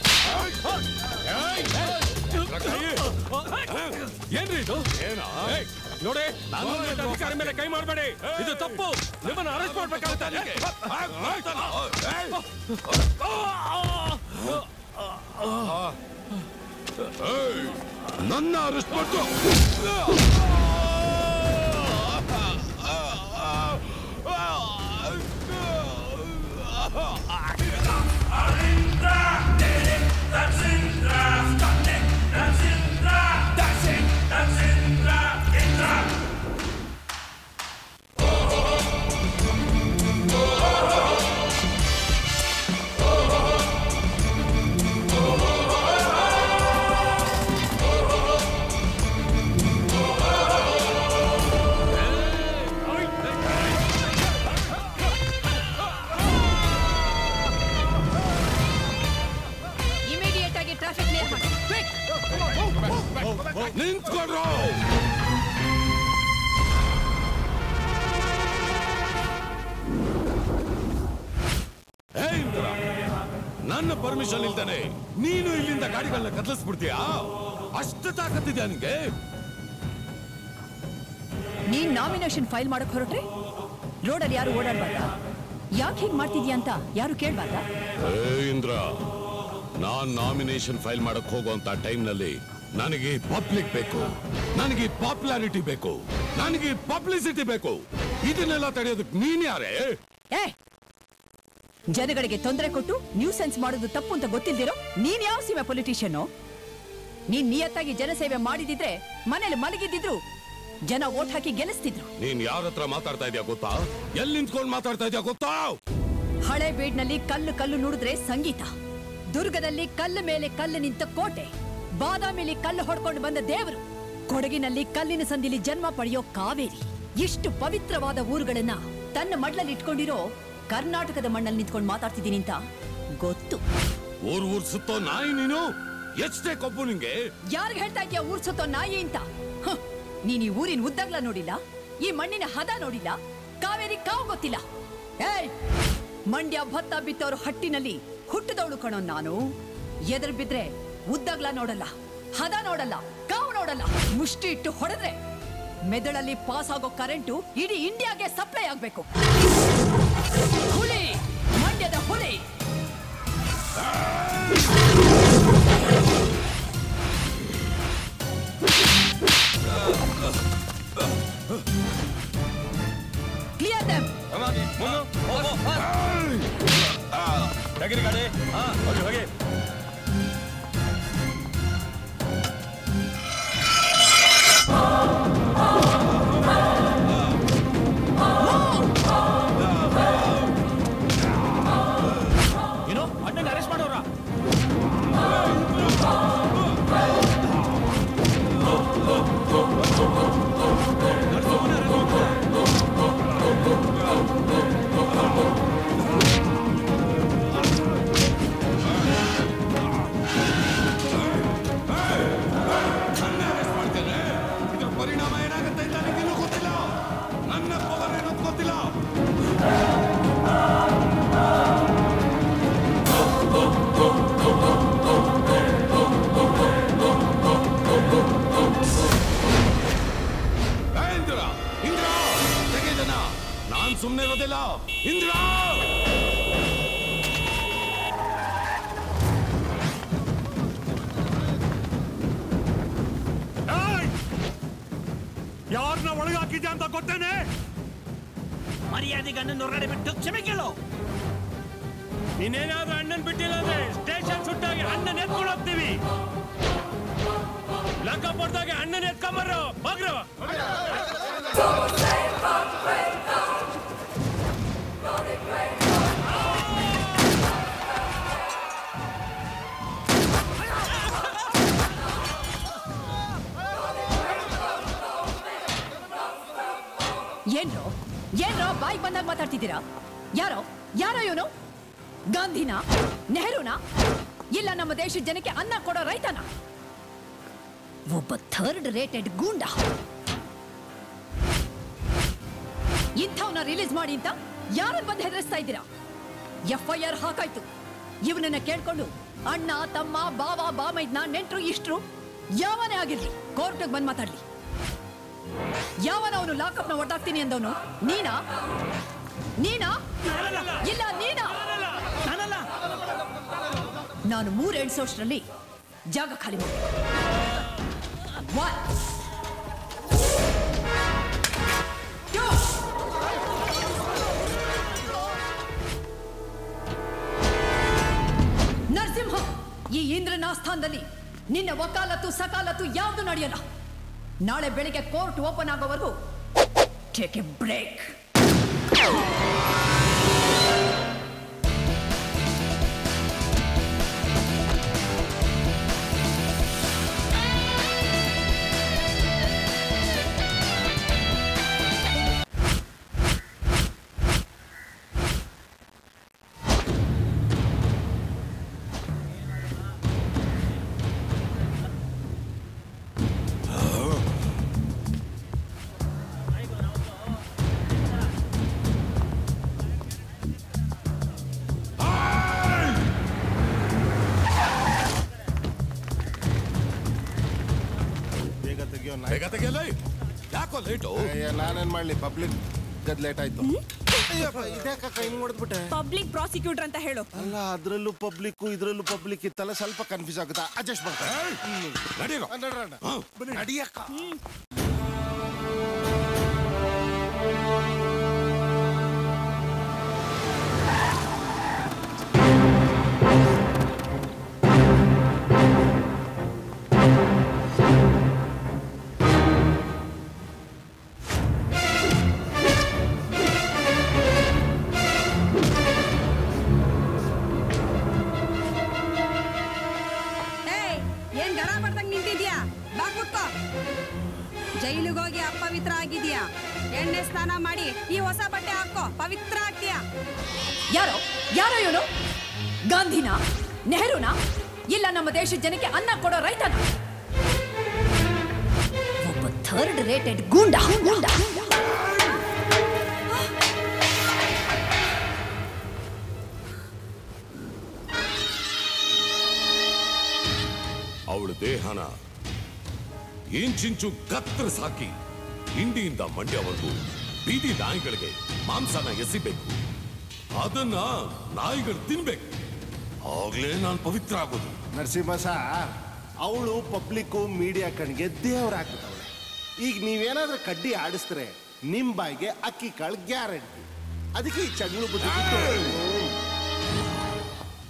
ಏನ್ರಿ ಇದು ಏಯ್, ನೋಡಿ ಗೌರ್ಮೆಂಟ್ ಅಧಿಕಾರಿ ಮೇಲೆ ಕೈ ಮಾಡಬೇಡಿ ಇದು ತಪ್ಪು ನಿಮ್ಮನ್ನ ಅರೆಸ್ಟ್ ಮಾಡ್ಬೇಕಾಗುತ್ತೆ ನನ್ನ ಅರೆಸ್ಟ್ ಮಾಡ್ತು ಇಮಿಡಿಯೇಟ್ ಆಗಿ ಟ್ರಾಫಿಕ್ ಕ್ಲಿಯರ್ ಮಾಡಿ ಕ್ವಿಕ್ ನಿಂತ್ಕೊಡ್ರು ಏ ಇಂದ್ರ, ನನ್ನ ಪರ್ಮಿಷನ್ ಇಲ್ದಾನೆ ನೀನು ಇಲ್ಲಿಂದ ಗಾಡಿಗಳನ್ನ ಕದಲಿಸ್ಬಿಡ್ತೀಯಾ ಅಷ್ಟು ತಾಕತ್ತಿದ್ಯಾ ನಿಂಗೆ ನೀನ್ ನಾಮಿನೇಷನ್ ಫೈಲ್ ಮಾಡಕ್ ಹೊರಟ್ರೆ ರೋಡಲ್ಲಿ ಯಾರು ಓಡಾಡ್ಬಾರ್ದಾ ಯಾಕೆ ಹೀಗ್ ಮಾಡ್ತಿದ್ಯಾ ಅಂತ ಯಾರು ಕೇಳ್ಬಾರ್ದಾ ಏ ಇಂದ್ರ ನಾನ್ ನಾಮಿನೇಷನ್ ಫೈಲ್ ಮಾಡಕ್ ಹೋಗುವಂತ ಟೈಮ್ನಲ್ಲಿ ನನಗೆ ಪಬ್ಲಿಕ್ ಬೇಕು ನನಗೆ ಪಾಪ್ಯುಲಾರಿಟಿ ಬೇಕು ನನಗೆ ಪಬ್ಲಿಸಿಟಿ ಬೇಕು ಇದನ್ನೆಲ್ಲ ತಡೆಯೋದಕ್ಕೆ ನೀನ್ ಯಾರೇ ಏ ಜನಗಳಿಗೆ ತೊಂದರೆ ಕೊಟ್ಟು ನ್ಯೂಸೆನ್ಸ್ ಮಾಡೋದು ತಪ್ಪು ಅಂತ ಗೊತ್ತಿಲ್ದಿರೋ ನೀನ್ ಯಾವ ಸೀಮೆ ಪೊಲಿಟಿಷಿಯನ್ ನೀನ್ ನಿಯತ್ತಾಗಿ ಜನಸೇವೆ ಮಾಡಿದಿದ್ರೆ ಮನೇಲಿ ಮಲಗಿದ್ದಿದ್ರು ಜನ ಓಟ್ ಹಾಕಿ ಗೆಲ್ಲಿಸ್ತಿದ್ರು ನೀನ್ ಯಾರ ಹತ್ರ ಮಾತಾಡ್ತಾ ಇದೀಯ ಗೊತ್ತಾ ಎಲ್ಲಿ ನಿಂತ್ಕೊಂಡು ಮಾತಾಡ್ತಾ ಇದೀಯ ಗೊತ್ತಾ ಹಳೆ ಬೀಡ್ನಲ್ಲಿ ಕಲ್ಲು ಕಲ್ಲು ನುಡಿದ್ರೆ ಸಂಗೀತ ದುರ್ಗದಲ್ಲಿ ಕಲ್ಲು ಮೇಲೆ ಕಲ್ಲು ನಿಂತ ಕೋಟೆ ಬಾದಾಮಿಲಿ ಕಲ್ಲು ಹೊಡ್ಕೊಂಡು ಬಂದ ದೇವರು ಕೊಡಗಿನಲ್ಲಿ ಕಲ್ಲಿನ ಸಂದಿಲಿ ಜನ್ಮ ಪಡೆಯೋ ಕಾವೇರಿ ಇಷ್ಟು ಪವಿತ್ರವಾದ ಊರುಗಳನ್ನ ತನ್ನ ಮಡ್ಲಲ್ಲಿ ಇಟ್ಕೊಂಡಿರೋ ಕರ್ನಾಟಕದ ಮಣ್ಣಲ್ಲಿ ನಿಂತ್ಕೊಂಡು ಮಾತಾಡ್ತಿದ್ದೀನಿ ಅಂತ ಗೊತ್ತು ಊರ್ ಊರ್ ಸುತ್ತೋ ನಾಯಿ ನೀನು ಎಷ್ಟೇ ಕೊಬ್ಬು ನಿಂಗೆ ಯಾರಿಗೆ ಹೇಳ್ತಾ ಇದ್ಯಾ ಊರ್ ಸುತ್ತೋ ನಾಯಿ ಅಂತ ಹ, ನೀನ್ ಈ ಊರಿನ ಉದ್ದಗ್ಲ ನೋಡಿಲ್ಲ ಈ ಮಣ್ಣಿನ ಹದ ನೋಡಿಲ್ಲ ಕಾವೇರಿ ಕಾವು ಗೊತ್ತಿಲ್ಲ ಏಯ್ ಮಂಡ್ಯ ಭತ್ತ ಬಿತ್ತೋರು ಹಟ್ಟಿನಲ್ಲಿ ಹುಟ್ಟಿದವಳು ಕಣೋ ನಾನು ಎದುರು ಬಿದ್ರೆ ಉದ್ದಗ್ಲ ನೋಡಲ್ಲ ಹದ ನೋಡಲ್ಲ ಕಾವು ನೋಡಲ್ಲ ಮುಷ್ಟಿ ಇಟ್ಟು ಹೊಡೆದ್ರೆ ಮೆದುಳಲ್ಲಿ ಪಾಸ್ ಆಗೋ ಕರೆಂಟು ಇಡೀ ಇಂಡಿಯಾಗೆ ಸಪ್ಲೈ ಆಗ್ಬೇಕು ಹುಲಿ ಮಂಡ್ಯದ ಹುಲಿ ಕ್ಲಿಯರ್ ದಮ್ ಹೇಗಿರಿ ಗಾಡಿ ಹಾ ಹೋಗಿ ಹೋಗಿ ಏನು ಅಣ್ಣನ ಅರೆಸ್ಟ್ ಮಾಡೋರ ಇದರ ಪರಿಣಾಮ ಏನಾಗುತ್ತೆ ಅಂತ ನನಗಿನ್ನೂ ಗೊತ್ತಿಲ್ಲ ನನ್ನ ಪವರ್ ಏನೋ ಗೊತ್ತಿಲ್ಲ ಏ, ಇಂದ್ರ ಇಂದ್ರ ತೆಗೆದನ ನಾನ್ ಸುಮ್ಮನೆ ಇರೋದಿಲ್ಲ ಇಂದ್ರ ಯಾರನ್ನ ಒಳಗಾಕಿದ್ಯಾ ಅಂತ ಗೊತ್ತೇನೆ ಮರ್ಯಾದೆಗೆ ಅಣ್ಣನ ಹೊರಗಡೆ ಬಿಟ್ಟು ಕ್ಷಮೆ ಕೇಳು ನೀನೇನಾದ್ರೂ ಅಣ್ಣನ್ ಬಿಟ್ಟಿಲ್ಲ ಅಂದ್ರೆ ಸ್ಟೇಷನ್ ಸುಟ್ಟಾಗಿ ಅಣ್ಣನ್ ಎತ್ಕೊಂಡು ಹೋಗ್ತೀವಿ ಲಂಕ ಪಡ್ದಾಗೆ ಅಣ್ಣನ್ ಎತ್ಕೊಂಬರ್ರು ಹೋಗ್ರು ಏನ್ರೋ ಏನ್ರೋ ಬಾಯಿ ಬಂದಾಗ ಮಾತಾಡ್ತಿದ್ದೀರಾ ಯಾರೋ ಯಾರೋ ಇವನು ಗಾಂಧಿನ ನೆಹರೂನ ಇಲ್ಲ ನಮ್ಮ ದೇಶದ ಜನಕ್ಕೆ ಅನ್ನ ಕೊಡೋ ರೈತನ ಒಬ್ಬ ಥರ್ಡ್ ರೇಟೆಡ್ ಗೂಂಡ ಇಂಥವನ್ನ ರಿಲೀಸ್ ಮಾಡಿ ಅಂತ ಯಾರನ್ನ ಬಂದು ಹೆದರಿಸ್ತಾ ಇದ್ದೀರಾ ಎಫ್ ಐ ಆರ್ ಹಾಕಾಯ್ತು ಇವನನ್ನ ಕೇಳ್ಕೊಂಡು ಅಣ್ಣ ತಮ್ಮ ಬಾವ ಬಾಮೈದ್ನ ನೆಂಟ್ರು ಇಷ್ಟ್ರು ಯಾವನೇ ಆಗಿರ್ಲಿ ಕೋರ್ಟ್ಗೆ ಬಂದು ಮಾತಾಡ್ಲಿ ಯಾವನ ಅವನು ಲಾಕಪ್ನ ಒಟ್ಟಾಗ್ತೀನಿ ಅಂದವನು ನೀನಾ ನೀನಾ ಇಲ್ಲ ನೀನಾ ನಾನು ಮೂರು ಎಣ್ಸೋಷ್ಟ್ರಲ್ಲಿ ಜಾಗ ಖಾಲಿ ಮಾಡಿ ನರಸಿಂಹ ಈ ಇಂದ್ರನ ಆಸ್ಥಾನದಲ್ಲಿ ನಿನ್ನ ವಕಾಲತ್ತು ಸಕಾಲತ್ತು ಯಾವುದು ನಡೆಯಲ್ಲ ನಾಳೆ ಬೆಳಿಗ್ಗೆ ಕೋರ್ಟ್ ಓಪನ್ ಆಗೋವರೆಗೂ ಟೇಕ್ ಎ ಬ್ರೇಕ್ ಬೇಗ ತೆಗಿಯೋ ಬೇಗ ತೆಗಿಯಲ್ಲ ಯಾಕೋ ಲೇಟು ನಾನೇನ್ ಮಾಡ್ಲಿ ಪಬ್ಲಿಕ್ ಗದ್ ಲೇಟ್ ಆಯ್ತು ಅಯ್ಯಪ್ಪ, ಇದ್ಯಾಕಕ್ಕ ಹಿಂಗ್ ಹೊಡೆದ್ಬಿಟ್ಟೆ ಪಬ್ಲಿಕ್ ಪ್ರಾಸಿಕ್ಯೂಟರ್ ಅಂತ ಹೇಳು ಅಲ್ಲ ಅದ್ರಲ್ಲೂ ಪಬ್ಲಿಕ್ ಇದ್ರಲ್ಲೂ ಪಬ್ಲಿಕ್ ಇತ್ತಲ್ಲ ಸ್ವಲ್ಪ ಕನ್ಫ್ಯೂಸ್ ಆಗುತ್ತಾ ಅಡ್ಜಸ್ಟ್ ಮಾಡ್ತಾರೆ ನಡಿಯಕ್ಕ ಏಯ್ ಏನ್ ಗಡ ಬಡ್ದಂಗ್ ನಿಂತಿದ್ಯಾ ಬಾ ಕೂತ್ಕೋ ಜೈಲಿಗೆ ಹೋಗಿ ಅಪವಿತ್ರ ಆಗಿದ್ಯಾ ಎಣ್ಣೆ ಸ್ನಾನ ಮಾಡಿ ಈ ಹೊಸ ಬಟ್ಟೆ ಹಾಕೋ ಪವಿತ್ರ ಆಗ್ತೀಯಾ ಯಾರೋ ಯಾರೋ ಇವನು ಗಾಂಧಿನ ನೆಹರೂನ ಇಲ್ಲ ನಮ್ಮ ದೇಶದ ಜನಕ್ಕೆ ಅನ್ನ ಕೊಡೋ ರೈತನ ಒಬ್ಬ ಥರ್ಡ್ ರೇಟೆಡ್ ಗೂಂಡ ಗೂಂಡ ಅವಳ ದೇಹನ ಇಂಚಿಂಚು ಕತ್ತರಿಸಿ ಹಾಕಿ ಇಂಡಿಯಿಂದ ಮಂಡ್ಯವರೆಗೂ ಬೀದಿ ನಾಯಿಗಳಿಗೆ ಮಾಂಸನ ಎಸಿಬೇಕು ಅದನ್ನ ನಾಯಿಗಳು ತಿನ್ಬೇಕು ಆಗ್ಲೇ ನಾನು ಪವಿತ್ರ ಆಗೋದು ನರಸಿಂಹ ಸಾರ್ ಅವಳು ಪಬ್ಲಿಕ್ಕು ಮೀಡಿಯಾ ಕಣ್ಗೆ ದೇವರಾಗ್ಬಿಟ್ಟವಳೆ ಈಗ ನೀವೇನಾದ್ರೂ ಕಡ್ಡಿ ಆಡಿಸಿದ್ರೆ ನಿಮ್ ಬಾಯಿಗೆ ಅಕ್ಕಿ ಕಾಳು ಗ್ಯಾರಂಟಿ ಅದಕ್ಕೆ ಈ ಚಗಳು ಬುದ್ಧಿ ಬಿಟ್ಟು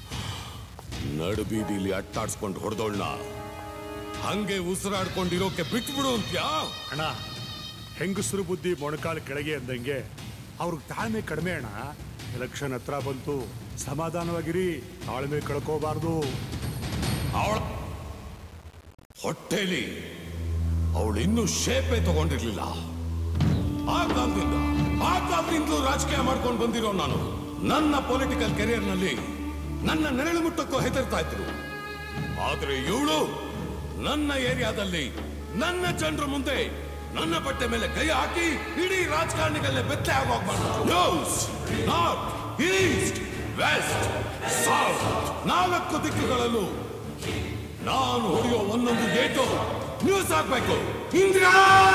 ನಡು ಬೀದಿಲಿ ಅಟ್ಟಾಡ್ಸ್ಕೊಂಡು ಹೊಡೆದೋಳ್ನ ಹಂಗೆ ಉಸಿರಾಡ್ಕೊಂಡಿರೋಕೆ ಬಿಟ್ಬಿಡು ಅಂತ್ಯಾ ಅಣ್ಣ ಹೆಂಗಸರು ಬುದ್ಧಿ ಮೊಣಕಾಲು ಕೆಳಗೆ ಅಂದಂಗೆ ಅವ್ರಿಗೆ ತಾಳ್ಮೆ ಕಡಿಮೆ ಅಣ್ಣ ಎಲೆಕ್ಷನ್ ಹತ್ರ ಬಂತು ಸಮಾಧಾನವಾಗಿರಿ ತಾಳ್ಮೆ ಕಳ್ಕೋಬಾರ್ದು ಅವಳ ಹೊಟ್ಟೆಲಿ ಅವಳು ಇನ್ನೂ ಶೇಪೇ ತಗೊಂಡಿರ್ಲಿಲ್ಲ ಆ ಕಾಲದಿಂದ ಆ ಕಾಲದಿಂದಲೂ ರಾಜಕೀಯ ಮಾಡ್ಕೊಂಡು ಬಂದಿರೋ ನಾನು ನನ್ನ ಪೊಲಿಟಿಕಲ್ ಕೆರಿಯರ್ ನಲ್ಲಿ ನನ್ನ ನೆರಳು ಮುಟ್ಟಕ್ಕೂ ಹೆದರ್ತಾ ಇದ್ರು ಆದ್ರೆ ಇವಳು ನನ್ನ ಏರಿಯಾದಲ್ಲಿ ನನ್ನ ಜನರ ಮುಂದೆ ನನ್ನ ಬಟ್ಟೆ ಮೇಲೆ ಕೈ ಹಾಕಿ ಇಡೀ ರಾಜಕಾರಣಿಗಳನ್ನೇ ಬೆತ್ತಲೆ ಆಗೋಗ್ಬಾರ್ದು ನಾರ್ತ್ ಈಸ್ಟ್ ವೆಸ್ಟ್ ಸೌತ್ ನಾಲ್ಕು ದಿಕ್ಕುಗಳಲ್ಲೂ ನಾನು ಹೊಡೆಯೋ ಒಂದೊಂದು ಗೇಟು ನ್ಯೂಸ್ ಆಗ್ಬೇಕು ಇಂದಿರಾ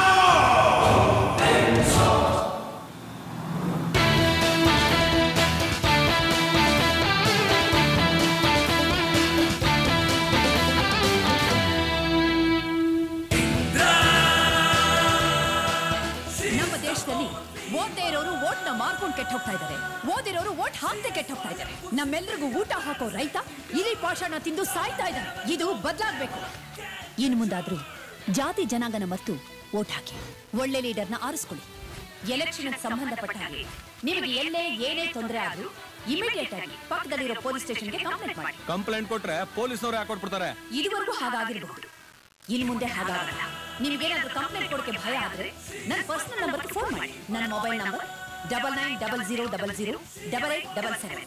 ನಮ್ಮ ದೇಶದಲ್ಲಿ ಓದ್ದೇ ಇರೋರು ಓಟ್ನ ಮಾರ್ಕೊಂಡು ಕೆಟ್ಟ ಹೋಗ್ತಾ ಇದ್ದಾರೆ ಓದಿರೋರು ಓಟ್ ಹಾಕ್ದೆ ಕೆಟ್ಟ ಹೋಗ್ತಾ ಇದ್ದಾರೆ ನಮ್ಮೆಲ್ರಿಗೂ ಊಟ ಹಾಕೋ ರೈತ ಇಲಿ ಪಾಷಾಣ ತಿಂದು ಸಾಯ್ತಾ ಇದ್ದಾನೆ ಇದು ಬದಲಾಗಬೇಕು ಇನ್ನು ಮುಂದಾದ್ರೂ ಜಾತಿ ಜನಾಂಗನ ಮತ್ತು ಓಟ್ ಹಾಕಿ ಒಳ್ಳೆ ಲೀಡರ್ನ ಆರಿಸ್ಕೊಳ್ಳಿ ಎಲೆಕ್ಷನ್ ಸಂಬಂಧಪಟ್ಟ ಹಾಗೆ ನಿಮಗೆ ಎಲ್ಲೇ ಏನೇ ತೊಂದರೆ ಆದ್ರೂ ಇಮಿಡಿಯೇಟ್ ಆಗಿ ಪಕ್ಕದಲ್ಲಿರೋ ಪೊಲೀಸ್ ಸ್ಟೇಷನ್ಗೆ ಕಂಪ್ಲೇಂಟ್ ಮಾಡಿ ಕಂಪ್ಲೇಂಟ್ ಕೊಟ್ರೆ ಪೊಲೀಸ್ನವ್ರು ಯಾಕೆ ಕೊಟ್ಬಿಡ್ತಾರೆ ಇದುವರೆಗೂ ಹಾಗಾಗಿರಬಹುದು ಇನ್ನು ಮುಂದೆ ಹಾಗಾಗಲ್ಲ ನಿಮ್ಗೇನಾದ್ರೂ ಕಂಪ್ಲೇಂಟ್ ಕೊಡಕ್ಕೆ ಭಯ ಆದ್ರೆ ನನ್ನ ಪರ್ಸನಲ್ ನಂಬರ್ಗೆ ಫೋನ್ ಮಾಡಿ ನನ್ನ mobile number double nine double zero double zero double eight double seven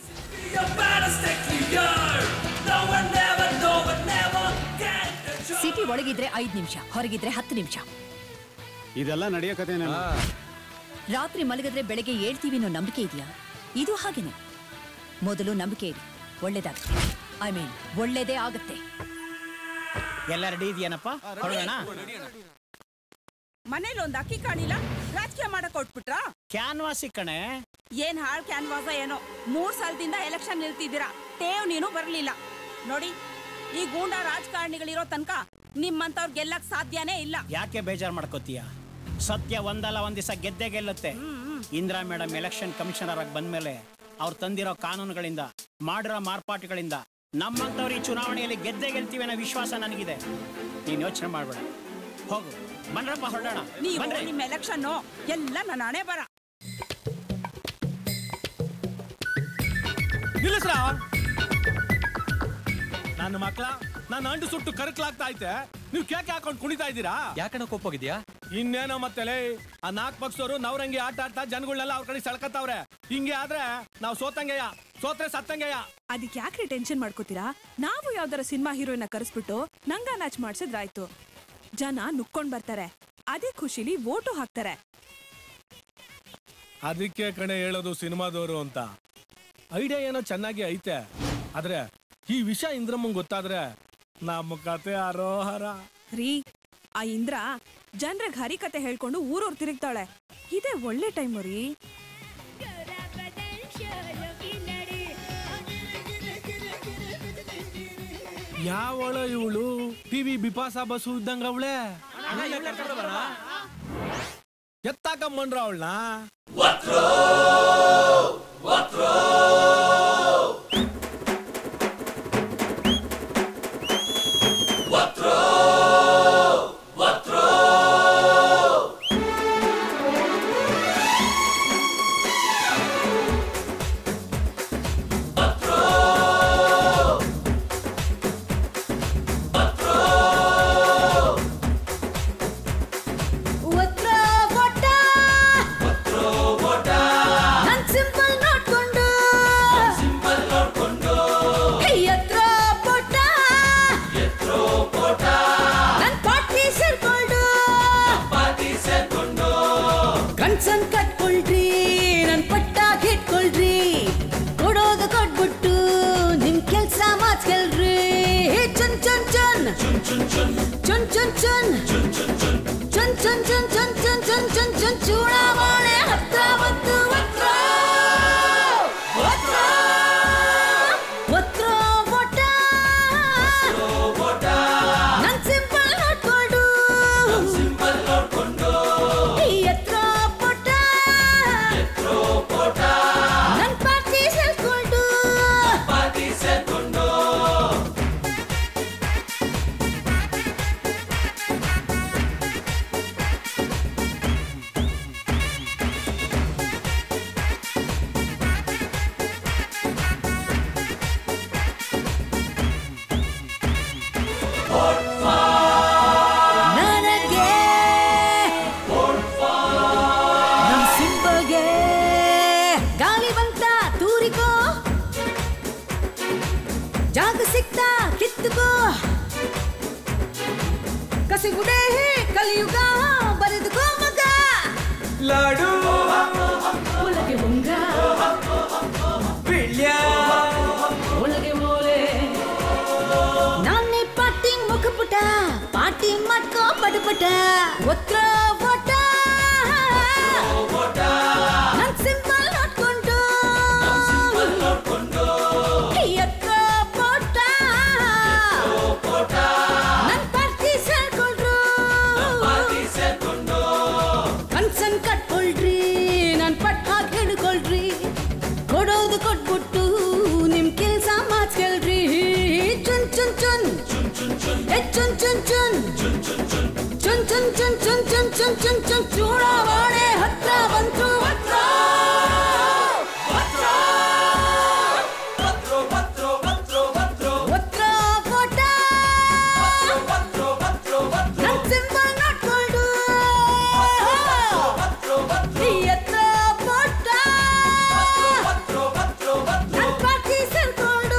city ಒಳಗಿದ್ರೆ ಐದ್ ನಿಮಿಷ ಹೊರಗಿದ್ರೆ ಹತ್ತು ನಿಮಿಷ ಇದೆಲ್ಲ ನಡೆಯೋ ಕಥೆನೇ ರಾತ್ರಿ ಮಲಗಿದ್ರೆ ಬೆಳಗ್ಗೆ ಏಳ್ತೀವಿ ಅನ್ನೋ ನಂಬಿಕೆ ಇದೆಯಾ ಇದು ಹಾಗೇನೆ ಮೊದಲು ನಂಬಿಕೆ ಇಡಿ ಒಳ್ಳೇದಾಗುತ್ತೆ ಐ ಮೀನ್ ಒಳ್ಳೇದೇ ಆಗುತ್ತೆ ಎಲ್ಲ ರೆಡಿ ಇದೆಯೇನಪ್ಪ ಹೊರಡೋಣ ಮನೇಲಿ ಒಂದ್ ಅಕ್ಕಿ ಕಾಣಿಲ್ಲ ರಾಜಕೀಯ ಮಾಡಕ್ ಕೊಟ್ಬಿಟ್ರಾ ಕ್ಯಾನ್ವಾಸಿ ಕಣೆ ಏನ್ ಹಾಳ್ ಕ್ಯಾನ್ವಾಸ ಏನೋ ಮೂರ್ ಸಾಲದಿಂದ ಎಲೆಕ್ಷನ್ ನಿಲ್ತಿದ್ದೀರಾ ಟೇವ್ ನೀನು ಬರ್ಲಿಲ್ಲ ನೋಡಿ ಈ ಗೂಂಡ ರಾಜಕಾರಣಿಗಳಿರೋ ತನಕ ನಿಮ್ಮಂತವ್ರ್ ಗೆಲ್ಲಕ್ ಸಾಧ್ಯನೇ ಇಲ್ಲ ಯಾಕೆ ಬೇಜಾರ್ ಮಾಡ್ಕೋತೀಯ ಸತ್ಯ ಒಂದಲ್ಲ ಒಂದ್ ದಿವಸ ಗೆದ್ದೇ ಗೆಲ್ಲುತ್ತೆ ಇಂದಿರಾ ಮೇಡಮ್ ಎಲೆಕ್ಷನ್ ಕಮಿಷನರ್ ಆಗಿ ಬಂದ್ಮೇಲೆ ಅವ್ರು ತಂದಿರೋ ಕಾನೂನುಗಳಿಂದ ಮಾಡಿರೋ ಮಾರ್ಪಾಟುಗಳಿಂದ ನಮ್ಮಂತವ್ರು ಈ ಚುನಾವಣೆಯಲ್ಲಿ ಗೆದ್ದೇ ಗೆಲ್ತೀವಿ ಅನ್ನೋ ವಿಶ್ವಾಸ ನನಗಿದೆ ನೀನ್ ಯೋಚನೆ ಮಾಡ್ಬೇಡ ಹೋಗು ಬನ್ರಪ್ಪ ಹೊರಡೋಣ ನೀವು ಬನ್ರಿ ನಿಮ್ ಎಲೆಕ್ಷನ್ ಎಲ್ಲ ನನ್ನ ಹಣೆ ಬರ ನಿಲ್ಲಿಸ್ರ ನನ್ನ ಮಕ್ಳ ನನ್ನ ಅಂಡು ಸುಟ್ಟು ಕರಕ್ಲಾಗ್ತಾ ಐತೆ ನೀವು ಕೇಕ್ ಹಾಕೊಂಡು ಕುಣಿತಾ ಇದ್ದೀರಾ ಯಾಕಣ್ಣ ಕೋಪೋಗಿದ್ಯಾ ಇನ್ನೇನೋ ಮತ್ತೆ ಲೇ, ಆ ನಾಲ್ಕು ಪಕ್ಷದವರು ನವರಂಗಿ ಆಟ ಆಡ್ತಾ ಜನಗಳನ್ನೆಲ್ಲ ಅವ್ರ ಕಡೆ ಸೆಳ್ಕತ್ತವ್ರೆ ಹಿಂಗೆ ಆದ್ರೆ ನಾವು ಸೋತಂಗೆಯ ಸೋತ್ರೆ ಸತ್ತಂಗೆಯ ಅದಕ್ಕೆ ಯಾಕ್ರಿ ಟೆನ್ಷನ್ ಮಾಡ್ಕೋತೀರಾ ನಾವು ಯಾವ್ದಾರ ಸಿನಿಮಾ ಹೀರೋಯಿನ ಕರೆಸ್ಬಿಟ್ಟು ನಂಗ ನಾಚ್ ಮಾಡ್ಸಿದ್ರಾಯ್ತು ಜನ ನುಕ್ಕೊಂಡ್ ಬರ್ತಾರೆ ಅದೇ ಖುಷಿಲಿ ವೋಟು ಹಾಕ್ತಾರೆ ಅದಕ್ಕೆ ಕಣೆ ಹೇಳೋದು ಸಿನಿಮಾದವರು ಅಂತ ಐಡಿಯಾ ಏನೋ ಚೆನ್ನಾಗಿ ಐತೆ ಆದ್ರೆ ಈ ವಿಷಯ ಇಂದ್ರಮ್ಮಂಗ್ ಗೊತ್ತಾದ್ರೆ ನಮ್ಮ ಕತೆ ಅರೋಹರ ರೀ ಆ ಇಂದ್ರ ಜನರಿಗೆ ಹರಿಕತೆ ಹೇಳ್ಕೊಂಡು ಊರೂರ್ ತಿರುಗ್ತಾಳೆ ಇದೇ ಒಳ್ಳೆ ಟೈಮು ರೀ ಯಾವಳ ಇವಳು ಟಿವಿ ಬಿಪಾಸ ಬಸ್ಸು ಇದ್ದಂಗ ಅವಳೆ ಎತ್ತಾಕಮ್ಮನ್ರ ಅವಳನ್ನ ನನ್ ಸಿಂಪಲ್ ನೋಡ್ಕೊಂಡು ಎತ್ರ ಪೋಟ ನನ್ ಪಾಟಿ ಸೇರ್ಕೊಂಡು ಕಣ್ಸನ್ ಕಟ್ಕೊಳ್ರಿ ನನ್ ಪಟ್ಟಾಗ್ ಇಟ್ಕೊಳ್ರಿ ಕೊಡೋದು ಕೊಟ್ಬಿಟ್ಟು ನಿಮ್ ಕೆಲ್ಸ ಮಾತ್ಕಲ್ರಿ ಚನ್ ಚನ್ ಚನ್ ಚನ್ ಚನ್ ಚನ್ ಚನ್ ಚನ್ ಚನ್ ಚನ್ ಚನ್ ಚನ್ ಚನ್ ಚನ್ ಚನ್ ಚೂಡಾವಣೆ ಹತ್ರ ಬಂತು ಒತ್ರ ಒತ್ರ ಒತ್ರ ಒಟ ನನ್ ಸಿಂಪಲ್ ನೋಡ್ಕೊಂಡು ಸಿಂಪಲ್ ನೋಡ್ಕೊಂಡು ಎತ್ರ ಪೊಟ ನನ್ ಪಾರ್ಟಿ ಸೇರ್ಕೊಂಡು ಪಾರ್ಟಿ ಸೇರ್ಕೊಂಡು ಜಾಗ ಸಿಕ್ತಾ ಕಿತ್ತುಕೋ ಕಸಿಗುಡೆ ಕಲಿಯುಗ ಬರೆದುಕೋ ಮಗ ಲಾಡು ಒಳಗೆ ಮುಂಗ ಬಿಳ್ಯ ಒಳಗೆ ಮೂಲೆ ನಾನೇ ಪಾಟಿ ಮುಖಪುಟ ಪಾಟಿ ಮಾಡ್ಕೋ ಪಟಪಟ ಒತ್ರ ಓಟ ನನ್ ಸಿಂಬಲ್ ನೋಡ್ಕೊಂಡು ಎತ್ರ ಪೋಟ ನನ್ ಪಾರ್ಟಿ ಸೇರ್ಕೊಂಡ್ರು ಕನ್ಸನ್ ಕಟ್ಕೊಳ್ರಿ ನನ್ ಪಟ್ ಹಾಕಿ ಹಿಡ್ಕೊಳ್ರಿ ಕೊಡೋದು ಕೊಟ್ಬಿಟ್ಟು ನಿಮ್ ಕೆಲ್ಸ ಮಾತ್ಕೇಳ್ರಿ ಚುನ್ ಚುನ್ ಚುನ್ ಏ ಚುನ್ ಚುನ್ ಚುನ್ ಚುನ್ ಚುನ್ ಚುನ್ ಚುನ್ ಚುನ್ ಚುನ್ ಚುನ್ ಚುನ್ ಚುನ್ ಚೂಡಾವಣೆ ಹತ್ರ ಬಂತು ಹತ್ರ ಒತ್ರ ಪೋಟ ನನ್ ಸಿಂಬಲ್ ನೋಡ್ಕೊಂಡು ಎತ್ರ ಪೋಟ ನನ್ ಪಾರ್ಟಿ ಸೇರ್ಕೊಂಡು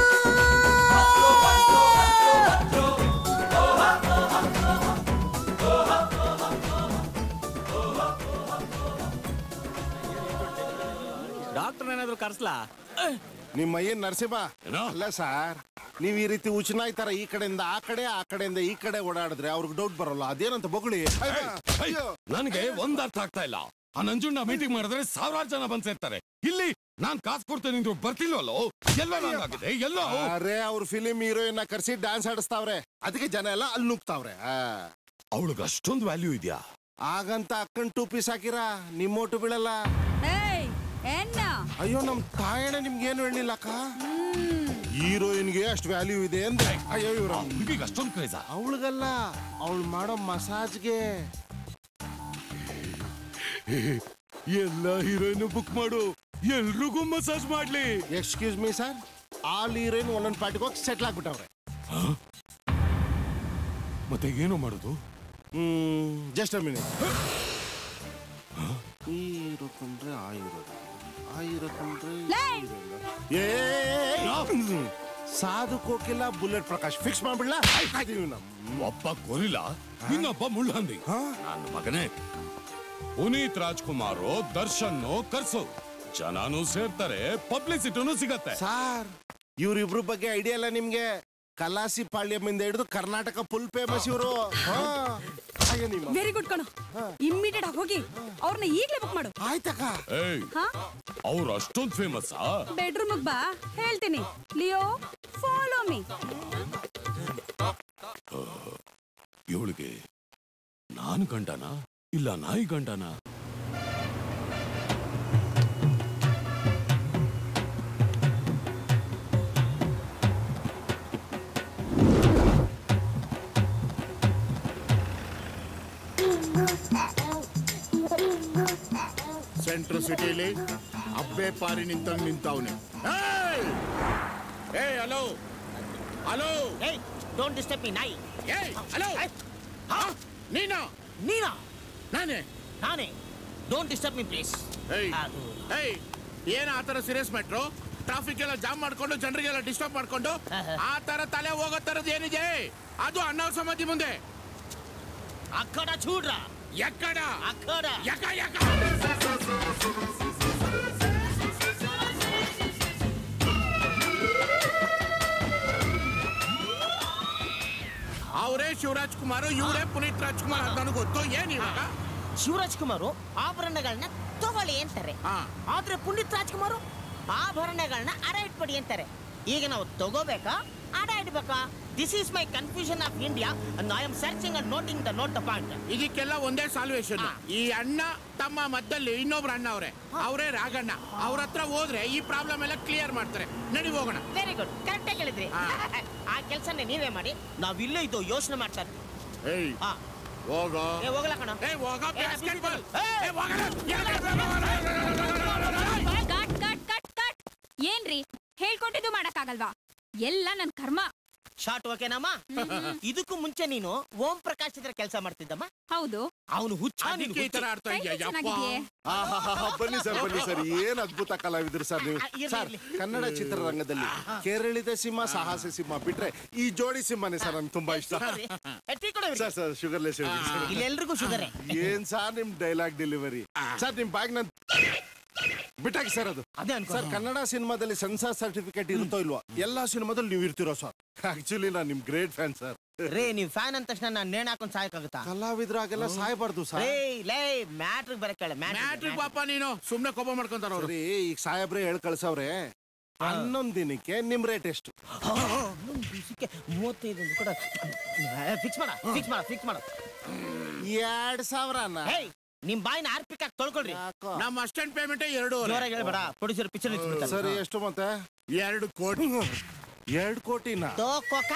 ಡಾಕ್ಟರ್ ಏನಾದ್ರು ಕರ್ಸ್ಲಾ ನಿಮ್ಮ ಏನ್ ನರಸಿಂಹ ಅಲ್ಲ ಸರ್ ನೀವ್ ಈ ರೀತಿ ಉಚ್ಚನಾಯ್ ತರ ಈ ಕಡೆಯಿಂದ ಆ ಕಡೆ ಆ ಕಡೆಯಿಂದ ಈ ಕಡೆ ಓಡಾಡಿದ್ರೆ ಅವ್ರಿಗೆ ಡೌಟ್ ಬರಲ್ಲ ಅದೇನಂತ ಬೊಗಳಿ ಅಯ್ಯೋ ನನಗೆ ಒಂದ್ ಅರ್ಥ ಆಗ್ತಾ ಇಲ್ಲ ಆ ನಂಜುಂಡ ಮೀಟಿಂಗ್ ಮಾಡಿದ್ರೆ ಸಾವಿರಾರು ಜನ ಬಂದ್ ಸೇರ್ತಾರೆ ಇಲ್ಲಿ ನಾನ್ ಕಾಸು ಕೊಡ್ತೇನೆ ನಿಂದ್ರು ಬರ್ತಿಲ್ವಲ್ಲೋ ಎಲ್ಲ ನಂಗಾಗಿದೆ ಎಲ್ಲೋ ಅರೆ ಅವ್ರ ಫಿಲಿಂ ಹೀರೋಯಿನ್ ಕರ್ಸಿ ಡ್ಯಾನ್ಸ್ ಆಡಿಸ್ತಾವ್ರೆ ಅದಕ್ಕೆ ಜನ ಎಲ್ಲ ಅಲ್ಲಿ ನುಗ್ತಾವ್ರೆ ಅವಳಿಗೆ ಅಷ್ಟೊಂದು ವ್ಯಾಲ್ಯೂ ಇದೆಯಾ ಆಗಂತ ಅಕ್ಕನ್ ಟೂ ಪೀಸ್ ಹಾಕಿರಾ ನಿಮ್ಮೋಟು ಬೀಳಲ್ಲ ಏಯ್ ಎನ್ನ ಅಯ್ಯೋ ನಮ್ ತಾಯಣ್ಣ ನಿಮ್ಗೆ ಏನು ಹೇಳಿಲ್ಲ ಅಕ್ಕ ಹೀರೋಯಿನ್ಗೆ ಅಷ್ಟು ವ್ಯಾಲ್ಯೂ ಇದೆ ಅಂದ್ರೆ ಅಯ್ಯೋ ಇವ್ರ ಹುಡುಗಿಗೆ ಅಷ್ಟೊಂದು ಕ್ರೇಜ ಅವಳಿಗಲ್ಲ ಅವಳು ಮಾಡೋ ಮಸಾಜ್ಗೆ ಎಲ್ಲ ಹೀರೋಯಿನ್ ಬುಕ್ ಮಾಡು ಎಲ್ರಿಗೂ ಮಸಾಜ್ ಮಾಡ್ಲಿ excuse me sir all heroine ಒಂದೊಂದು ಪಾರ್ಟಿಗೆ ಹೋಗಿ ಸೆಟ್ಲ್ ಆಗ್ಬಿಟ್ಟವ್ರೆ ಮತ್ತೆ ಏನು ಮಾಡೋದು ಹ್ಮ್ ಜಸ್ಟ್ ಅ ಮಿನಿಟ್ ಈ ಹೀರೋ ಕೊಂಡ್ರೆ ಆ ಹೀರೋ ಆ ಹೀರೋ ಕೊಂಡ್ರೆ ಈ hero ಇಲ್ಲ. ಏ, ಏ, ಏ, ಏ, ಸಾಧು ಕೋಕಿಲ್ಲ ಬುಲೆಟ್ ಪ್ರಕಾಶ್ ಫಿಕ್ಸ್ ಮಾಡ್ಬಿಡ್ಲ ಒಬ್ಬ ಗೊರಿಲ್ಲ ಇನ್ನೊಬ್ಬ ಮುಳ್ಳಹಂದಿ ನನ್ನ ಮಗನೇ ಪುನೀತ್ ರಾಜ್ಕುಮಾರ್ ದರ್ಶನ್ ಕರ್ಸು ಜನನೂ ಸೇರ್ತಾರೆ ಪಬ್ಲಿಸಿಟಿನೂ ಸಿಗತ್ತೆ ಸಾರ್ ಇವ್ರಿಬ್ರು ಬಗ್ಗೆ ಐಡಿಯಾ ಇಲ್ಲ ನಿಮ್ಗೆ ಕಲಾಸಿ ಪಾಳ್ಯಮಿಂದ ಹಿಡಿದು ಕರ್ನಾಟಕ ಫುಲ್ ಫೇಮಸ್ ಇವರು ವೆರಿ ಗುಡ್ ಕಣೋ ಇಮ್ಮಿಡಿಯೇಟ್ ಆಗಿ ಹೋಗಿ ಅವ್ರನ್ನ ಈಗ್ಲೇ ಬುಕ್ ಮಾಡು ಆಯ್ತಕ್ಕ ಏಯ್ ಹಾ ಅವ್ರು ಅಷ್ಟೊಂದು ಫೇಮಸ್ ಬೆಡ್ರೂಮ್ ಬಾ ಹೇಳ್ತೀನಿ ಲಿಯೋ ಫಾಲೋ ಮೀ ಇವಳಿಗೆ ನಾನು ಗಂಡನ ಇಲ್ಲ ನಾಯಿ ಗಂಡನ ಸೆಂಟ್ರ್ ಸಿಟಿಲಿ ಅಬ್ಬೆ ಪಾರಿ ನಿಂತಂಗ್ ನಿಂತವನೆ ಏಯ್ ಹಲೋ ಹಲೋ ಏಯ್ ಡೋಂಟ್ ಡಿಸ್ಟರ್ಬ್ ಮೀ ನಾಯಿ ಏಯ್ ಹಲೋ ನೀನಾ ನೀನಾ ನಾನೇ ನಾನೇ ಡೋಂಟ್ ಡಿಸ್ಟರ್ಬ್ ಮೀ ಪ್ಲೀಸ್ ಏಯ್ ಏಯ್ ಏನ್ ಆ ತರ ಸೀರಿಯಸ್ ಮ್ಯಾಟ್ರು ಟ್ರಾಫಿಕ್ ಎಲ್ಲ ಜಾಮ್ ಮಾಡ್ಕೊಂಡು ಜನರಿಗೆಲ್ಲ ಡಿಸ್ಟರ್ಬ್ ಮಾಡ್ಕೊಂಡು ಆ ತರ ತಲೆ ಹೋಗೋ ತರದ್ ಏನಿದೆ ಅದು ಅಣ್ಣ ಸಮಾಧಿ ಮುಂದೆ ಅಕ್ಕಡ ಚೂಡ್ರ ಎಕ್ಕಡ ಅಕ್ಕಡ ಯಕ ಯಕ ಅವರೇ ಶಿವರಾಜ್ ಕುಮಾರ್ ಇವರೇ ಪುನೀತ್ ರಾಜ್ಕುಮಾರ್ ಅಂತ ನನಗೆ ಗೊತ್ತು ಏನ್ ಇವಾಗ ಶಿವರಾಜ್ ಕುಮಾರು ಆಭರಣಗಳನ್ನ ತಗೊಳ್ಳಿ ಅಂತಾರೆ ಆದ್ರೆ ಪುನೀತ್ ರಾಜ್ಕುಮಾರ್ ಆಭರಣಗಳನ್ನ ಅಡ ಇಟ್ಬಿಡಿ ಅಂತಾರೆ ಈಗ ನಾವು ತಗೋಬೇಕಾ ಅಡ ಇಡ್ಬೇಕಾ this is my confusion of India I am searching and noting the note the point ಇದಕ್ಕೆಲ್ಲ ಒಂದೇ ಸಾಲ್ವೇಶನ್ ಈ ಅಣ್ಣ ತಮ್ಮ ಮಧ್ಯದಲ್ಲಿ ಇನ್ನೊಬ್ರು ಅಣ್ಣ ಅವರೇ ಅವರೇ ರಾಗಣ್ಣ ಅವ್ರ ಹತ್ರ ಹೋದ್ರೆ ಈ ಪ್ರಾಬ್ಲಮ್ ಎಲ್ಲ ಕ್ಲಿಯರ್ ಮಾಡ್ತಾರೆ ನಡಿ ಹೋಗೋಣ ವೆರಿ ಗುಡ್ ಕರೆಕ್ಟ್ ಆಗಿ ಹೇಳಿದ್ರಿ ಆ ಕೆಲಸನೇ ನೀವೇ ಮಾಡಿ ನಾವ್ ಇಲ್ಲೇ ಇದ್ದು ಯೋಚನೆ ಮಾಡ್ತಾ ಇದ್ವಿ ಏಯ್ ಹಾ ಹೋಗೋ ಏ ಹೋಗಲ್ಲ ಕಣ ಏ ಹೋಗ basketball. ಏ ಕಟ್ ಕಟ್ ಕಟ್ ಕಟ್ ಏನ್ರಿ ಹೇಳ್ಕೊಟ್ಟಿದ್ದು ಮಾಡಕ್ಕಾಗಲ್ವಾ ಎಲ್ಲ ನನ್ ಕರ್ಮ ಶಾರ್ಟ್ ಓಕೆನಮ್ಮ ಇದಕ್ಕೂ ಮುಂಚೆ ನೀನು ಓಂ ಪ್ರಕಾಶ್ ಇದ್ರ ಕೆಲಸ ಮಾಡ್ತಿದ್ದಮ್ಮ ಹೌದು ಅವನು ಹುಚ್ಚ ನೀನು ಅದಕ್ಕೆ ಈ ತರ ಹುಚ್ಚಿ. ಆಡ್ತಾ ಇದ್ಯಾ ಯಪ್ಪ ಆಹಾಹಾಹಾ, ಬನ್ನಿ ಸರ್ ಬನ್ನಿ ಸರ್ ಏನ್ ಅದ್ಭುತ ಕಲಾವಿದ್ರು ಸರ್ ನೀವು ಆ, ಇರ್ಲಿ, ಸರ್ ಇರ್ಲಿ. ಕನ್ನಡ ಚಿತ್ರರಂಗದಲ್ಲಿ ಕೇರಳಿದ ಸಿಂಹ ಸಾಹಸ ಸಿಂಹ ಬಿಟ್ರೆ ಈ ಜೋಡಿ ಸಿಂಹನೇ ಸರ್ ನನ್ಗೆ ತುಂಬಾ ಇಷ್ಟ ಸರಿ. ಏ, ಟೀ ಕೊಡು ಇವ್ರಿಗೆ. ಸರ್ ಸರ್ ಶುಗರ್ಲೆಸ್ ಇಲ್ಲಿ ಎಲ್ರಿಗೂ ಶುಗರೇ ಏನ್ ಸರ್ ನಿಮ್ ಡೈಲಾಗ್ ಡೆಲಿವರಿ ಸರ್ ನಿಮ್ ಬ್ಯಾಗ್ ನನ್ ಬಿಟ್ಟಾಗಿ ಸರ್ ಅದು ಅದೇ ಅನ್ಕೊ. ಸರ್ ಕನ್ನಡ ಸಿನಿಮಾದಲ್ಲಿ ಸೆನ್ಸಾರ್ ಸರ್ಟಿಫಿಕೇಟ್ ಇರುತ್ತೋ ಇಲ್ವಾ ಎಲ್ಲಾ ಸಿನಿಮಾದಲ್ಲಿ ನೀವು ಇರ್ತಿರೋ ಸರ್ ಆಕ್ಚುಲಿ ನಾನು ನಿಮ್ ಗ್ರೇಟ್ ಫ್ಯಾನ್ ಸರ್ ರೇ ನೀವ್ ಫ್ಯಾನ್ ಅಂದ ತಕ್ಷಣ ನಾನು ನೇಣ್ ಹಾಕೊಂಡ್ ಸಾಯಕಾಗುತ್ತಾ ಕಲಾವಿದ್ರಾಗೆಲ್ಲ ಸಾಯಬಾರ್ದು ಸರ್ ರೇ ಲೇ ಮ್ಯಾಟ್ರಿಗ್ ಬರಕ್ ಕೇಳ ಮ್ಯಾಟ್ರಿಕ್ ಪಾಪ ನೀನು ಸುಮ್ನೆ ಕೋಪ ಮಾಡ್ಕೊಂತಾರ ಅವ್ರು ಸರಿ ಈಗ ಸಾಹೇಬ್ರೆ ಹೇಳ್ ಕಳ್ಸವ್ರೆ ಹನ್ನೊಂದ್ ದಿನಕ್ಕೆ ನಿಮ್ ರೇಟ್ ಎಷ್ಟು ಮೂವತ್ತೈದು ಕೂಡ ಫಿಕ್ಸ್ ಮಾಡ ಫಿಕ್ಸ್ ಮಾಡ ಫಿಕ್ಸ್ ಮಾಡ ಎರಡ್ ಸಾವಿರನ ಹೇಯ್ ನಿಮ್ ಬಾಯಿನ ಆರ್ಪಿಕ್ ಆಗಿ ತೊಳ್ಕೊಳ್ರಿ ನಮ್ಮ ಅಸ್ಟೆಂಟ್ ಪೇಮೆಂಟ್ ಎರಡು ಜೋರಾಗಿ ಹೇಳ್ಬೇಡ ಪ್ರೊಡ್ಯೂಸರ್ ಪಿಕ್ಚರ್ ಸರಿ ಎಷ್ಟು ಮತ್ತೆ ಎರಡು ಕೋಟಿ ಎರಡ್ ಕೋಟಿನ ಕೊಕ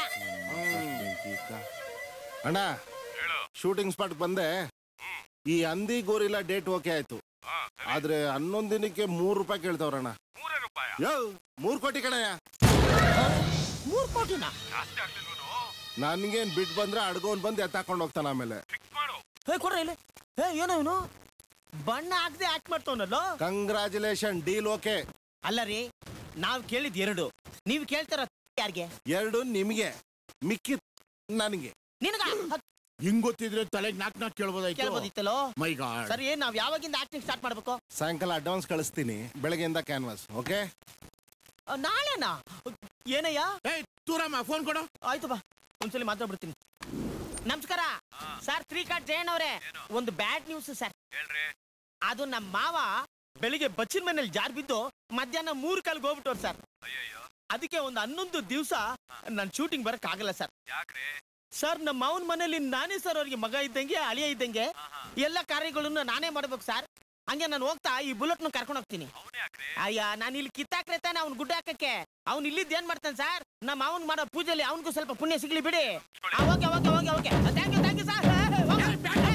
ಅಣ್ಣ ಶೂಟಿಂಗ್ ಸ್ಪಾಟ್ ಬಂದೆ ಈ ಹಂದಿ ಗೋರಿಲ್ಲ ಡೇಟ್ ಓಕೆ ಆಯ್ತು ಆದ್ರೆ ಹನ್ನೊಂದ್ ದಿನಕ್ಕೆ ಮೂರ್ ರೂಪಾಯಿ ಕೇಳ್ತಾವ್ರಣ್ಣ ಯೋ ಮೂರ್ ಕೋಟಿ ಕಣಯ್ಯ ಮೂರ್ ಕೋಟಿನ ನನ್ಗೇನ್ ಬಿಟ್ ಬಂದ್ರೆ ಅಡ್ಗೋನ್ ಬಂದು ಎತ್ತಾಕೊಂಡ್ ಹೋಗ್ತಾನ ಆಮೇಲೆ ಹೇ ಕೊಡ್ರಿ ಇಲ್ಲಿ ಹೇ ಏನೋ ಇವನು ಬಣ್ಣ ಹಾಕ್ದೆ ಆಕ್ಟ್ ಮಾಡ್ತಾವನಲ್ಲೋ ಕಂಗ್ರಾಚುಲೇಷನ್ ಡೀಲ್ ಓಕೆ ಅಲ್ಲ ರೀ ನಾವ್ ಕೇಳಿದ್ ಎರಡು ನೀವ್ ಕೇಳ್ತಾರ ಯಾರಿಗೆ ಎರಡು ನಿಮ್ಗೆ ಮಿಕ್ಕಿ ನನಗೆ ನಿನಗ ಹಿಂಗ್ ಗೊತ್ತಿದ್ರೆ ತಲೆಗೆ ನಾಕ್ ನಾಕ್ ಕೇಳ್ಬೋದಾಯ್ತು ಕೇಳ್ಬೋದಿತ್ತಲ್ಲೋ ಮೈ ಗಾಡ್ ಸರಿ ನಾವ್ ಯಾವಾಗಿಂದ ಆಕ್ಟಿಂಗ್ ಸ್ಟಾರ್ಟ್ ಮಾಡ್ಬೇಕು ಸಾಯಂಕಾಲ ಅಡ್ವಾನ್ಸ್ ಕಳಿಸ್ತೀನಿ ಬೆಳಗ್ಗೆಯಿಂದ ಕ್ಯಾನ್ವಾಸ್ ಓಕೆ ಆ, ನಾಳೆನಾ ಏನಯ್ಯ ಏ ತೂರಮ್ಮ ಫೋನ್ ಕೊಡು ಆಯ್ತು ಬಾ ಒಂದ್ಸಲಿ ಮಾತಾಡ್ಬಿಡ್ತೀನಿ ನಮಸ್ಕಾರ ಸರ್ ತ್ರೀ ಕಾರ್ಡ್ ಜಯನ್ ಅವರೇ ಒಂದು ಬ್ಯಾಡ್ ನ್ಯೂಸ್ ಸರ್ ಅದು ನಮ್ಮ ಮಾವ ಬೆಳಿಗ್ಗೆ ಬಚ್ಚಿನ ಮನೇಲಿ ಜಾರ್ ಬಿದ್ದು ಮಧ್ಯಾಹ್ನ ಮೂರ್ ಕಾಲ್ಗೆ ಹೋಗ್ಬಿಟ್ಟವ್ರು ಸರ್ ಅದಕ್ಕೆ ಒಂದು ಹನ್ನೊಂದು ದಿವಸ ನಾನು ಶೂಟಿಂಗ್ ಬರಕ್ ಆಗಲ್ಲ ಸರ್ ಸರ್ ನಮ್ಮ ಮಾವನ ಮನೇಲಿ ನಾನೇ ಸರ್ ಅವ್ರಿಗೆ ಮಗ ಇದ್ದಂಗೆ ಅಳಿಯ ಇದ್ದಂಗೆ ಎಲ್ಲ ಕಾರ್ಯಗಳನ್ನು ನಾನೇ ಮಾಡ್ಬೇಕು ಸರ್ ಹಂಗೆ ನಾನು ಹೋಗ್ತಾ ಈ ಬುಲೆಟ್ ಕರ್ಕೊಂಡು ಹೋಗ್ತೀನಿ ಅಯ್ಯ ನಾನು ಇಲ್ಲಿ ಕಿತ್ತಾಕ್ರೆ ತಾನೆ ಅವ್ನು ಗುಡ್ಡ ಹಾಕಕ್ಕೆ ಅವ್ನು ಇಲ್ಲಿದ್ದು ಏನ್ ಮಾಡ್ತಾನೆ ಸರ್ ನಮ್ಮ ಮಾವನ್ ಮಾಡೋ ಪೂಜೆಲಿ ಅವನಿಗೂ ಸ್ವಲ್ಪ ಪುಣ್ಯ ಸಿಗ್ಲಿ ಬಿಡಿ ಆ, okay okay okay okay thank you thank you sir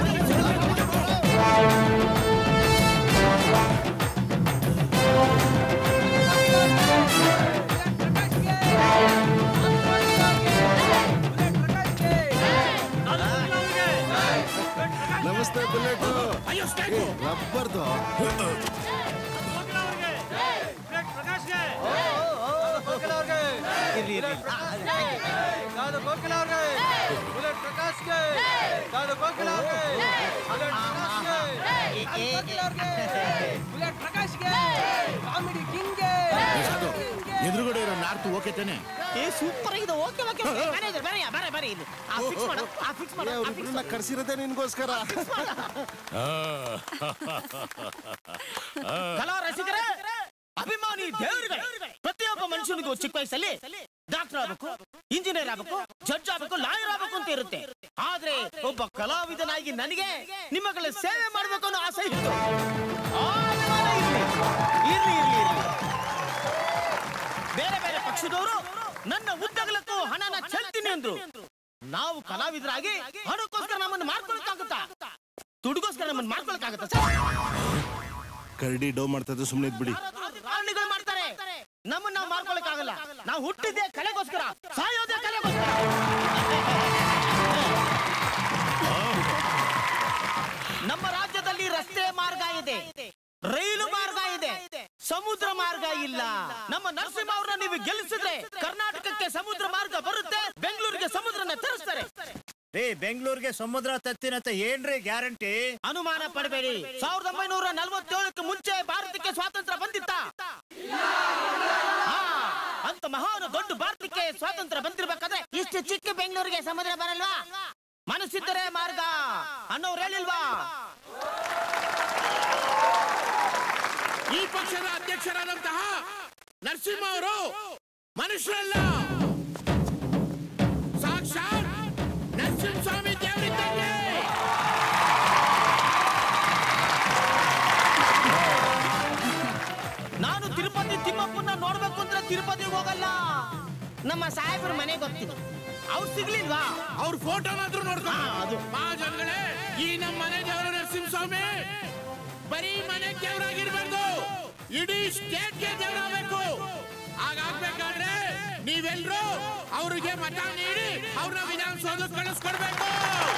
ನಮಸ್ತೆ ಬುಲೆಟ್ ರಬ್ಬರ್ದು ಇರ್ಲಿ ಇರ್ಲಿ ಎದುರುಗಡೆ ಇರೋ ನಾರ್ತ್ ಓಕೆ ತಾನೆ ಏ ಸೂಪರ್ ಆಗಿದೆ ಓಕೆ ಓಕೆ ಮ್ಯಾನೇಜರ್ ಬರೀ ಬರೀ ಬರೀ ಇಲ್ಲಿ ಆ ಫಿಕ್ಸ್ ಮಾಡು ಆ ಫಿಕ್ಸ್ ಮಾಡು ಆ fix ಅವ್ರಿಬ್ರನ್ನ ಕರ್ಸಿರೋದೇ ನಿನ್ಗೋಸ್ಕರ ಕಲಾ ರಸಿಕರೇ ಅಭಿಮಾನಿ ದೇವರುಗಳೇ ಪ್ರತಿಯೊಬ್ಬ ಮನುಷ್ಯನಿಗೂ ಚಿಕ್ಕ ವಯಸ್ಸಲ್ಲಿ ಡಾಕ್ಟರ್ ಆಗ್ಬೇಕು ಇಂಜಿನಿಯರ್ ಆಗ್ಬೇಕು ಜಡ್ಜ್ ಆಗ್ಬೇಕು ಲಾಯರ್ ಆಗ್ಬೇಕು ಅಂತ ಇರುತ್ತೆ ಆದ್ರೆ ಒಬ್ಬ ಕಲಾವಿದನಾಗಿ ನನಗೆ ನಿಮ್ಮಗಳ ಸೇವೆ ಮಾಡ್ಬೇಕು ಅನ್ನೋ ಆಸೆ ಇತ್ತು ಆ ಅಭಿಮಾನ ಇರ್ಲಿ ಇರ್ಲಿ ಇರ್ಲಿ ಇರ್ಲಿ ಬೇರೆ ಬೇರೆ ಪಕ್ಷದವರು ನನ್ನ ಉದ್ದಗಲಕ್ಕೂ ಹಣನ ಚೆಲ್ತೀನಿ ಅಂದ್ರು ನಾವು ಕಲಾವಿದರಾಗಿ ಹಣಕ್ಕೋಸ್ಕರ ನಮ್ಮನ್ನು ಮಾಡ್ಕೊಳಕ್ಕಾಗುತ್ತಾ ದುಡ್ಗೋಸ್ಕರ ನಮ್ಮನ್ನು ಮಾಡ್ಕೊಳಕ್ಕಾಗುತ್ತಾ ಸರ್ ಕರಡಿ ಡೋ ಮಾಡ್ತದೆ ಸುಮ್ಮನೆ ಇದ್ಬಿಡಿ ರಾಜಕಾರಣಿಗಳು ಮಾಡ್ತಾರೆ ನಮ್ಮನ್ನ ನಾವು ಮಾಡ್ಕೊಳಕ್ ಆಗಲ್ಲ ನಾವು ಹುಟ್ಟಿದ್ದೆ ಕಲೆಗೋಸ್ಕರ ಸಾಯೋದೇ ಕಲೆಗೋಸ್ಕರ ನಮ್ಮ ರಾಜ್ಯದಲ್ಲಿ ರಸ್ತೆ ಮಾರ್ಗ ಇದೆ ರೈಲು ಮಾರ್ಗ ಇದೆ ಸಮುದ್ರ ಮಾರ್ಗ ಇಲ್ಲ ನಮ್ಮ ನರಸಿಂಹ ಅವ್ರನ್ನ ನೀವು ಗೆಲ್ಲಿಸಿದ್ರೆ ಕರ್ನಾಟಕಕ್ಕೆ ಸಮುದ್ರ ಮಾರ್ಗ ಬರುತ್ತೆ ಬೆಂಗಳೂರಿಗೆ ಸಮುದ್ರನ ತರಿಸ್ತಾರೆ ಏ ಬೆಂಗಳೂರಿಗೆ ಸಮುದ್ರ ತತ್ತಿನಂತ ಏನ್ರಿ ಗ್ಯಾರಂಟಿ ಅನುಮಾನ ಪಡಬೇಡಿ ಸಾವಿರದ ಒಂಬೈನೂರ ನಲವತ್ತೇಳಕ್ಕೆ ಮುಂಚೆ ಭಾರತಕ್ಕೆ ಸ್ವಾತಂತ್ರ್ಯ ಬಂದಿತ್ತ ಹಾ, ಅಂತ ಮಹಾನ್ ದೊಡ್ಡ ಭಾರತಕ್ಕೆ ಸ್ವಾತಂತ್ರ್ಯ ಬಂದಿರ್ಬೇಕಾದ್ರೆ ಇಷ್ಟು ಚಿಕ್ಕ ಬೆಂಗಳೂರಿಗೆ ಸಮುದ್ರ ಬರಲ್ವಾ ಮನಸ್ಸಿದ್ದರೆ ಮಾರ್ಗ ಅನ್ನೋರು ಹೇಳಿಲ್ವಾ ಈ ಪಕ್ಷದ ಅಧ್ಯಕ್ಷರಾದಂತಹ ನರಸಿಂಹ ಅವರು ಮನುಷ್ಯರಲ್ಲ ಸಾಕ್ಷಾತ್ ನರಸಿಂಹ ಸ್ವಾಮಿ ದೇವರಿದ್ದಂಗೆ ನಾನು ತಿರುಪತಿ ತಿಮ್ಮಪ್ಪನ ನೋಡ್ಬೇಕು ಅಂದ್ರೆ ತಿರುಪತಿಗೆ ಹೋಗಲ್ಲ ನಮ್ಮ ಸಾಹೇಬ್ರ ಮನೆಗೆ ಹೋಗ್ತೀನಿ ಅವ್ರು ಸಿಗ್ಲಿಲ್ವಾ ಅವ್ರ ಫೋಟೋನಾದ್ರೂ ನೋಡ್ಕೊಂಡು ಅದು ಮಹಾಜನಗಳೇ ಈ ನಮ್ಮ ಮನೆ ದೇವರು ನರಸಿಂಹ ಸ್ವಾಮಿ ಬರೀ ಮನೆ ದೇವರಾಗಿರ್ಬಾರ್ದು ಇಡೀ ಸ್ಟೇಟ್ಗೆ ದೇವರಾಗಬೇಕು ಹಾಗಾಗ್ಬೇಕಾದ್ರೆ ನೀವೆಲ್ರೂ ಅವ್ರಿಗೆ ಮತ ನೀಡಿ ಅವ್ರನ್ನ ವಿಧಾನಸೌಧಕ್ಕೆ ಕಳಿಸ್ಕೊಡ್ಬೇಕು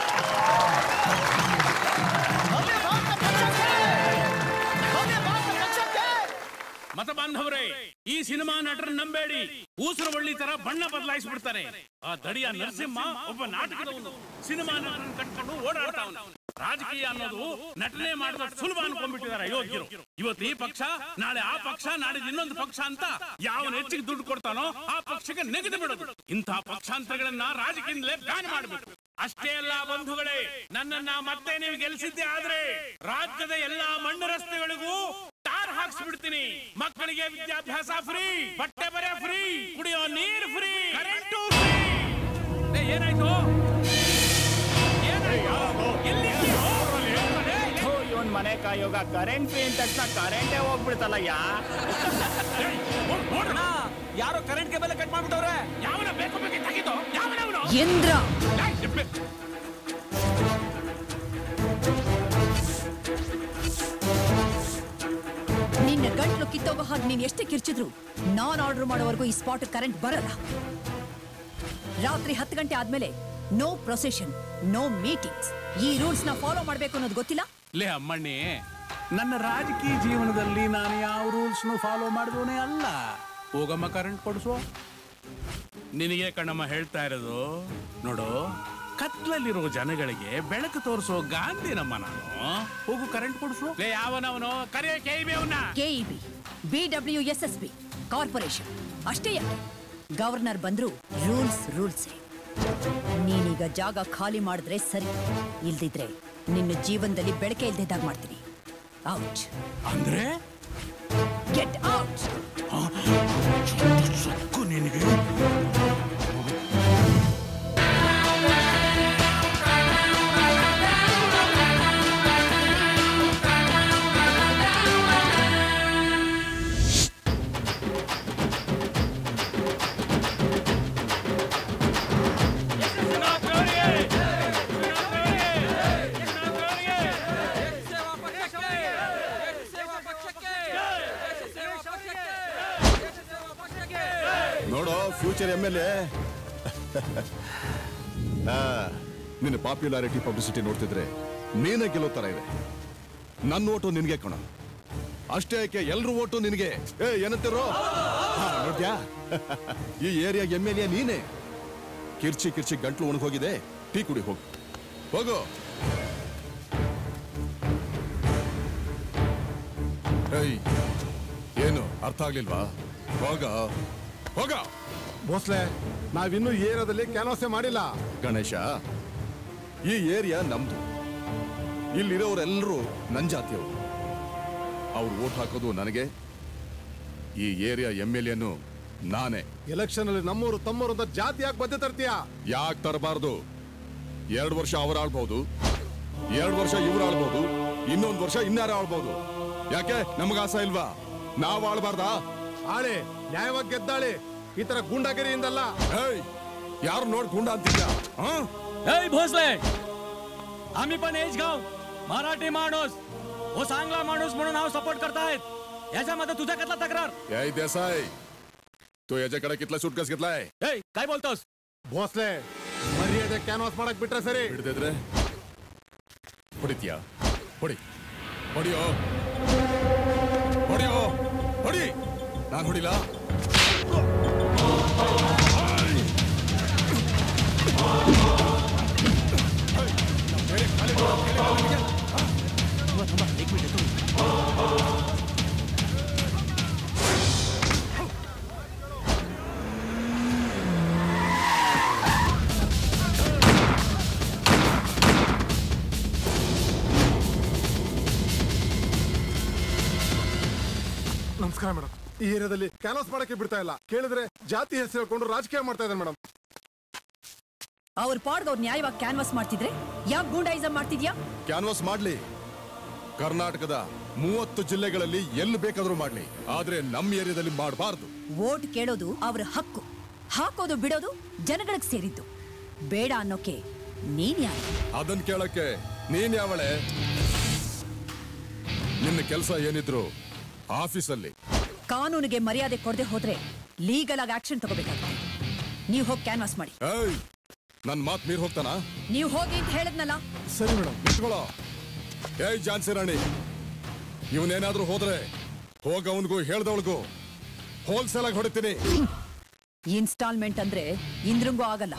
ಮತ ಬಾಂಧವರೇ ಈ ಸಿನಿಮಾ ನಟರ ನಂಬೇಡಿ ಊಸರ ಬಳ್ಳಿ ತರ ಬಣ್ಣ ಬದಲಾಯಿಸ್ಬಿಡ್ತಾರೆ ಆ ದಡಿಯ ನರಸಿಂಹ ಒಬ್ಬ ನಾಟಕದವನು ಸಿನಿಮಾ ನಟರನ್ನ ಕಟ್ಕೊಂಡು ಓಡಾಡ್ತಾವನು ರಾಜಕೀಯ ಅನ್ನೋದು ನಟನೆ ಮಾಡಿದ ಸುಲಭ ಅನ್ಕೊಂಡ್ಬಿಟ್ಟಿದ್ದಾರೆ ಅಯೋಗ್ಯರು ಇವತ್ತು ಈ ಪಕ್ಷ ನಾಳೆ ಆ ಪಕ್ಷ ನಾಳೆ ಇನ್ನೊಂದು ಪಕ್ಷ ಅಂತ ಯಾವನ ಹೆಚ್ಚಿಗೆ ದುಡ್ಡು ಕೊಡ್ತಾನೋ ಆ ಪಕ್ಷಕ್ಕೆ ನೆಗೆದು ಬಿಡೋದು ಇಂತಹ ಪಕ್ಷಾಂತರಗಳನ್ನ ರಾಜಕೀಯದಿಂದಲೇ ಬ್ಯಾನ್ ಮಾಡಬೇಕು ಅಷ್ಟೇ ಅಲ್ಲ ಬಂಧುಗಳೇ ನನ್ನನ್ನ ಮತ್ತೆ ನೀವು ಗೆಲ್ಲಿಸಿದ್ದೆ ಆದ್ರೆ ರಾಜ್ಯದ ಎಲ್ಲಾ ಮಣ್ಣು ರಸ್ತೆಗಳಿಗೂ ಟಾರ್ ಹಾಕ್ಸ್ಬಿಡ್ತೀನಿ ಮಕ್ಕಳಿಗೆ ವಿದ್ಯಾಭ್ಯಾಸ ಫ್ರೀ ಬಟ್ಟೆ ಬರೆ ಫ್ರೀ ಕುಡಿಯೋ ನೀರು ಫ್ರೀ ಕರೆಂಟು ಏನಾಯ್ತು ಇವನ್ ಮನೆ ಕಾಯೋಗ ಕರೆಂಟ್ ಫ್ರೀ ಅಂದ ತಕ್ಷಣ ಕರೆಂಟೇ ಹೋಗ್ಬಿಡ್ತಲ್ಲಯ್ಯ ಯಾರೋ ಕರೆಂಟ್ ಕೇಬಲ್ ಕಟ್ ಮಾಡ್ಬಿಟ್ಟವ್ರೆ ಯಾವನ ಬೇಕು ಬೇಕು ತೆಗಿದು ಯಾವನವನು ಇಂದ್ರ ನಿನ್ನ ಗಂಟ್ಲು ಕಿತ್ತೋಗೋ ಹಾಗೆ ನೀನ್ ಎಷ್ಟೇ ಕಿರ್ಚಿದ್ರು ನಾನ್ ಆರ್ಡರ್ ಮಾಡೋವರೆಗೂ ಈ ಸ್ಪಾಟ್ ಕರೆಂಟ್ ಬರಲ್ಲ ರಾತ್ರಿ ಹತ್ತು ಗಂಟೆ ಆದ್ಮೇಲೆ ನೋ ಪ್ರೊಸೆಷನ್ ನೋ ಮೀಟಿಂಗ್ಸ್ ಈ ರೂಲ್ಸ್ ನ ಫಾಲೋ ಮಾಡ್ಬೇಕು ಅನ್ನೋದು ಗೊತ್ತಿಲ್ಲ ಲೇ ಅಮ್ಮಣ್ಣಿ ನನ್ನ ರಾಜಕೀಯ ಜೀವನದಲ್ಲಿ ನಾನು ಯಾವ ರೂಲ್ಸ್ನು ಫಾಲೋ ಮಾಡಿದವನೇ ಅಲ್ಲ ಹೋಗಮ್ಮ ಕರೆಂಟ್ ಕೊಡಿಸು ನಿನಗೆ ಕಣ್ಣಮ್ಮ ಹೇಳ್ತಾ ಇರೋದು ನೋಡು ಕತ್ಲಲ್ಲಿರೋ ಜನಗಳಿಗೆ ಬೆಳಕು ತೋರಿಸೋ ಗಾಂಧಿನಮ್ಮ ನಾನು ಹೋಗು ಕರೆಂಟ್ ಕೊಡಿಸು ಲೇ ಯಾವನವನು ಕರೆಯ K B KEB BW S S B corporation ಅಷ್ಟೇ ಯಾಕೆ ಗವರ್ನರ್ ಬಂದ್ರು ರೂಲ್ಸ್ ರೂಲ್ಸೇ ನೀನೀಗ ಜಾಗ ಖಾಲಿ ಮಾಡಿದ್ರೆ ಸರಿ ಇಲ್ದಿದ್ರೆ ನಿನ್ನ ಜೀವನದಲ್ಲಿ ಬೆಳಕೆ ಇಲ್ದಿದ್ದಾಗ ಮಾಡ್ತೀನಿ ಔಟ್ ಅಂದ್ರೆ ಗೆಟ್ ಔಟ್ ಸಕ್ಕು ನಿನಗೆ ನೋಡೋ ಫ್ಯೂಚರ್ ಎಮ್ ಎಲ್ ಎ ನಿನ್ನ ಪಾಪ್ಯುಲಾರಿಟಿ ಪಬ್ಲಿಸಿಟಿ ನೋಡ್ತಿದ್ರೆ ನೀನೇ ಗೆಲ್ಲೋ ತರ ಇದೆ ನನ್ನ ಓಟು ನಿನಗೆ ಕಣ ಅಷ್ಟೇ ಯಾಕೆ ಎಲ್ರ ಓಟು ನಿನಗೆ ಏ ಏನಂತಿರೋ ಹಾ, ನೋಡ್ದ್ಯಾ ಈ ಏರಿಯಾ ಎಮ್ ಎಲ್ ಎ ನೀನೇ ಕಿರ್ಚಿ ಕಿರ್ಚಿ ಗಂಟ್ಲು ಒಣಗೋಗಿದೆ ಟೀ ಕುಡಿ ಹೋಗು ಹೋಗು ಏಯ್ ಏನು ಅರ್ಥ ಆಗ್ಲಿಲ್ವಾ ಹೋಗ ಹೋಗ ಭೋಸ್ಲೆ ನಾವಿನ್ನೂ ಏರಿಯಾದಲ್ಲಿ ಕ್ಯಾನ್ವಾಸೆ ಮಾಡಿಲ್ಲ ಗಣೇಶ ಈ ಏರಿಯಾ ನಮ್ದು ಇಲ್ಲಿರೋರೆಲ್ಲರೂ ನನ್ ಜಾತಿಯವರು ಅವ್ರು ಓಟ್ ಹಾಕೋದು ನನಗೆ ಈ ಏರಿಯಾ ಎಮ್ ಎಲ್ ಎನು ನಾನೇ ಎಲೆಕ್ಷನ್ ಅಲ್ಲಿ ನಮ್ಮೂರು ತಮ್ಮೂರು ಅಂತ ಜಾತಿ ಯಾಕೆ ಬದ್ದೆ ತರ್ತೀಯ ಯಾಕೆ ತರಬಾರ್ದು ಎರಡು ವರ್ಷ ಅವ್ರು ಆಳ್ಬಹುದು ಎರಡು ವರ್ಷ ಇವ್ರು ಆಳ್ಬಹುದು ಇನ್ನೊಂದು ವರ್ಷ ಇನ್ನಾರು ಆಳ್ಬಹುದು ಯಾಕೆ ನಮಗ ಆಸೆ ಇಲ್ವಾ ನಾವ್ ಆಳ್ಬಾರ್ದಾ ಆಳೆ ನ್ಯಾಯವಾಗಿ ಗೆದ್ದಾಳೆ ಈ ತರ ಗೂಂಡಾಗಿರಿಯಿಂದಲ್ಲ ಯಾರು ನೋಡ್ ಗುಂಡ ಅಂತಿದ್ಯಾ ए भोसले आम्ही पण एज गाव मराठी माणूस हो चांगला माणूस म्हणून हा सपोर्ट करतायत याच्यामध्ये तुझ्या कसला तक्रार याय देसाई तो याच्याकडे कितला सुटकेस घेतलाय ए काय बोलतोस ಭೋಸ್ಲೆ ಮರ್ಯಾದೆ ಕ್ಯಾನ್ವಾಸ್ ಮಾಡಕ್ ಬಿಟ್ರೆ ಸರಿ ಹಿಡ್ದಿದ್ರೆ ಹೊಡಿತೀಯಾ ಹೊಡಿ ಹೊಡಿಯೋ ಹೊಡಿಯೋ ಹೊಡಿ ನಾನು ಹೊಡಿಲ್ಲ ನಮಸ್ಕಾರ ಮೇಡಮ್ ಈ ಏರಿಯಾದಲ್ಲಿ ಕ್ಯಾನ್ವಾಸ್ ಮಾಡಕ್ಕೆ ಬಿಡ್ತಾ ಇಲ್ಲ ಕೇಳಿದ್ರೆ ಜಾತಿ ಹೆಸರು ಹೇಳ್ಕೊಂಡು ರಾಜಕೀಯ ಮಾಡ್ತಾ ಇದ್ದಾರೆ ಮೇಡಮ್ ಅವ್ರ ಪಾಡ್ದವ್ರು ನ್ಯಾಯವಾಗಿ ಕ್ಯಾನ್ವಾಸ್ ಮಾಡ್ತಿದ್ರೆ ಯಾಕೆ ಗೂಂಡಾಯಿಸಮ್ ಮಾಡ್ತಿದ್ಯಾ ಕ್ಯಾನ್ವಾಸ್ ಮಾಡ್ಲಿ ಕರ್ನಾಟಕದ ಮೂವತ್ತು ಜಿಲ್ಲೆಗಳಲ್ಲಿ ಎಲ್ಲಿ ಬೇಕಾದ್ರೂ ಮಾಡ್ಲಿ ಆದ್ರೆ ನಮ್ಮ ಏರಿಯಾದಲ್ಲಿ ಮಾಡಬಾರ್ದು ವೋಟ್ ಕೇಳೋದು ಅವ್ರ ಹಕ್ಕು ಹಾಕೋದು ಬಿಡೋದು ಜನಗಳಿಗೆ ಸೇರಿದ್ದು ಬೇಡ ಅನ್ನೋಕೆ ನೀನ್ ಯಾರು ಅದನ್ ಕೇಳಕ್ಕೆ ನೀನ್ ಯಾವಳೆ ನಿನ್ನ ಕೆಲಸ ಏನಿದ್ರು ಆಫೀಸಲ್ಲಿ ಕಾನೂನಿಗೆ ಮರ್ಯಾದೆ ಕೊಡದೆ ಹೋದ್ರೆ ಲೀಗಲ್ ಆಗಿ ಆಕ್ಷನ್ ತಗೋಬೇಕಾಗುತ್ತೆ ನೀವು ಹೋಗಿ ಕ್ಯಾನ್ವಾಸ್ ಮಾಡಿ ಏಯ್ ನನ್ ಮಾತ್ ಮೀರ್ ಹೋಗ್ತಾನಾ ನೀವು ಹೋಗಿ ಅಂತ ಹೇಳಿದ್ನಲ್ಲ ಸರಿ ಮೇಡಮ್ ನಿಂತ್ಕೊಳ್ಳೋ ಏಯ್ ಝಾನ್ಸಿ ರಾಣಿ ಇವನೇನಾದ್ರೂ ಹೋದ್ರೆ ಹೋಗ ಅವನಿಗೂ ಹೇಳ್ದವಳಿಗೂ ಹೋಲ್ಸೇಲ್ ಆಗಿ ಹೊಡಿತೀನಿ ಇನ್ಸ್ಟಾಲ್ಮೆಂಟ್ ಅಂದ್ರೆ ಇಂದ್ರಂಗೂ ಆಗಲ್ಲ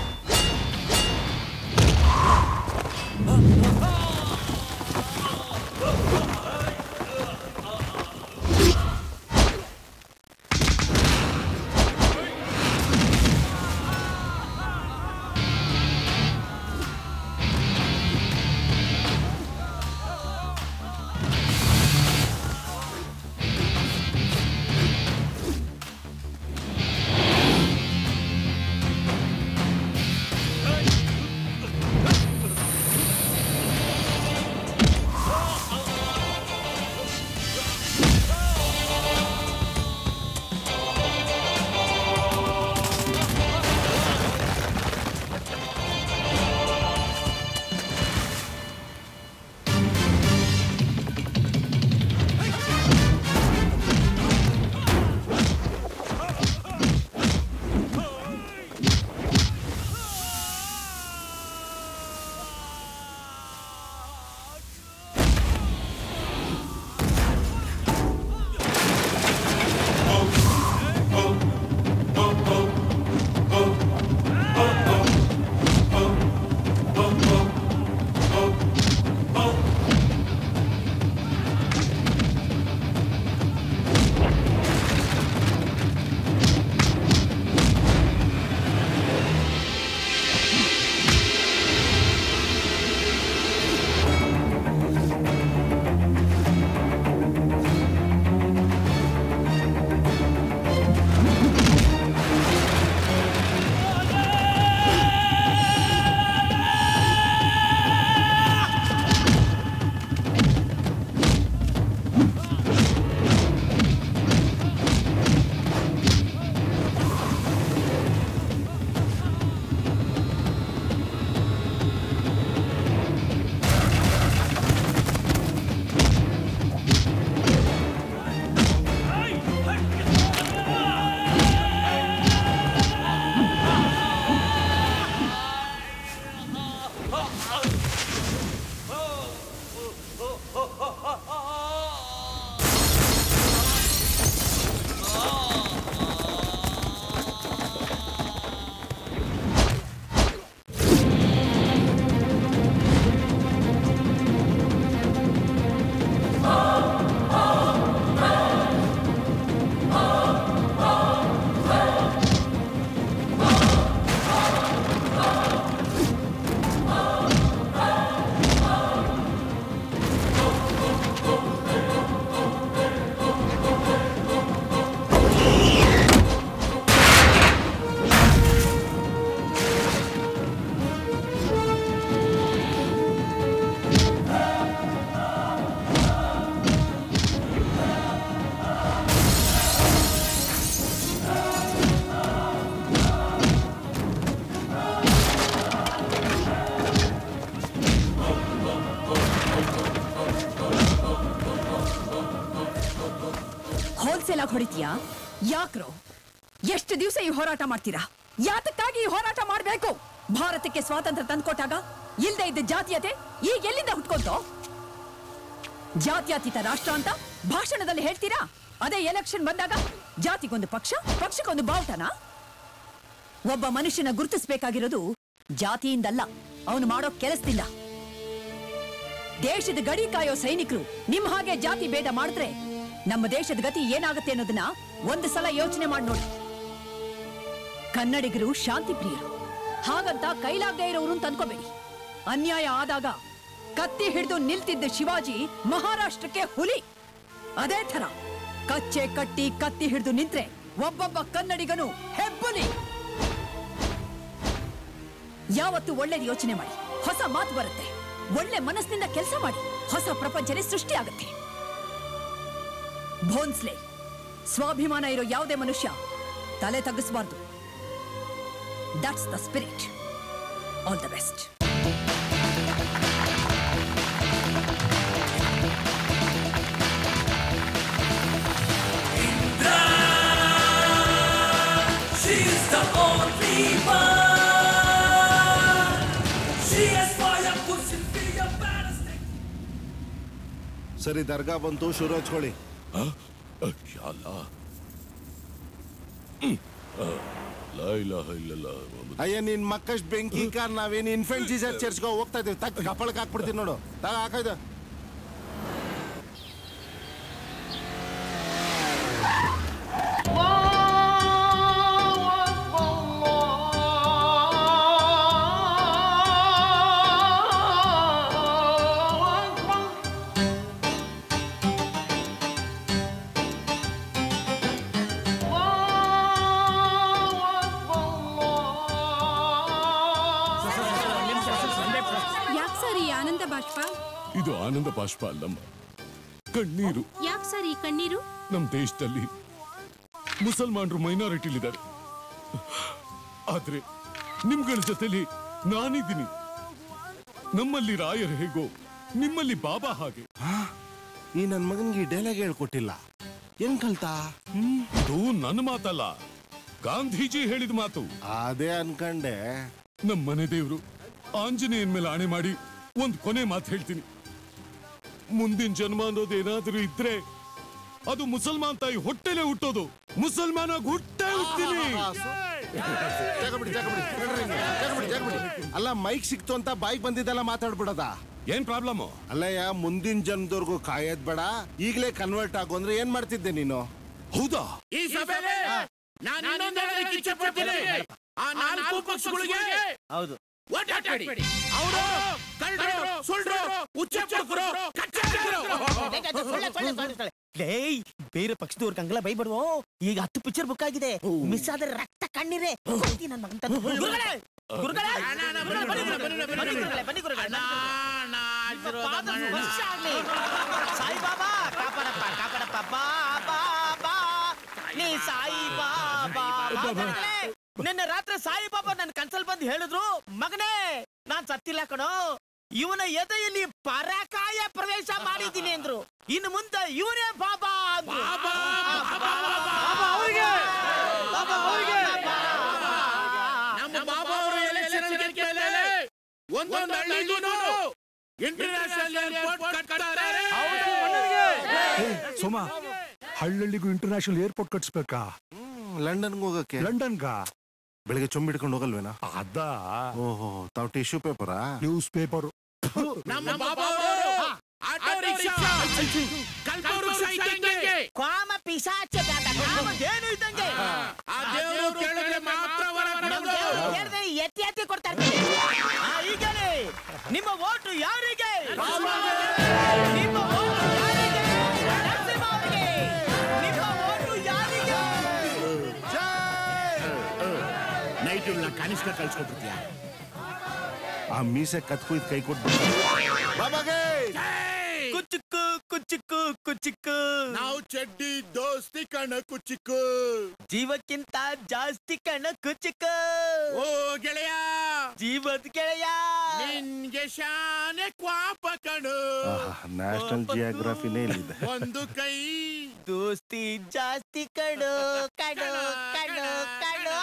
ಹೋಲ್ಸೇಲ್ ಆಗಿ ಹೊಡಿತೀಯಾ ಯಾಕ್ರೋ ಎಷ್ಟು ದಿವಸ ಈ ಹೋರಾಟ ಮಾಡ್ತೀರಾ ಯಾತಕ್ಕಾಗಿ ಈ ಹೋರಾಟ ಮಾಡ್ಬೇಕು ಭಾರತಕ್ಕೆ ಸ್ವಾತಂತ್ರ್ಯ ತಂದ್ಕೊಟ್ಟಾಗ ಇಲ್ದೇ ಇದ್ದ ಜಾತೀಯತೆ ಈಗ ಎಲ್ಲಿಂದ ಹುಟ್ಕೊಂತೋ ಜಾತ್ಯತೀತ ರಾಷ್ಟ್ರ ಅಂತ ಭಾಷಣದಲ್ಲಿ ಹೇಳ್ತೀರಾ ಅದೇ ಎಲೆಕ್ಷನ್ ಬಂದಾಗ ಜಾತಿಗೊಂದು ಪಕ್ಷ ಪಕ್ಷಕ್ಕೊಂದು ಬಾವುಟನ ಒಬ್ಬ ಮನುಷ್ಯನ ಗುರುತಿಸಬೇಕಾಗಿರೋದು ಜಾತಿಯಿಂದಲ್ಲ ಅವನು ಮಾಡೋ ಕೆಲಸದಿಂದ ದೇಶದ ಗಡಿ ಕಾಯೋ ಸೈನಿಕರು ನಿಮ್ ಹಾಗೆ ಜಾತಿ ಭೇದ ಮಾಡಿದ್ರೆ ನಮ್ಮ ದೇಶದ ಗತಿ ಏನಾಗುತ್ತೆ ಅನ್ನೋದನ್ನ ಒಂದು ಸಲ ಯೋಚನೆ ಮಾಡಿ ನೋಡಿ ಕನ್ನಡಿಗರು ಶಾಂತಿ ಪ್ರಿಯರು ಹಾಗಂತ ಕೈಲಾಗದೆ ಇರೋರು ಅಂತ ಅನ್ಕೋಬೇಡಿ ಅನ್ಯಾಯ ಆದಾಗ ಕತ್ತಿ ಹಿಡಿದು ನಿಲ್ತಿದ್ದ ಶಿವಾಜಿ ಮಹಾರಾಷ್ಟ್ರಕ್ಕೆ ಹುಲಿ ಅದೇ ತರ ಕಚ್ಚೆ ಕಟ್ಟಿ ಕತ್ತಿ ಹಿಡಿದು ನಿಂತ್ರೆ ಒಬ್ಬೊಬ್ಬ ಕನ್ನಡಿಗನು ಹೆಬ್ಬುಲಿ ಯಾವತ್ತು ಒಳ್ಳೇದು ಯೋಚನೆ ಮಾಡಿ ಹೊಸ ಮಾತು ಬರುತ್ತೆ ಒಳ್ಳೆ ಮನಸ್ಸಿನಿಂದ ಕೆಲಸ ಮಾಡಿ ಹೊಸ ಪ್ರಪಂಚನೇ ಸೃಷ್ಟಿ ಆಗುತ್ತೆ ಭೋನ್ಸ್ಲೆ ಸ್ವಾಭಿಮಾನ ಇರೋ ಯಾವುದೇ ಮನುಷ್ಯ ತಲೆ ತಗ್ಗಿಸಬಾರ್ದು that's the spirit all the best She's the only one. She has fire, pushing free your ballistic. ಸರಿ ದರ್ಗಾ ಬಂತು ಶುರು ಹಚ್ಕೊಳ್ಳಿ ಅಯ್ಯ ನಿನ್ ಮಕ್ಕಷ್ಟು ಬೆಂಕಿ ಕಾರ್ ನಾವೇನು ಇನ್ಫೆಂಟ್ ಜೀಸಸ್ ಚರ್ಚ್ಗೆ ಹೋಗ್ತಾ ಇದೀವಿ ತಕ್ಕ ಕಪ್ಪಳಕ್ಕೆ ಹಾಕ್ಬಿಡ್ತೀನಿ ನೋಡು ತಗ ಹಾಕೈದು ಯಾಕೆ ಸರ್ ಈ ಆನಂದ ಬಾಷ್ಪ ಇದು ಆನಂದ ಬಾಷ್ಪ ಅಲ್ಲಮ್ಮ ಕಣ್ಣೀರು ಯಾಕೆ ಸರ್ ಈ ಕಣ್ಣೀರು ನಮ್ಮ ದೇಶದಲ್ಲಿ ಮುಸಲ್ಮಾನರು ಮೈನಾರಿಟಿಲಿದ್ದಾರೆ ಆದ್ರೆ ನಿಮ್ಗಳ ಜೊತೆಲಿ ನಾನಿದ್ದೀನಿ ನಮ್ಮಲ್ಲಿ ರಾಯರ್ ಹೇಗೋ ನಿಮ್ಮಲ್ಲಿ ಬಾಬಾ ಹಾಗೆ ಈ ನನ್ ಮಗನ್ಗೆ ಈ ಡೈಲಾಗ್ ಹೇಳ್ಕೊಟ್ಟಿಲ್ಲ ಹೆಂಗ್ ಕಲ್ತಾ ಇದು ನನ್ನ ಮಾತಲ್ಲ ಗಾಂಧೀಜಿ ಹೇಳಿದ ಮಾತು ಅದೇ ಅನ್ಕಂಡೆ ನಮ್ಮ ಮನೆ ದೇವ್ರು ಆಂಜನೇಯನ್ ಮೇಲೆ ಆಣೆ ಮಾಡಿ ಒಂದ್ ಕೊನೆ ಮಾತು ಹೇಳ್ತೀನಿ ಮುಂದಿನ ಜನ್ಮ ಅನ್ನೋದೇನಾದ್ರೂ ಇದ್ರೆ ಅದು ಮುಸಲ್ಮಾನ್ ತಾಯಿ ಹೊಟ್ಟೆಲೆ ಹುಟ್ಟೋದು ಮುಸಲ್ಮಾನ ಹುಟ್ಟೆ ಹುಟ್ತೀನಿ ಜಾಗಬಿಡಿ ಜಾಗಬಿಡಿ ನಡ್ರಿ ಹಿಂಗೆ. ಜಾಗಬಿಡಿ ಜಾಗಬಿಡಿ ಅಲ್ಲ ಮೈಕ್ ಸಿಕ್ತು ಅಂತ ಬಾಯ್ಗೆ ಬಂದಿದ್ದೆಲ್ಲ ಮಾತಾಡ್ಬಿಡದ ಏನ್ ಪ್ರಾಬ್ಲಮ್ ಅಲ್ಲಯ್ಯ ಮುಂದಿನ ಜನ್ಮದವರೆಗೂ ಕಾಯೋದ್ ಬೇಡ ಈಗಲೇ ಕನ್ವರ್ಟ್ ಆಗು ಅಂದ್ರೆ ಏನ್ ಮಾಡ್ತಿದ್ದೆ ನೀನು ಹೌದಾ ಈ ಸಭೆಯಲ್ಲಿ ನಾನು ಇನ್ನೊಂದು ಹೇಳಲಿಕ್ಕೆ ಇಚ್ಛೆ ಪಡ್ತೀನಿ ಆ ನಾಲ್ಕು ಪಕ್ಷಗಳಿಗೆ ಹೌದು ಓಟ್ ಹಾಕಬೇಡಿ ಅವರು ಕಳ್ಳರು ಸುಳ್ಳು ಉಚ್ಚ ಪಡ್ಕರು ಏಯ್ ಬೇರೆ ಪಕ್ಷದವ್ರ ಕಂಗಲ ಬೈಬಡ್ವೋ ಈಗ ಹತ್ತು ಪಿಕ್ಚರ್ ಬುಕ್ ಆಗಿದೆ ಮಿಸ್ ಆದ್ರೆ ರಕ್ತ ಕಣ್ಣೀರೇ ಕೊಡ್ತೀನಿ ನನ್ ಮಗನ್ ತಂದು. ಗುರುಗಳೇ! ಗುರುಗಳೇ! ಬನ್ನಿ ಗುರುಗಳೇ, ಬನ್ನಿ ಗುರುಗಳೇ, ಬನ್ನಿ ಗುರುಗಳೇ. ಪಾದ ಸ್ಪರ್ಶ ಆಗ್ಲಿ. ಸಾಯಿಬಾಬಾ ಕಾಪಾಡಪ್ಪ ಕಾಪಾಡಪ್ಪ ಬಾ ಬಾ ಬಾ ನೀ ಸಾಯಿ ಬಾಬಾ ಮಗನೇ, ನಿನ್ನೆ ರಾತ್ರಿ ಸಾಯಿ ಬಾಬಾ ನನ್ ಕನ್ಸಲ್ ಬಂದು ಹೇಳಿದ್ರು ಮಗನೇ ನಾನ್ ಸತ್ತಿಲ್ಲ ಕಣೋ ಇವನ ಎದೆಯಲ್ಲಿ ಪರಕಾಯ ಪ್ರವೇಶ ಮಾಡಿದ್ದೀನಿ ಅಂದ್ರು ಇನ್ನು ಮುಂದೆ ಇವನೇ ಬಾಬಾ ಅಂದ್ರು. ಬಾಬಾ ಅವ್ರಿಗೆ! ಬಾಬಾ ಅವ್ರಿಗೆ! ನಮ್ಮ ಬಾಬಾ ಅವರು ಎಲೆಕ್ಷನ್ ಗೆದ್ದ ಮೇಲೆ ಒಂದೊಂದು ಹಳ್ಳಿಗೂ ಇಂಟರ್ನ್ಯಾಷನಲ್ ಏರ್ಪೋರ್ಟ್ ಕಟ್ತಾರೆ ಸೋಮ ಹಳ್ಳಳ್ಳಿಗೂ ಇಂಟರ್ನ್ಯಾಷನಲ್ ಏರ್ಪೋರ್ಟ್ ಕಟ್ಸ್ಬೇಕಾ ಲಂಡನ್ಗೆ ಹೋಗಕ್ಕೆ ಲಂಡನ್ಗ ಬೆಳಿಗ್ಗೆ ಚೊಂಬ್ ಹಿಡ್ಕೊಂಡು ಹೋಗಲ್ವೇನಾ ಅದ ಓಹೋ ತಾವ್ ಟಿಶ್ಯೂ ಪೇಪರಾ ನ್ಯೂಸ್ ಪೇಪರ್ ನಮ್ಮ ಬಾಬಾ ಅವರು ಆಟೋ ರಿಕ್ಷಾ ಕಲ್ಪವೃಕ್ಷ ಇದ್ದಂಗೆ ಕಾಮ ಪಿಶಾಚ ಬ್ಯಾಟ, ಕಾಮ ಏನು ಇದ್ದಂಗೆ ಆ ದೇವರು ಕೇಳಿದ್ರೆ ಮಾತ್ರ ವರ ನಮ್ ಕೊಡೋದು. ದೇವ್ರು ಕೇಳಿದ್ರೆ ಎತ್ತಿ ಎತ್ತಿ ಕೊಡ್ತಾ ಇರ್ತಾರೆ ಆ, ಈಗ ಹೇಳಿ, ನಿಮ್ಮ ಓಟು ಯಾರಿಗೆ ನಿಮ್ಮ ಓಟು ಯಾರಿಗೆ ನರಸಿಂಹ ಅವರಿಗೆ ನಿಮ್ಮ ಓಟು ಯಾರಿಗೆ ನೈಟ್ ನಾ ಕನಿಷ್ಠ ಕಳ್ಸ್ಕೊಬಿಡ್ತೀಯ ಆ ಮೀಸೆ ಕತ್ಕೊಯ್ದು ಕೈ ಕೊಟ್ಬಿಡ್ತಾರೆ ಬಾಬಾಗೆ ಕುಚ್ಚುಕು ಕುಚ್ಚುಕು ಕುಚ್ಚುಕು ನಾವು ಚಡ್ಡಿ ದೋಸ್ತಿ ಕಣ ಕುಚ್ಚಿಕ್ಕು ಜೀವಕ್ಕಿಂತ ಜಾಸ್ತಿ ಕಣ ಕುಚ್ಚುಕು ಓ ಗೆಳೆಯ ಜೀವದ ಗೆಳೆಯ ನಿನ್ಗೆ ಶಾನೆ ಕ್ವಾಪ ಕಣು ನ್ಯಾಷನಲ್ ಜಿಯೋಗ್ರಫಿನೇ ಇಲ್ಲಿದೆ ಒಂದು ಕೈ ದೋಸ್ತಿ ಜಾಸ್ತಿ ಕಡು ಕಡು ಕಡು ಕಡು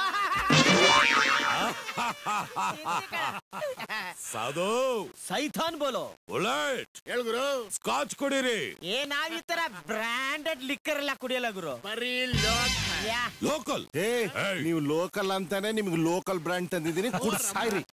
ಸಾಧು ಸೈಥಾನ್ ಬೋಲೋ ಬುಲೆಟ್ ಹೇಳ್ಗುರು ಸ್ಕಾಚ್ ಕೊಡಿರಿ ಏ ನಾವ್ ಈ ತರ ಬ್ರಾಂಡೆಡ್ ಲಿಕ್ಕರ್ ಎಲ್ಲ ಕುಡಿಯಲ್ಲ ಗುರು ಬರೀ ಲೋಕ ಯಾ ಲೋಕಲ್ ಏ ನೀವು ಲೋಕಲ್ ಅಂತಾನೆ ನಿಮ್ಗೆ ಲೋಕಲ್ ಬ್ರ್ಯಾಂಡ್ ತಂದಿದ್ದೀನಿ ಕುಡ್ ಸಾಯ್ರಿ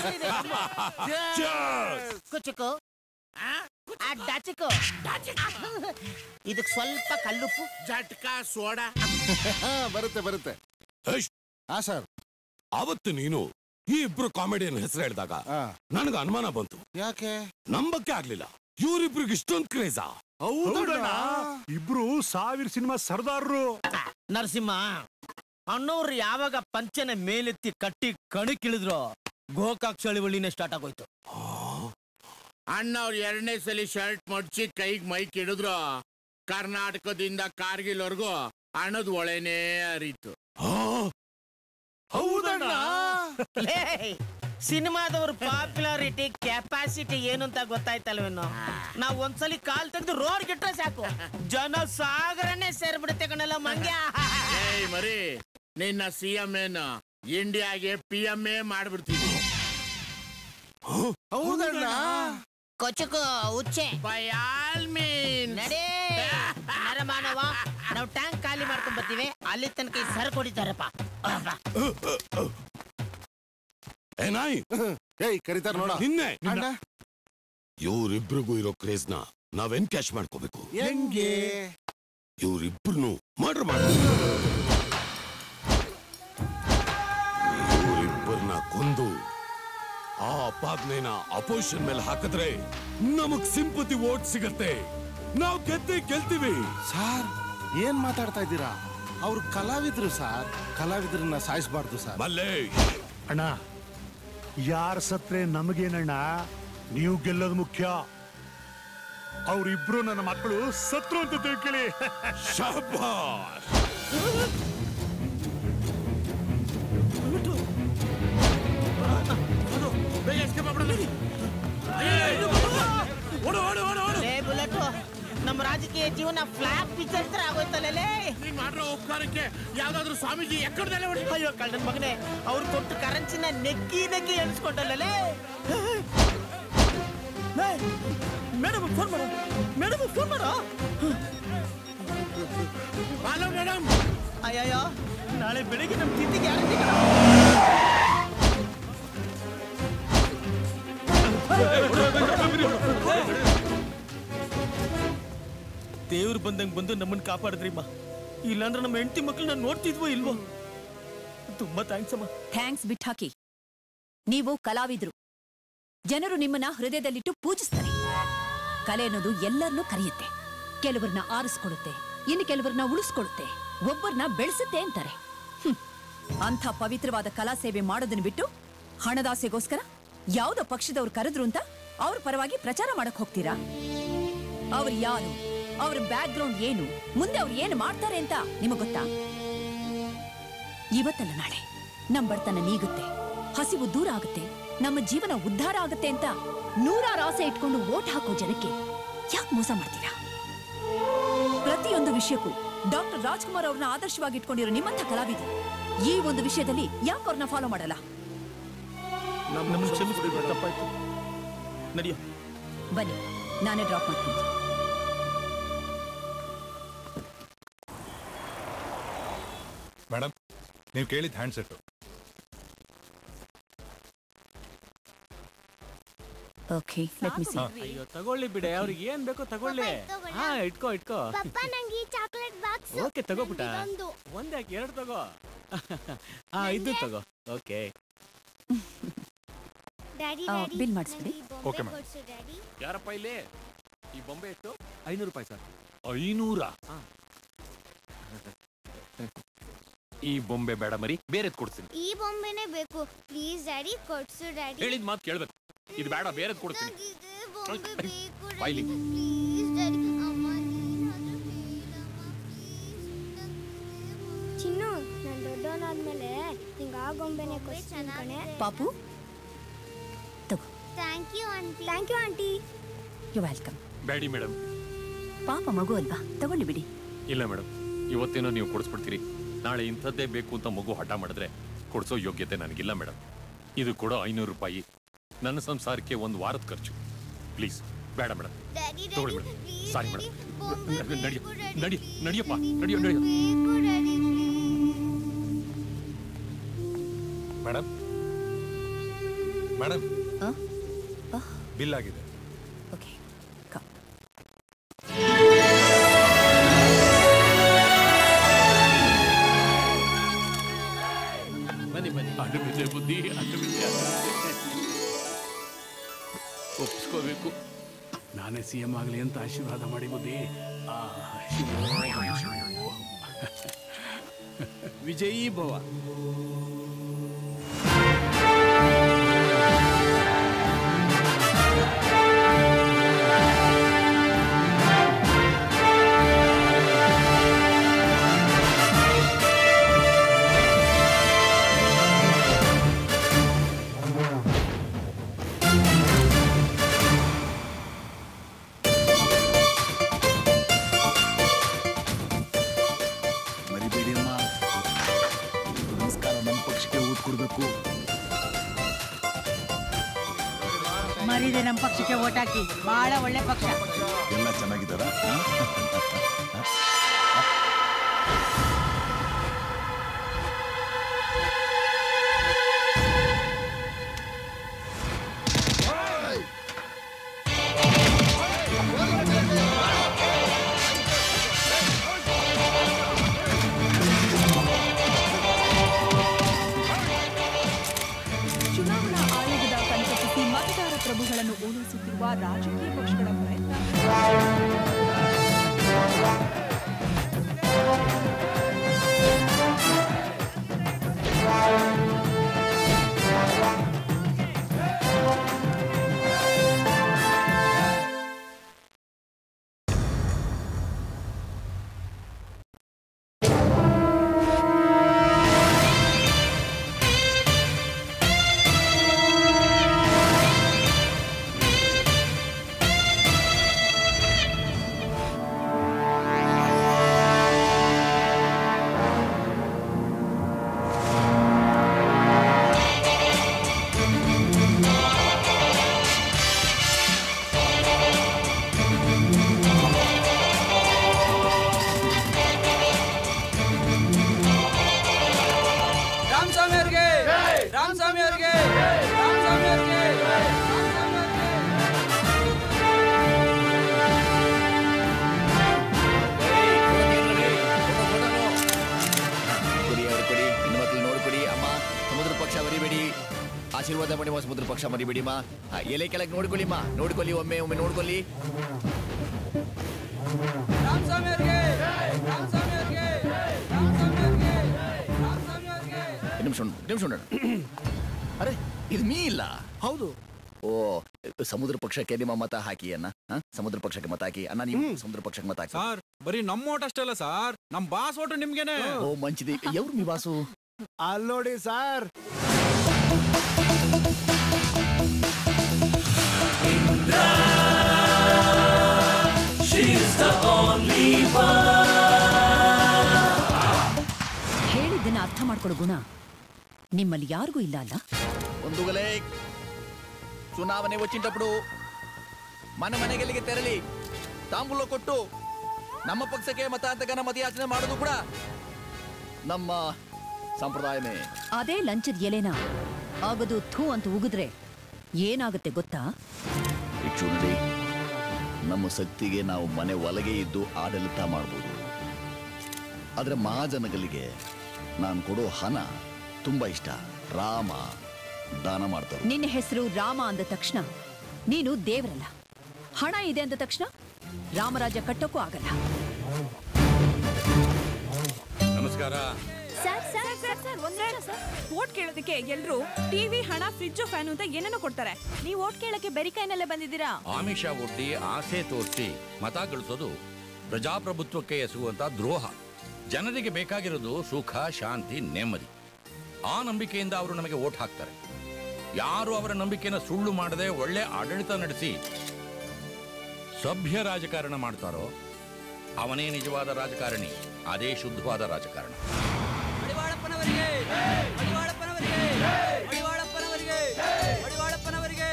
ಕುಚುಕು ಆ ಡಾಚಿಕು ಇದಕ್ ಸ್ವಲ್ಪ ಕಲ್ಲುಪ್ಪು ಜಟ್ಕ ಸೋಡಾ ಬರುತ್ತೆ ಬರುತ್ತೆ ಹಾ ಸರ್ ಅವತ್ತು ನೀನು ಈ ಇಬ್ರು ಕಾಮಿಡಿಯನ್ ಹೆಸರು ಹೇಳಿದಾಗ ನನಗ ಅನುಮಾನ ಬಂತು ಯಾಕೆ ನಂಬಕ್ಕೆ ಆಗ್ಲಿಲ್ಲ ಇವ್ರಿಬ್ರಿಗೆ ಇಷ್ಟೊಂದು ಕ್ರೇಜಾ ಹೌದಣ್ಣ ಇಬ್ರು ಸಾವಿರ ಸಿನಿಮಾ ಸರ್ದಾರರು ನರಸಿಂಹ ಅಣ್ಣವ್ರು ಯಾವಾಗ ಪಂಚನ ಮೇಲೆತ್ತಿ ಕಟ್ಟಿ ಕಣಕ್ಕಿಳಿದ್ರು ಗೋಕಾಕ್ ಚಳುವಳಿನೇ ಸ್ಟಾರ್ಟ್ ಆಗೋಯ್ತು ಅಣ್ಣ ಅವ್ರು ಎರಡನೇ ಸಲ ಶರ್ಟ್ ಮಡ್ಚಿ ಕೈಗ್ ಮೈಕ್ ಹಿಡಿದ್ರು ಕರ್ನಾಟಕದಿಂದ ಕಾರ್ಗಿಲ್ವರೆಗೂ ಹಣದ ಒಳೆನೇ ಹರಿತು ಹೌದಣ್ಣ ಸಿನಿಮಾದವ್ರ ಪಾಪ್ಯುಲಾರಿಟಿ ಕೆಪಾಸಿಟಿ ಏನು ಅಂತ ಗೊತ್ತಾಯ್ತಲ್ವೇನೋ ನಾವ್ ಒಂದ್ಸಲಿ ಕಾಲ್ ತೆಗೆದು ರೋಡ್ ಗಿಟ್ರೆ ಸಾಕು ಜನ ಸಾಗರನೇ ಸೇರ್ಬಿಡುತ್ತೆ ಕಣಲ್ಲ ಮಂಗ್ಯ ಏಯ್ ಮರಿ ನಿನ್ನ ಸಿ ಎಂ ಏನು ಇಂಡಿಯಾಗೆ ಪಿ ಎಂ ಎ ಮಾಡ್ಬಿಡ್ತೀನಿ ಹೌದಣ್ಣ ಕೊಚ್ಚಕು ಹುಚ್ಚೆ ಬೈ ಆಲ್ ಮೀನ್ ನಡೇ ನರಮಾನವ ನಾವು ಟ್ಯಾಂಕ್ ಖಾಲಿ ಮಾಡ್ಕೊಂಡ್ ಬರ್ತೀವಿ ಅಲ್ಲಿ ತನಕ ಈ ಸರ್ ಕೊಡಿತಾರಪ್ಪ ಏನಾಯ್ ಏಯ್ ಕರಿತಾರ ನೋಡ ನಿನ್ನೆ ಅಣ್ಣ ಇವ್ರಿಬ್ರಿಗೂ ಇರೋ ಕ್ರೇಜ್ನ ನಾವೆನ್ ಕ್ಯಾಶ್ ಮಾಡ್ಕೋಬೇಕು ಹೆಂಗೆ ಇವ್ರಿಬ್ರು ಮರ್ಡರ್ ಮಾಡಿ ಇವ್ರಿಬ್ಬರನ್ನ ಕೊಂದು ಆ ಅಪಾದನೆನ ಅಪೋಸಿಷನ್ ಮೇಲೆ ಹಾಕಿದ್ರೆ ನಮಗ್ ಸಿಂಪತಿ ವೋಟ್ ಸಿಗತ್ತೆ ನಾವು ಗೆದ್ದೆ ಗೆಲ್ತೀವಿ ಸಾರ್ ಏನ್ ಮಾತಾಡ್ತಾ ಇದ್ದೀರಾ ಅವ್ರು ಕಲಾವಿದ್ರು ಸಾರ್ ಕಲಾವಿದ್ರನ್ನ ಸಾಯಿಸಬಾರ್ದು ಸರ್ ಮಲ್ಲೇಶ್ ಅಣ್ಣ ಯಾರ್ ಸತ್ರೆ ನಮಗೇನಣ್ಣ ನೀವು ಗೆಲ್ಲೋದು ಮುಖ್ಯ ಅವ್ರಿಬ್ರು ನನ್ನ ಮಕ್ಕಳು ಸತ್ರು ಅಂತ ತಿಳ್ಕೊಳ್ಳಿ ಶಾಬಾಷ್ ಬೇಗ escape ಆಗ್ಬಿಡೋದು. ಓಡು ಓಡು ಓಡು ಓಡು ಲೇ ಬುಲೆಟ್ ನಮ್ಮ ರಾಜಕೀಯ ಜೀವನ ಫ್ಲಾಪ್ ಪಿಕ್ಚರ್ ತರ ಆಗೋಯ್ತಲ್ಲೇ ನೀನ್ ಮಾಡಿರೋ ಉಪಕಾರಕ್ಕೆ ಯಾವ್ದಾದ್ರು ಸ್ವಾಮೀಜಿ ಎಕ್ಕಡದಲ್ಲೇ ಹೊಡಿ ಅಯ್ಯೋ ಕಳ್ಳನ್ ಮಗನೇ ಅವ್ರು ಕೊಟ್ಟು ಕರೆನ್ಸಿನ ನೆಕ್ಕಿ ನೆಕ್ಕಿ ಎಣಿಸ್ಕೊಂಡಲ್ಲೇ ಮೇಡಮ್ ಫೋನ್ ಮಾಡೋ ಮೇಡಮ್ ಫೋನ್ ಮಾಡೋ ಹಲೋ ಮೇಡಮ್ ಅಯ್ಯಯ್ಯೋ ನಾಳೆ ಬೆಳಿಗ್ಗೆ ನಮ್ಮ ತಿಂಡಿಗೆ ಯಾರು ದೇವ್ರು ಬಂದಂಗ್ ಬಂದು ನಮ್ಮನ್ನ ಕಾಪಾಡಿದ್ರಿಮ್ಮ ಇಲ್ಲಾಂದ್ರೆ ನಮ್ಮ ಹೆಂಡತಿ ಮಕ್ಕಳನ್ನ ನೋಡ್ತಿದ್ವೋ ಇಲ್ವೋ ತುಂಬಾ ಥ್ಯಾಂಕ್ಸ್ ಅಮ್ಮ ಥ್ಯಾಂಕ್ಸ್ ಬಿಟ್ಟಾಕಿ ನೀವು ಕಲಾವಿದ್ರು ಜನರು ನಿಮ್ಮನ್ನ ಹೃದಯದಲ್ಲಿಟ್ಟು ಪೂಜಿಸ್ತಾರೆ ಕಲೆ ಅನ್ನೋದು ಎಲ್ಲರನ್ನೂ ಕರೆಯುತ್ತೆ ಕೆಲವರನ್ನ ಆರಿಸ್ಕೊಳ್ಳುತ್ತೆ ಇನ್ನು ಕೆಲವರನ್ನ ಉಳಿಸ್ಕೊಳ್ಳುತ್ತೆ ಒಬ್ಬರನ್ನ ಬೆಳೆಸುತ್ತೆ ಅಂತಾರೆ ಹ್ಮ್. ಅಂಥ ಪವಿತ್ರವಾದ ಕಲಾ ಸೇವೆ ಮಾಡೋದನ್ನ ಬಿಟ್ಟು ಹಣದಾಸೆಗೋಸ್ಕರ ಯಾವ್ದೋ ಪಕ್ಷದವ್ರು ಕರೆದ್ರು ಅಂತ ಅವ್ರ ಪರವಾಗಿ ಪ್ರಚಾರ ಮಾಡಕ್ ಹೋಗ್ತೀರಾ ಅವ್ರು ಯಾರು ಅವ್ರ ಬ್ಯಾಕ್ ಗ್ರೌಂಡ್ ಏನು ಮುಂದೆ ಅವ್ರು ಏನು ಮಾಡ್ತಾರೆ ಅಂತ ನಿಮಗ್ ಗೊತ್ತಾ ಇವತ್ತಲ್ಲ ನಾಳೆ ನಮ್ ಬಡತನ ನೀಗುತ್ತೆ ಹಸಿವು ದೂರ ಆಗುತ್ತೆ ನಮ್ಮ ಜೀವನ ಉದ್ಧಾರ ಆಗುತ್ತೆ ಅಂತ ನೂರಾರು ಆಸೆ ಇಟ್ಕೊಂಡು ಓಟ್ ಹಾಕೋ ಜನಕ್ಕೆ ಯಾಕೆ ಮೋಸ ಮಾಡ್ತೀರಾ ಪ್ರತಿಯೊಂದು ವಿಷಯಕ್ಕೂ ಡಾಕ್ಟರ್ ರಾಜ್ಕುಮಾರ್ ಅವ್ರನ್ನ ಆದರ್ಶವಾಗಿ ಇಟ್ಕೊಂಡಿರೋ ನಿಮ್ಮಂಥ ಕಲಾವಿದರು ಈ ಒಂದು ವಿಷಯದಲ್ಲಿ ಯಾಕೆ ಅವ್ರನ್ನ ಫಾಲೋ ಮಾಡಲ್ಲ ನಮ್ಮನ್ನ ಕ್ಷಮಿಸ್ಬಿಡಿ ತಪ್ಪಾಯ್ತು ನಡಿಯೋ ಬನ್ನಿ ನಾನೇ ಡ್ರಾಪ್ ಮಾಡ್ತೀನಿ ಮೇಡಮ್ ನೀವು ಕೇಳಿದ handset okay let me see ಅಯ್ಯೋ ತಗೊಳ್ಳಿ ಬಿಡೆ ಅವ್ರಿಗೆ ಏನ್ ಬೇಕೋ ತಗೊಳ್ಳಿ ಹಾ ಇಟ್ಕೋ ಇಟ್ಕೋ ಪಪ್ಪ ನಂಗೆ ಈ ಚಾಕ್ಲೇಟ್ ಬಾಕ್ಸ್ ಓಕೆ ತಗೋ ಪುಟ ಇದೊಂದು. ಒಂದ್ಯಾಕೆ ಎರಡು ತಗೋ ಹಾ ಇದು ತಗೋ ಓಕೆ ಡ್ಯಾಡಿ ಆ, ಡ್ಯಾಡಿ ಬಿಲ್ ಮಾಡಿಸ್ಬಿಡಿ. Okay, ma'am. ಕೊಡ್ಸು ಡ್ಯಾಡಿ ಯಾರಪ್ಪ ಇಲ್ಲಿ ಈ ಬೊಂಬೆ ಎಷ್ಟು ಐನೂರು ರೂಪಾಯಿ ಸರ್ ಐನೂರ ಈ ಬೊಂಬೆ ಬೇಡ ಮರಿ ಬೇರೆ ಕೊಡ್ತೀನಿ ಈ ಬೊಂಬೆನೆ ಬೇಕು ಪ್ಲೀಸ್ ಡ್ಯಾಡಿ ಕೊಡ್ಸು ಡ್ಯಾಡಿ ಹೇಳಿದ ಮಾತು ಕೇಳ್ಬೇಕು ಇದು ಬೇಡ ಬೇರೆ ಕೊಡ್ತೀನಿ ನಂಗೆ ಇದೇ ಬೊಂಬೆ ಬೇಕು ಬಾಯ್ಲಿ ಪ್ಲೀಸ್ ಡ್ಯಾಡಿ ಅಮ್ಮ ಚಿನ್ನು ನಾನು ದೊಡ್ಡವನಾದ್ಮೇಲೆ ನಿಂಗೆ ಆ ಗೊಂಬೆನೆ ಕೊಡ್ತೀನಿ ಕಣೆ ಪಾಪು thank you aunty thank you aunty you welcome ಬೇಡಿ ಮೇಡಮ್ ಪಾಪ ಮಗು ಅಲ್ವಾ ತಗೊಳ್ಳಿ ಬಿಡಿ ಇಲ್ಲ ಮೇಡಮ್ ಇವತ್ತೇನೋ ನೀವು ಕೊಡಿಸ್ಬಿಡ್ತೀರಿ ನಾಳೆ ಇಂಥದ್ದೇ ಬೇಕು ಅಂತ ಮಗು ಹಠ ಮಾಡಿದ್ರೆ ಕೊಡಿಸೋ ಯೋಗ್ಯತೆ ನನಗಿಲ್ಲ ಮೇಡಮ್ ಇದು ಕೂಡ ಐನೂರು ರೂಪಾಯಿ ನನ್ನ ಸಂಸಾರಕ್ಕೆ ಒಂದು ವಾರದ ಖರ್ಚು ಪ್ಲೀಸ್ ಬೇಡ ಮೇಡಮ್ ಡ್ಯಾಡಿ ತಗೊಳ್ಳಿ daddy madam please sorry daddy madam ಬೊಂಬೆ ನಡಿಯ ಬೇಕು ಡ್ಯಾಡಿ ನಡಿ ನಡಿಯಪ್ಪ ನಡಿಯೋ ನಡಿಯೋ ಬೇಕು ಡ್ಯಾಡಿ ಮೇಡಮ್ ಮೇಡಮ್ ಆ? ಬಿಲ್ ಆಗಿದೆ ಓಕೆ ಬನ್ನಿ ಬನ್ನಿ ಅಡ್ಡ ಬಿದ್ದೆ ಬುದ್ಧಿ ಅಡ್ಡ ಬಿದ್ದೆ ಒಪ್ಪಿಸ್ಕೋಬೇಕು ನಾನೇ ಸಿ ಎಂ ಆಗಲಿ ಅಂತ ಆಶೀರ್ವಾದ ಮಾಡಿ ಬುದ್ಧಿ ಆ, ವಿಜಯೀ ಭವ ಮರಿಬೇಡಿ ಅಮ್ಮ ಬೇಕು ಮರಿದೆ ನಮ್ಮ ಪಕ್ಷಕ್ಕೆ ಓಟ್ ಹಾಕಿ ಬಹಳ ಒಳ್ಳೆ ಪಕ್ಷ ಎಲ್ಲ ಚೆನ್ನಾಗಿದ್ದಾರ ಚುನಾವಣಾ ಆಯೋಗದ ಕಣ್ತಪ್ಪಿಸಿ ಮತದಾರ ಪ್ರಭುಗಳನ್ನು ಓಲೈಸುತ್ತಿರುವ ರಾಜಕೀಯ ಪಕ್ಷಗಳ ಪ್ರಯತ್ನ ರಾಮಸ್ವಾಮಿ ಅವ್ರಿಗೆ ರಾಮಸ್ವಾಮಿ ಅವ್ರಿಗೆ ರಾಮಸ್ವಾಮಿ ಅವ್ರಿಗೆ ಕೊಡಿ ಅವ್ರು ಕೊಡಿ ಹೆಣ್ಮಕ್ಳು ನೋಡ್ಕೊಡಿ ಅಮ್ಮ ಸಮುದ್ರ ಪಕ್ಷ ಮರಿಬೇಡಿ ಆಶೀರ್ವಾದ ಮಾಡಿ ಮಾ ಸಮುದ್ರ ಪಕ್ಷ ಮರಿಬೇಡಿ ಮಾ ಆ, ಎಲೆ ಕೆಳಗೆ ನೋಡ್ಕೊಳ್ಳಿ ಮಾ ನೋಡ್ಕೊಳ್ಳಿ ಒಮ್ಮೆ ಒಮ್ಮೆ ನೋಡ್ಕೊಳ್ಳಿ ರಾಮಸ್ವಾಮಿ ಅವ್ರಿಗೆ ರಾಮಸ್ವಾಮಿ ಅವ್ರಿಗೆ ರಾಮಸ್ವಾಮಿ ಅವ್ರಿಗೆ ರಾಮಸ್ವಾಮಿ ಅವ್ರಿಗೆ ನಿಮಿಷ ನಿಮಿಷ ಅರೆ ಇದು ಮೀ ಇಲ್ಲ ಹೌದು ಓ ಸಮುದ್ರ ಪಕ್ಷಕ್ಕೆ ನಿಮ್ಮ ಮತ ಹಾಕಿ ಅನ್ನ ಹ? ಸಮುದ್ರ ಪಕ್ಷಕ್ಕೆ ಮತ ಹಾಕಿ ಅನ್ನ ನೀವು ಸಮುದ್ರ ಪಕ್ಷಕ್ಕೆ ಮತ ಹಾಕಿ ಸರ್ ಬರೀ ನಮ್ಮ ಓಟ್ ಅಷ್ಟೇ ಅಲ್ಲ ಸರ್ ನಮ್ ಬಾಸ್ ಓಟು ನಿಮ್ಗೇನೆ ಓ ಮಂಚಿದಿ ಎವ್ರು ಮೀ ಬಾಸು ಅಲ್ಲೋಡಿ ಸರ್ She's the only ಹೇಳಿದ್ದನ್ನ ಅರ್ಥ ಮಾಡ್ಕೊಳ್ಳೋ ಗುಣ ನಿಮ್ಮಲ್ಲಿ ಯಾರಿಗೂ ಇಲ್ಲ ಅಲ್ಲ ಒಂದು ಗಲೆ ಚುನಾವಣೆ వచ్చినప్పుడు ಮನೆ ಮನೆಗಳಿಗೆ ತೆರಳಿ ತಾಂಬೂಲ ಕೊಟ್ಟು ನಮ್ಮ ಪಕ್ಷಕ್ಕೆ ಮತಾಂತಕನ ಮತಯಾಚನೆ ಮಾಡೋದು ಕೂಡ ನಮ್ಮ ಸಂಪ್ರದಾಯನೇ ಅದೇ ಲಂಚದ ಎಲೆನ ಆಗದು ಥೂ ಅಂತ ಉಗಿದ್ರೆ ಏನಾಗುತ್ತೆ ಗೊತ್ತಾ ಭಿಕ್ಷು ನೋಡಿ ನಮ್ಮ ಶಕ್ತಿಗೆ ನಾವು ಮನೆ ಒಳಗೆ ಇದ್ದು ಆಡಳಿತ ಮಾಡ್ಬೋದು ಆದರೆ ಮಹಾಜನಗಳಿಗೆ ನಾನು ಕೊಡೋ ಹಣ ತುಂಬಾ ಇಷ್ಟ ರಾಮ ದಾನ ಮಾಡ್ತಾರೆ ನಿನ್ನ ಹೆಸರು ರಾಮ ಅಂದ ತಕ್ಷಣ ನೀನು ದೇವರಲ್ಲ ಹಣ ಇದೆ ಅಂದ ತಕ್ಷಣ ರಾಮರಾಜ್ಯ ಕಟ್ಟೋಕ್ಕೂ ಆಗಲ್ಲ ನಮಸ್ಕಾರ ಸರ್ ಸರ್ ಸರ್ ಸರ್ ಒಂದ್ ನಿಮಿಷ ಸರ್ ವೋಟ್ ಕೇಳೋದಕ್ಕೆ ಎಲ್ರು ಟಿವಿ ಹಣ ಫ್ರಿಜ್ ಫ್ಯಾನ್ ಅಂತ ಏನೇನೋ ಕೊಡ್ತಾರೆ ನೀವು ವೋಟ್ ಕೇಳಕ್ಕೆ ಬೆರಿಕೈನಲ್ಲೇ ಬಂದಿದ್ದೀರಾ ಆಮಿಷ ಒಡ್ಡಿ ಆಸೆ ತೋರಿಸಿ ಮತ ಗಳಿಸೋದು ಪ್ರಜಾಪ್ರಭುತ್ವಕ್ಕೆ ಎಸಗುವಂತ ದ್ರೋಹ ಜನರಿಗೆ ಬೇಕಾಗಿರೋದು ಸುಖ ಶಾಂತಿ ನೆಮ್ಮದಿ ಆ ನಂಬಿಕೆಯಿಂದ ಅವರು ನಮಗೆ ಓಟ್ ಹಾಕ್ತಾರೆ ಯಾರು ಅವರ ನಂಬಿಕೆನ ಸುಳ್ಳು ಮಾಡದೆ ಒಳ್ಳೆ ಆಡಳಿತ ನಡೆಸಿ ಸಭ್ಯ ರಾಜಕಾರಣ ಮಾಡ್ತಾರೋ ಅವನೇ ನಿಜವಾದ ರಾಜಕಾರಣಿ ಅದೇ ಶುದ್ಧವಾದ ರಾಜಕಾರಣ ಮಡಿವಾಳಪ್ಪನವರಿಗೆ ಮಡಿವಾಳಪ್ಪನವರಿಗೆ ಮಡಿವಾಳಪ್ಪನವರಿಗೆ ಮಡಿವಾಳಪ್ಪನವರಿಗೆ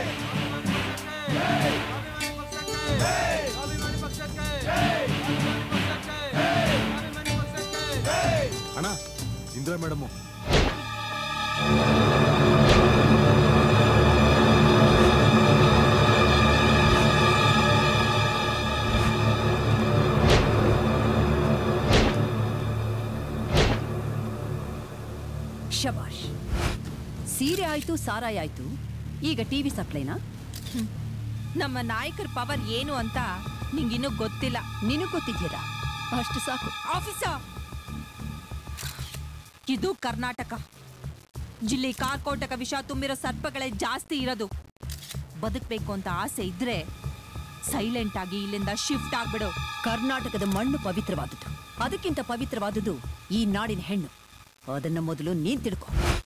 ಅಣ್ಣ ಇಂದಿರಾ ಮೇಡಮ್ ಶಬಾಷ್ ಸೀರೆ ಆಯ್ತು ಸಾರಾಯಿ ಆಯ್ತು ಈಗ ಟಿವಿ ಸಪ್ಲೈನಾ ನಮ್ಮ ನಾಯಕರ ಪವರ್ ಏನು ಅಂತ ನಿಂಗಿನ್ನೂ ಗೊತ್ತಿಲ್ಲ ನಿನಗ್ ಗೊತ್ತಿದ್ಯಲ್ಲ ಅಷ್ಟು ಸಾಕು ಆಫೀಸರ್ ಇದು ಕರ್ನಾಟಕ ಜಿಲ್ಲೆ ಕಾರ್ಕೋಟಕ ವಿಷ ತುಂಬಿರೋ ಸರ್ಪಗಳೇ ಜಾಸ್ತಿ ಇರೋದು ಬದುಕ್ಬೇಕು ಅಂತ ಆಸೆ ಇದ್ರೆ ಸೈಲೆಂಟ್ ಆಗಿ ಇಲ್ಲಿಂದ ಶಿಫ್ಟ್ ಆಗ್ಬಿಡು ಕರ್ನಾಟಕದ ಮಣ್ಣು ಪವಿತ್ರವಾದುದು ಅದಕ್ಕಿಂತ ಪವಿತ್ರವಾದುದು ಈ ನಾಡಿನ ಹೆಣ್ಣು ಅದನ್ನ ಮೊದಲು ನೀನ್ ತಿಳ್ಕೊ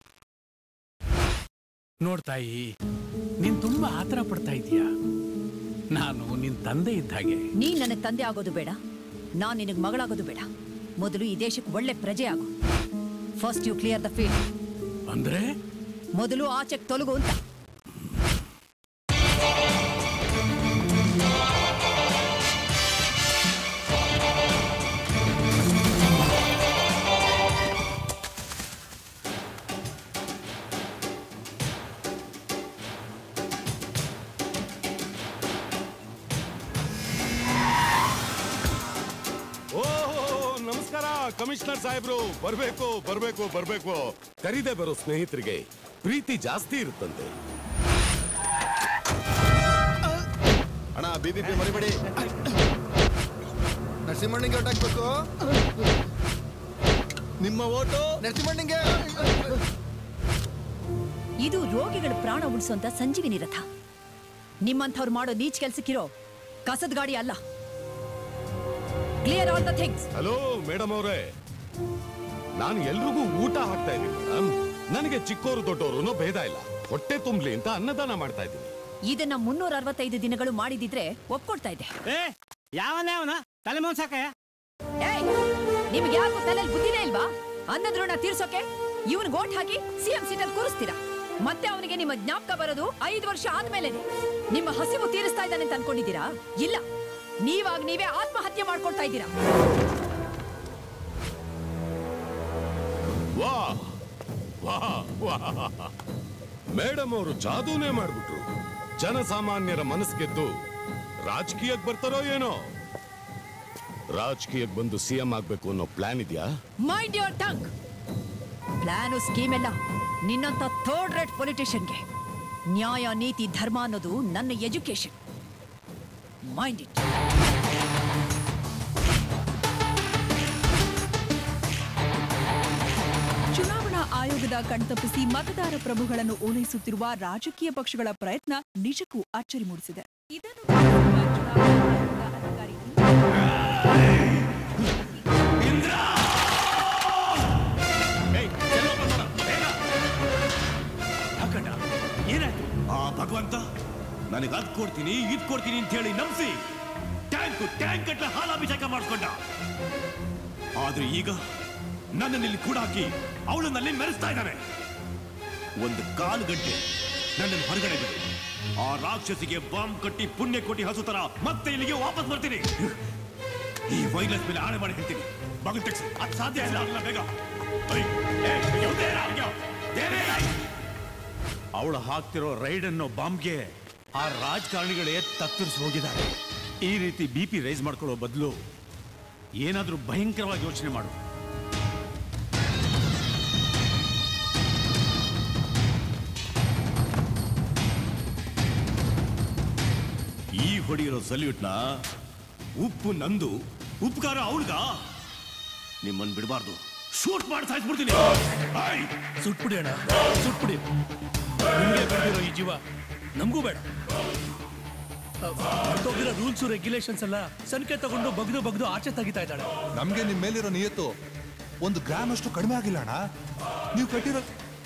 ನೋಡ್ತಾಯಿ ನೀನ್ ತುಂಬಾ ಆತರ ಪಡ್ತಾ ಇದೀಯಾ ನಾನು ನಿನ್ ತಂದೆ ಇದ್ದ ಹಾಗೆ ನೀನ್ ನನಗ್ ತಂದೆ ಆಗೋದು ಬೇಡ ನಾನ್ ನಿನಗ್ ಮಗಳಾಗೋದು ಬೇಡ ಮೊದಲು ಈ ದೇಶಕ್ಕೆ ಒಳ್ಳೆ ಪ್ರಜೆ ಆಗು first you clear the field ಅಂದ್ರೆ ಮೊದಲು ಆಚೆಗೆ ತೊಲಗು ಅಂತ ಓಹೋ ನಮಸ್ಕಾರ ಕಮಿಷನರ್ ಸಾಹೇಬ್ರು ಬರ್ಬೇಕು ಬರ್ಬೇಕು ಬರ್ಬೇಕು ಕರೀದೆ ಬರೋ ಸ್ನೇಹಿತರಿಗೆ ಪ್ರೀತಿ ಜಾಸ್ತಿ ಇರುತ್ತಂತೆ ಅಣ್ಣ ಬಿ ಬಿ ಪಿ ಮರಿಬೇಡಿ ನರಸಿಂಹಣ್ಣಿಗೆ ಓಟ್ ಹಾಕ್ಬೇಕು ನಿಮ್ಮ ಓಟು ನರಸಿಂಹಣ್ಣಿಗೆ ಇದು ರೋಗಿಗಳ ಪ್ರಾಣ ಉಳಿಸುವಂತ ಸಂಜೀವಿನಿ ರಥ ನಿಮ್ಮಂಥವ್ರು ಮಾಡೋ ನೀಚ್ ಕೆಲ್ಸಕ್ಕಿರೋ ಕಸದ ಗಾಡಿ ಅಲ್ಲ clear all the things hello madam ಅವರೇ ನಾನು ಎಲ್ರಿಗೂ ಊಟ ಹಾಕ್ತಾ ಇದ್ದೀನಿ ಮೇಡಮ್ ನನಗೆ ಚಿಕ್ಕೋರು ದೊಡ್ಡವರು ಅನ್ನೋ ಭೇದ ಇಲ್ಲ ಹೊಟ್ಟೆ ತುಂಬ್ಲಿ ಅಂತ ಅನ್ನದಾನ ಮಾಡ್ತಾ ಇದ್ದೀನಿ ಇದನ್ನ ಮುನ್ನೂರ ಅರವತ್ತೈದು ದಿನಗಳು ಮಾಡಿದಿದ್ರೆ ಒಪ್ಕೊಡ್ತಾ ಇದ್ದೆ ಏ ಯಾವನೇ ಅವನ ತಲೆ ಮೋನ್ಸಾಕಯ್ಯ ಏಯ್ ನಿಮ್ಗೆ ಯಾರಿಗೂ ತಲೆಯಲ್ಲಿ ಬುದ್ಧಿನೇ ಇಲ್ವಾ ಅನ್ನದ ಋಣ ತೀರ್ಸೋಕೆ ಇವನ್ ಗೋಟ್ ಹಾಕಿ ಸಿಎಂ ಸೀಟಲ್ಲಿ ಕೂರಿಸ್ತೀರಾ ಮತ್ತೆ ಅವನಿಗೆ ನಿಮ್ಮ ಜ್ಞಾಪಕ ಬರೋದು ಐದು ವರ್ಷ ಆದ್ಮೇಲೆನೆ ನಿಮ್ಮ ಹಸಿವು ತೀರಿಸ್ತಾ ಇದ್ದಾನೆ ಅಂತ ಅನ್ಕೊಂಡಿದ್ದೀರಾ ಇಲ್ಲ ನೀವಾಗ ನೀವೇ ಆತ್ಮಹತ್ಯೆ ಮಾಡ್ಕೊಳ್ತಾ ಇದ್ದೀರಾ ವಾ ವಾ ವಾ ಮೇಡಮ್ ಅವರು ಜಾದೂನೇ ಮಾಡ್ಬಿಟ್ರು ಜನಸಾಮಾನ್ಯರ ಮನಸ್ಸು ಗೆದ್ದು ರಾಜಕೀಯಕ್ಕೆ ಬರ್ತಾರೋ ಏನೋ ರಾಜಕೀಯಕ್ಕೆ ಬಂದು ಸಿಎಂ ಆಗ್ಬೇಕು ಅನ್ನೋ ಪ್ಲಾನ್ ಇದೆಯಾ mind your tongue plan scheme ಎಲ್ಲ ನಿನ್ನಂತ ಥರ್ಡ್ ರೇಟ್ ಪೊಲಿಟಿಷಿಯನ್ಗೆ ನ್ಯಾಯ ನೀತಿ ಧರ್ಮ ಅನ್ನೋದು ನನ್ನ ಎಜುಕೇಶನ್ ಮೈಂಡ್ ಇಟ್ ಚುನಾವಣಾ ಆಯೋಗದ ಕಣ್ತಪ್ಪಿಸಿ ಮತದಾರ ಪ್ರಭುಗಳನ್ನು ಓಲೈಸುತ್ತಿರುವ ರಾಜಕೀಯ ಪಕ್ಷಗಳ ಪ್ರಯತ್ನ ನಿಜಕ್ಕೂ ಅಚ್ಚರಿ ಮೂಡಿಸಿದೆ ಇದನ್ನು ಗಮನಿಸಿರುವ ಚುನಾವಣಾ ಆಯೋಗದ ಅಧಿಕಾರಿ ಯಾಕಣ್ಣ ಏನಾಯ್ತು ಆ ಭಗವಂತ ನನಗೆ ಅದ್ ಕೊಡ್ತೀನಿ ಇದ್ ಕೊಡ್ತೀನಿ ಅಂತ ಹೇಳಿ ನಂಬಿಸಿ ಟ್ಯಾಂಕ್ ಟ್ಯಾಂಕ್ ಗಟ್ಲೆ ಹಾಲಾಭಿಷೇಕ ಮಾಡಿಸ್ಕೊಂಡ ಆದ್ರೆ ಈಗ ನನ್ನನ್ನು ಕೂಡ ಹಾಕಿ ಅವಳನ್ನಲ್ಲಿ ಮೆರೆಸ್ತಾ ಇದ್ದಾನೆ ಒಂದು ಕಾಲು ಗಂಟೆ ನನ್ನನ್ನು ಹೊರಗಡೆ ಬಿಡು ಆ ರಾಕ್ಷಸಿಗೆ ಬಾಂಬ್ ಕಟ್ಟಿ ಪುಣ್ಯ ಕೊಟ್ಟಿ ಹಸು ತರ ಮತ್ತೆ ಇಲ್ಲಿಗೆ ವಾಪಸ್ ಬರ್ತೀನಿ ಈ ವೈರಸ್ ಮೇಲೆ ಆಣೆ ಮಾಡಿ ಹೇಳ್ತೀನಿ ಮಗು ತೆಗ್ಸಿ ಅದು ಸಾಧ್ಯ ಇಲ್ಲ ಅಲ್ಲ ಬೇಗ ಐ, ಏ, ಅಯ್ಯೋ, ದೇವ್ರೇ, ಅಯ್ಯೋ, ದೇವ್ರೇ, ಐ. ಅವಳು ಹಾಕ್ತಿರೋ ರೈಡ್ ಅನ್ನೋ ಬಾಂಬ್ಗೆ ಆ ರಾಜಕಾರಣಿಗಳೇ ತತ್ತರಿಸಿ ಹೋಗಿದ್ದಾರೆ ಈ ರೀತಿ ಬಿ ಪಿ ರೈಸ್ ಮಾಡ್ಕೊಳ್ಳೋ ಬದಲು ಏನಾದ್ರೂ ಭಯಂಕರವಾಗಿ ಯೋಚನೆ ಮಾಡು ಈ ಹೊಡೆಯಿರೋ ಸಲ್ಯೂಟ್ನ ಉಪ್ಪು ನಂದು ಉಪಕಾರ ಅವಳ್ಗ ನಿಮ್ಮನ್ ಬಿಡಬಾರ್ದು ಶೂಟ್ ಮಾಡಿ ಸಾಯಿಸ್ಬಿಡ್ತೀನಿ ಆಯ್! ಸುಟ್ಬಿಡಿ ಅಣ್ಣ ಸುಟ್ಬಿಡಿ ನಿಮ್ಗೆ ಬೆಳೆದಿರೋ ಈ ಜೀವ ನಮಗೂ ಬೇಡ ಹೋಗಿರೋ ರೂಲ್ಸ್ ರೆಗ್ಯುಲೇಷನ್ಸ್ ಎಲ್ಲ ಸಂಖ್ಯೆ ತಗೊಂಡು ಬಗ್ದು ಬಗ್ದು ಆಚೆ ತೆಗಿತಾ ಇದ್ದಾಳೆ ನಮ್ಗೆ ನಿಮ್ ಮೇಲಿರೋ ನಿಯತ್ತು ಒಂದು ಗ್ರಾಮ್ ಅಷ್ಟು ಕಡಿಮೆ ಆಗಿಲ್ಲ ಅಣ್ಣ ನೀವು ಕಟ್ಟಿರೋ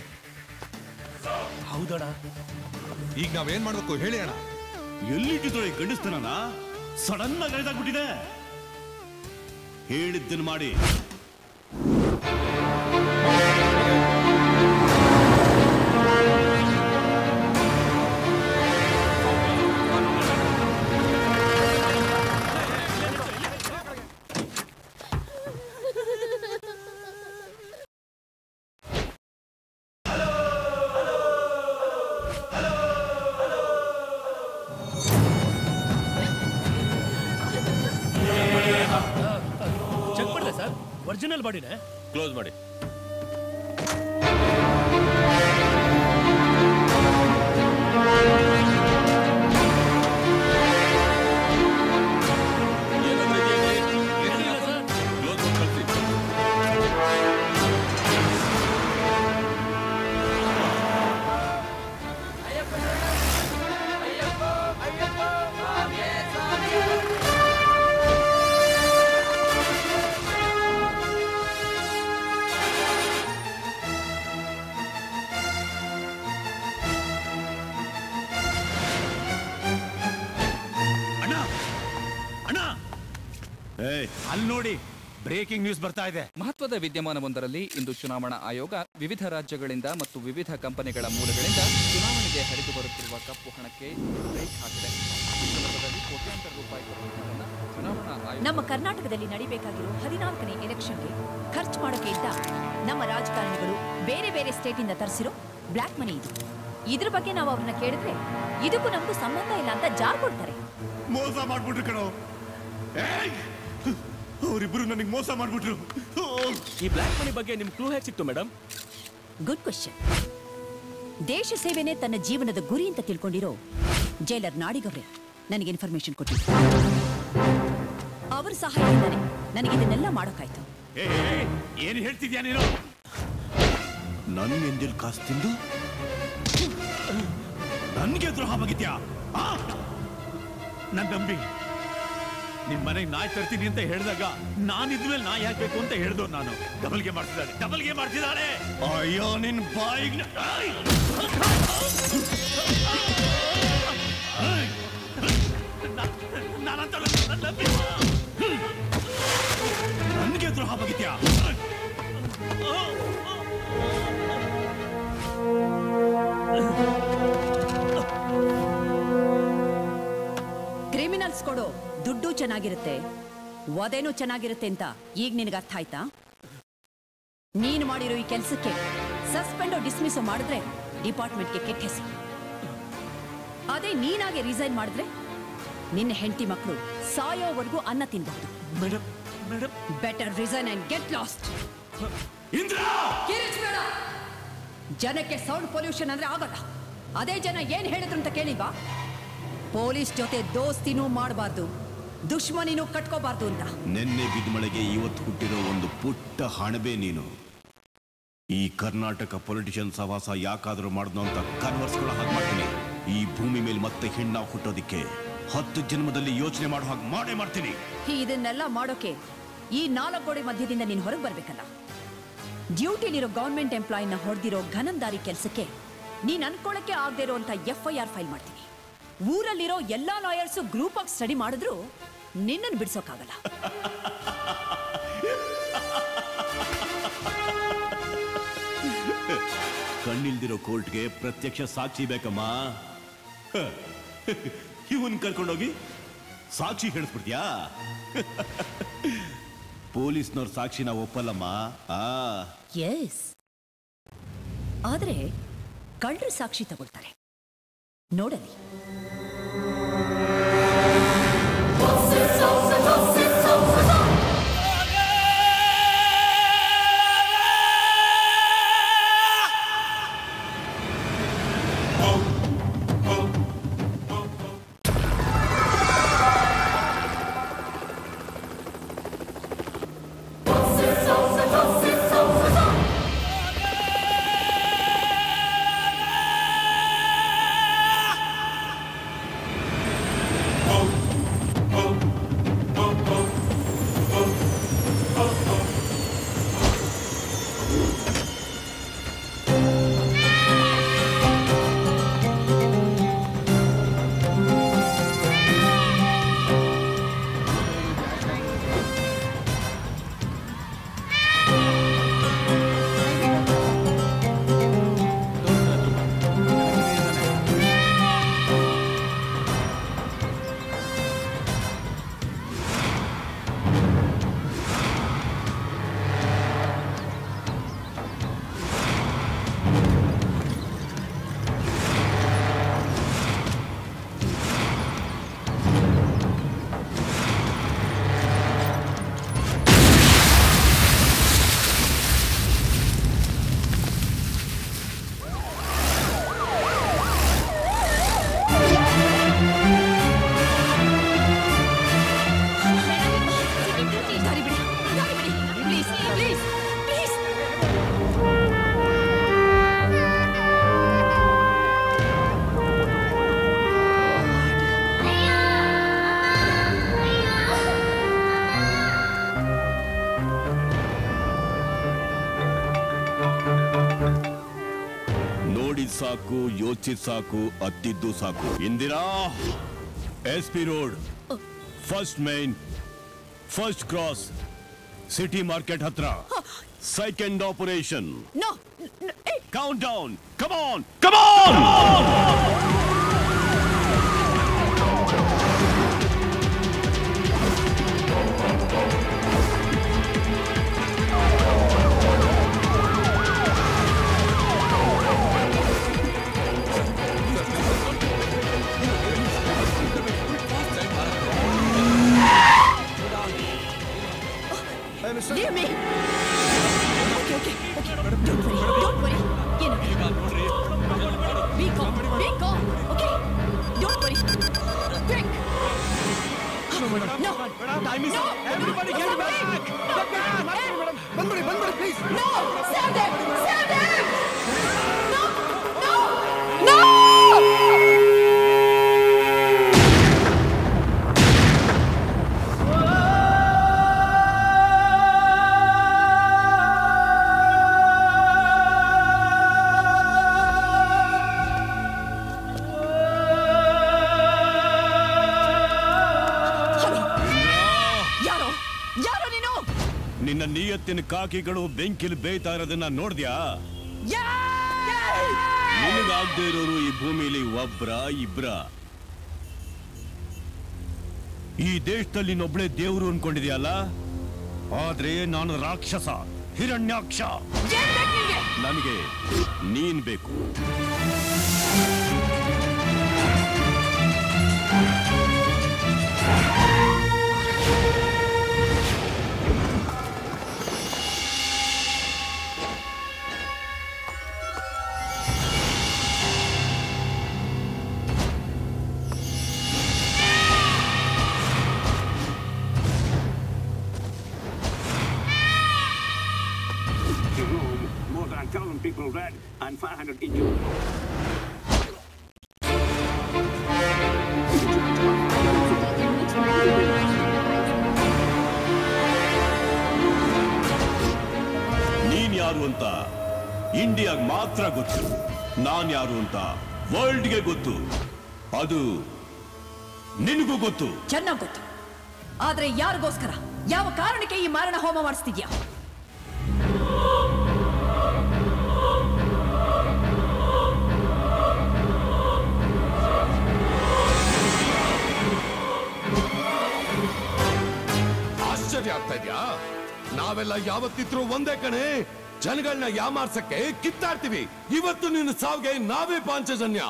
ಹೌದಣ್ಣ ಈಗ ನಾವೇನ್ ಮಾಡ್ಬೇಕು ಹೇಳಿ ಅಣ್ಣ ಎಲ್ಲಿಟ್ಟಿದ್ರು ಈ ಗಂಡಸ್ತನನ ಸಡನ್ ಆಗಿ ಅಳಿದಾಗ್ಬಿಟ್ಟಿದೆ ಹೇಳಿದ್ದನ್ನು ಮಾಡಿ ಚೆಕ್ ಮಾಡಿದೆ ಸರ್ ಒರಿಜಿನಲ್ ಬಾಡಿನೇ ಕ್ಲೋಸ್ ಮಾಡಿ ಅಣ್ಣ ಅಣ್ಣ ಏಯ್ ಅಲ್ಲಿ ನೋಡಿ ಬ್ರೇಕಿಂಗ್ ನ್ಯೂಸ್ ಬರ್ತಾ ಇದೆ ಮಹತ್ವದ ವಿದ್ಯಮಾನವೊಂದರಲ್ಲಿ ಇಂದು ಚುನಾವಣಾ ಆಯೋಗ ವಿವಿಧ ರಾಜ್ಯಗಳಿಂದ ಮತ್ತು ವಿವಿಧ ಕಂಪನಿಗಳ ಮೂಲಗಳಿಂದ ಚುನಾವಣೆಗೆ ಹರಿದು ಬರುತ್ತಿರುವ ಕಪ್ಪು ಹಣಕ್ಕೆ ಬ್ರೇಕ್ ಹಾಕಿದೆ ಈ ಸಂದರ್ಭದಲ್ಲಿ ಕೋಟ್ಯಾಂತರ ರೂಪಾಯಿ ಹಣವನ್ನ ಚುನಾವಣಾ ಆಯೋಗ ನಮ್ಮ ಕರ್ನಾಟಕದಲ್ಲಿ ನಡಿಬೇಕಾಗಿರೋ ಹದಿನಾಲ್ಕನೇ ಎಲೆಕ್ಷನ್ಗೆ ಖರ್ಚು ಮಾಡೋಕೆ ಇದ್ದ ನಮ್ಮ ರಾಜಕಾರಣಿಗಳು ಬೇರೆ ಬೇರೆ ಸ್ಟೇಟಿಂದ ತರಿಸಿರೋ ಬ್ಲ್ಯಾಕ್ ಮನಿ ಇದು ಇದ್ರ ಬಗ್ಗೆ ನಾವು ಅವ್ರನ್ನ ಕೇಳಿದ್ರೆ ಇದಕ್ಕೂ ನಮಗೂ ಸಂಬಂಧ ಇಲ್ಲ ಅಂತ ಜಾರ್ ಕೊಡ್ತಾರೆ ಮೋಸ ಮಾಡ್ಬಿಟ್ರು ಕಣೋ ಅವರಿಬ್ರು ನನಗೆ ಮೋಸ ಮಾಡ್ಬಿಟ್ರು ಈ ಬ್ಲ್ಯಾಕ್ ಮನಿ ಬಗ್ಗೆ ನಿಮ್ ಕ್ಲೂ ಹೇಗೆ ಸಿಕ್ತು ಮೇಡಮ್ ಗುಡ್ ಕ್ವಶನ್ ದೇಶ ಸೇವೆನೇ ತನ್ನ ಜೀವನದ ಗುರಿ ಅಂತ ತಿಳ್ಕೊಂಡಿರೋ ಜೈಲರ್ ನಾಡಿಗವ್ರೆ ನನಗೆ ಇನ್ಫಾರ್ಮೇಶನ್ ಕೊಟ್ಟಿದ್ರು ಅವ್ರ ಸಹಾಯದಿಂದಾನೆ ನನಗೆ ಇದನ್ನೆಲ್ಲ ಮಾಡೋಕ್ಕಾಯ್ತು ಏನು ಹೇಳ್ತಿದ್ಯಾ ನೀನು ನನ್ನ ಎಂದಿಲ್ ಕಾಸು ತಿಂದು ನನ್ಗೆ ದ್ರೋಹ ಬಗಿದ್ಯಾ ನನ್ ನಂಬಿ ನಿಮ್ ಮನೆಗೆ ನಾಯಿ ತರ್ತೀನಿ ಅಂತ ಹೇಳಿದಾಗ ನಾನು ಇದ್ಮೇಲೆ ನಾಯಿ ಹಾಕ್ಬೇಕು ಅಂತ ಹೇಳ್ದು ನಾನು ಡಬಲ್ಗೆ ಮಾಡ್ತಿದ್ದಾಳೆ ಡಬಲ್ಗೆ ಮಾಡ್ತಿದ್ದಾಳೆ ಅಯ್ಯೋ ನಿನ್ ಬಾಯಿಗೆ ನನ್ಗೆ ದ್ರೋಹ ಬಗಿದ್ಯಾ ಕ್ರಿಮಿನಲ್ಸ್ ಕೊಡೋ ದುಡ್ಡು ಚೆನ್ನಾಗಿರುತ್ತೆ ವಧೆನೂ ಚೆನ್ನಾಗಿರುತ್ತೆ ಅಂತ ಈಗ ನಿನಗೆ ಅರ್ಥ ಆಯ್ತಾ ನೀನು ಮಾಡಿರೋ ಈ ಕೆಲಸಕ್ಕೆ ಸಸ್ಪೆಂಡ್ ಡಿಸ್ಮಿಸ್ ಮಾಡಿದ್ರೆ ಡಿಪಾರ್ಟ್ಮೆಂಟ್ಗೆ ಕೆಟ್ಟ ಹೆಸರು ಅದೇ ನೀನಾಗೆ ರಿಸೈನ್ ಮಾಡಿದ್ರೆ ನಿನ್ನ ಹೆಂಡತಿ ಮಕ್ಕಳು ಸಾಯೋವರೆಗೂ ಅನ್ನ ತಿನ್ಬಹುದು madam madam better resign and get lost ಇಂದ್ರ ಜನಕ್ಕೆ ಸೌಂಡ್ ಪೊಲ್ಯೂಷನ್ ಅಂದ್ರೆ ಆಗಲ್ಲ ಅದೇ ಜನ ಏನ್ ಹೇಳಿದ್ರು ಅಂತ ಕೇಳಿಲ್ವಾ ಪೊಲೀಸ್ ಜೊತೆ ದೋಸ್ತಿನೂ ಮಾಡಬಾರ್ದು ದುಶ್ಮನಿನೂ ಕಟ್ಕೋಬಾರ್ದು ಅಂತ ನಿನ್ನೆ ಬಿದ್ದ ಮಳೆಗೆ ಇವತ್ತು ಹುಟ್ಟಿರೋ ಒಂದು ಪುಟ್ಟ ಹಣಬೆ ನೀನು ಈ ಕರ್ನಾಟಕ ಪೊಲಿಟಿಷಿಯನ್ ಸಹವಾಸ ಯಾಕಾದ್ರೂ ಮಾಡಿದ್ನೋ ಅಂತ ಕನ್ವರ್ಸ್ಗಳ ಹಾಗೆ ಮಾಡ್ತೀನಿ ಈ ಭೂಮಿ ಮೇಲೆ ಮತ್ತೆ ಹೆಣ್ಣಾಗ್ ಹುಟ್ಟೋದಿಕ್ಕೆ ಹತ್ತು ಜನ್ಮದಲ್ಲಿ ಯೋಚನೆ ಮಾಡೋ ಹಾಗೆ ಮಾಡೇ ಮಾಡ್ತೀನಿ ಇದನ್ನೆಲ್ಲ ಮಾಡೋಕೆ ಈ ನಾಲ್ಕು ಗೋಡೆ ಮಧ್ಯದಿಂದ ನೀನು ಹೊರಗೆ ಬರ್ಬೇಕಲ್ಲ ಡ್ಯೂಟಿಲಿರೋ ಗೌರ್ಮೆಂಟ್ ಎಂಪ್ಲಾಯಿನ ಹೊಡೆದಿರೋ ಘನಂದಾರಿ ಕೆಲಸಕ್ಕೆ ನೀನ್ ಅನ್ಕೊಳಕ್ಕೆ ಆಗದೆ ಇರೋಂಥ ಎಫ್ ಐ ಆರ್ ಫೈಲ್ ಮಾಡ್ತೀನಿ ಊರಲ್ಲಿರೋ ಎಲ್ಲಾ ಲಾಯರ್ಸು ಗ್ರೂಪ್ ಆಗಿ ಸ್ಟಡಿ ಮಾಡಿದ್ರು ನಿನ್ನನ್ನು ಬಿಡ್ಸೋಕ್ಕಾಗಲ್ಲ ಕಣ್ಣಿಲ್ದಿರೋ ಕೋರ್ಟ್ಗೆ ಪ್ರತ್ಯಕ್ಷ ಸಾಕ್ಷಿ ಬೇಕಮ್ಮ ಇವನ್ ಕರ್ಕೊಂಡೋಗಿ ಸಾಕ್ಷಿ ಹೇಳಿಸ್ಬಿಡ್ತೀಯಾ ಪೊಲೀಸ್ನವ್ರ ಸಾಕ್ಷಿನ ಒಪ್ಪಲ್ಲಮ್ಮ ಆ ಎಸ್ ಆದ್ರೆ ಕಳ್ಳರು ಸಾಕ್ಷಿ ತಗೊಳ್ತಾರೆ ನೋಡಲಿ ದಾರಿ ಬಿಡಿ ದಾರಿ ಬಿಡಿ ಪ್ಲೀಸ್ ಪ್ಲೀಸ್ ಪ್ಲೀಸ್ ನೋಡಿದ್ ಸಾಕು ಯೋಚಿಸಿದ್ ಸಾಕು ಅತ್ತಿದ್ದು ಸಾಕು Indira S P road first main first cross city market ಹತ್ರ second operation no countdown come on come on Leave me. Okay, okay, okay. Don't worry, don't worry. ಏನಾಗಲ್ಲ. Be calm, be calm, okay? Don't worry. Quick. No. Time is No. Everybody get back. Get back. ಬಂದ್ಬಿಡಿ ಬಂದ್ಬಿಡಿ please no save them save them no no no ಯಾರೋ ಯಾರೋ ನೀನು ನಿನ್ನ ನಿಯತ್ತಿನ ಕಾಕಿಗಳು ಬೆಂಕಿಲಿ ಬೇಯ್ತಾ ಇರೋದನ್ನ ನೋಡ್ದ್ಯಾ ನಿನಗಾಗ್ದೇ ಇರೋರು ಈ ಭೂಮಿಲಿ ಒಬ್ರ ಇಬ್ರ ಈ ದೇಶದಲ್ಲಿ ಇನ್ನೊಬ್ಳೆ ದೇವರು ಅನ್ಕೊಂಡಿದ್ಯಲ್ಲ ಆದ್ರೆ ನಾನು ರಾಕ್ಷಸ ಹಿರಣ್ಯಾಕ್ಷ ನನಗೆ ನೀನ್ ಬೇಕು Jerome, more than a thousand people dead and 500 injured. ನೀನ್ ಯಾರು ಅಂತ ಇಂಡಿಯಾಗ್ ಮಾತ್ರ ಗೊತ್ತು ನಾನ್ ಯಾರು ಅಂತ ವರ್ಲ್ಡ್ಗೆ ಗೊತ್ತು ಅದು ನಿನಗೂ ಗೊತ್ತು ಚೆನ್ನಾಗ್ ಗೊತ್ತು ಆದ್ರೆ ಯಾರಿಗೋಸ್ಕರ ಯಾವ ಕಾರಣಕ್ಕೆ ಈ ಮಾರಣ ಹೋಮ ಮಾಡಿಸ್ತಿದ್ಯಾ ಆಶ್ಚರ್ಯ ಆಗ್ತಾ ಇದ್ಯಾ ನಾವೆಲ್ಲ ಯಾವತ್ತಿದ್ರು ಒಂದೇ ಕಣೆ ಜನಗಳನ್ನ ಯಾಮಾರ್ಸಕ್ಕೆ ಕಿತ್ತಾಡ್ತೀವಿ ಇವತ್ತು ನಿನ್ನ ಸಾವಿಗೆ ನಾವೇ ಪಾಂಚಜನ್ಯ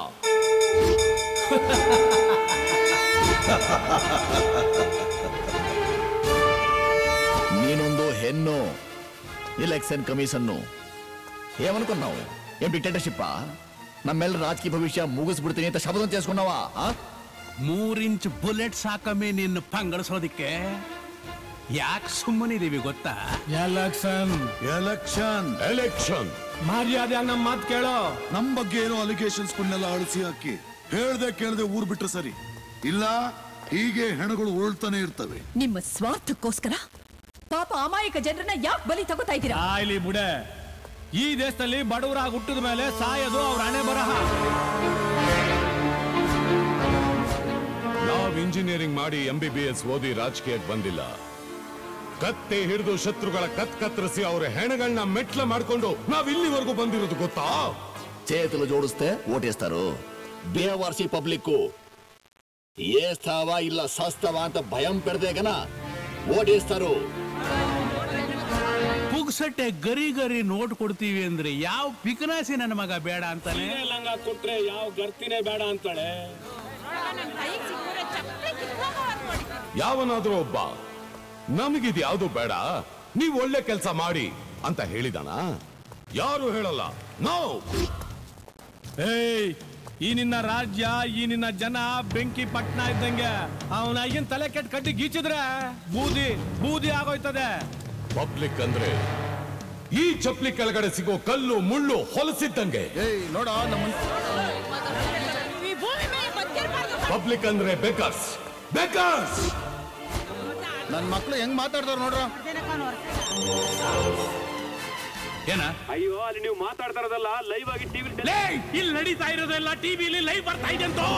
ನೀನೊಂದು ಹೆಣ್ಣು ಎಲೆಕ್ಷನ್ ಕಮಿಷನ್ನು ಏಮನ್ಕೊಂಡ್ ನಾವು ಏನ್ ಡಿಕ್ಟೇಟರ್ಶಿಪ್ಪ ನಮ್ಮೆಲ್ಲ ರಾಜಕೀಯ ಭವಿಷ್ಯ ಮುಗಿಸ್ಬಿಡ್ತೀನಿ ಅಂತ ಶಪಥ చేసుకున్నాವ ಮೂರಿಂಚ್ ಬುಲೆಟ್ ಸಾಕಮ್ಮೆ ನಿನ್ನ ಪಂಗಳಿಸೋದಿಕ್ಕೆ ಯಾಕೆ ಸುಮ್ಮನಿದೀವಿ ಗೊತ್ತಾ ಎಲೆಕ್ಷನ್ ಎಲೆಕ್ಷನ್ ಎಲೆಕ್ಷನ್ ಮರ್ಯಾದೆ ನಮ್ಮ ಮಾತು ಕೇಳೋ ನಮ್ ಬಗ್ಗೆ ಏನೋ ಅಲಿಗೇಷನ್ಸ್ ಕುನ್ನೆಲ್ಲ ಅಳಿಸಿ ಹಾಕಿ ಹೇಳ್ದೆ ಕೇಳ್ದೆ ಊರ್ ಬಿಟ್ರೆ ಸರಿ ಇಲ್ಲ ಹೀಗೆ ಹೆಣಗಳು ಉರುಳ್ತಾನೆ ಇರ್ತವೆ ನಿಮ್ಮ ಸ್ವಾರ್ಥಕ್ಕೋಸ್ಕರ ಪಾಪ ಅಮಾಯಕ ಜನರನ್ನ ಯಾಕೆ ಬಲಿ ತಗೋತಾ ಇದ್ದೀರಾ ಇಲ್ಲಿ ಬುಡೆ ಈ ದೇಶದಲ್ಲಿ ಬಡವರಾಗಿ ಹುಟ್ಟಿದ ಮೇಲೆ ಸಾಯೋದು ಅವ್ರ ಹಣೆ ಬರಹ ನಾವ್ ಇಂಜಿನಿಯರಿಂಗ್ ಮಾಡಿ ಎಂ ಬಿ ಬಿ ಎಸ್ ಓದಿ ರಾಜಕೀಯಕ್ಕೆ ಬಂದಿಲ್ಲ ಕತ್ತೆ ಹಿಡಿದು ಶತ್ರುಗಳ ಕತ್ ಕತ್ತರಿಸಿ ಅವರ ಹೆಣಗಳನ್ನ ಮೆಟ್ಲ ಮಾಡ್ಕೊಂಡು ನಾವ್ ಇಲ್ಲಿವರೆಗೂ ಬಂದಿರೋದು ಗೊತ್ತಾ చేతులు జోడిస్తే ఓటేస్తారు బేవార్సి పబ్లిక్ ఏస్తావా ಇಲ್ಲ సస్తావా ಅಂತ భయం పెడితే గన ఓటేస్తారు ಪುಗ್ಸಟ್ಟೆ ಗರಿ ಗರಿ ನೋಟ್ ಕೊಡ್ತೀವಿ ಅಂದ್ರೆ ಯಾವ ಪಿಕನಾಸಿ ನನ್ನ ಮಗ ಬೇಡ ಅಂತಾನೆ ಲಂಗ ಕೊಟ್ರೆ ಯಾವ ಗರ್ತಿನೇ ಬೇಡ ಅಂತಾಳೆ ಯಾವನಾದ್ರೂ ಒಬ್ಬ ನಮಗಿದ್ ಯಾವ್ದು ಬೇಡ ನೀವ್ ಒಳ್ಳೆ ಕೆಲಸ ಮಾಡಿ ಅಂತ ಹೇಳಿದಾನ ಯಾರು ಹೇಳಲ್ಲ ನೋ ಏಯ್ ಈ ನಿನ್ನ ರಾಜ್ಯ ಈ ನಿನ್ನ ಜನ ಬೆಂಕಿ ಪಟ್ನ ಇದ್ದಂಗೆ ಅವನ ಈಗಿನ ತಲೆ ಕೆಟ್ಟ ಕಟ್ಟಿ ಗೀಚಿದ್ರೆ ಬೂದಿ ಬೂದಿ ಆಗೋಯ್ತದೆ ಪಬ್ಲಿಕ್ ಅಂದ್ರೆ ಈ ಚಪ್ಲಿ ಕೆಳಗಡೆ ಸಿಗೋ ಕಲ್ಲು ಮುಳ್ಳು ಹೊಲಸಿದ್ದಂಗೆ ನೋಡ ನಮ್ಮ ಪಬ್ಲಿಕ್ ಅಂದ್ರೆ ಬೇಕರ್ಸ್ ಬೇಕರ್ಸ್ ನನ್ ಮಕ್ಳು ಹೆಂಗ್ ಮಾತಾಡ್ತಾರ ನೋಡ್ರ ಏನ ಅಯ್ಯೋ ಅಲ್ಲಿ ನೀವು ಮಾತಾಡ್ತಾ ಇರೋದಲ್ಲ ಲೈವ್ ಆಗಿ ಟಿವಿ ಇಲ್ಲಿ ನಡೀತಾ ಇರೋದೆಲ್ಲ ಟಿವಿಲಿ ಲೈವ್ ಬರ್ತಾ ಇದೆ ಅಂತ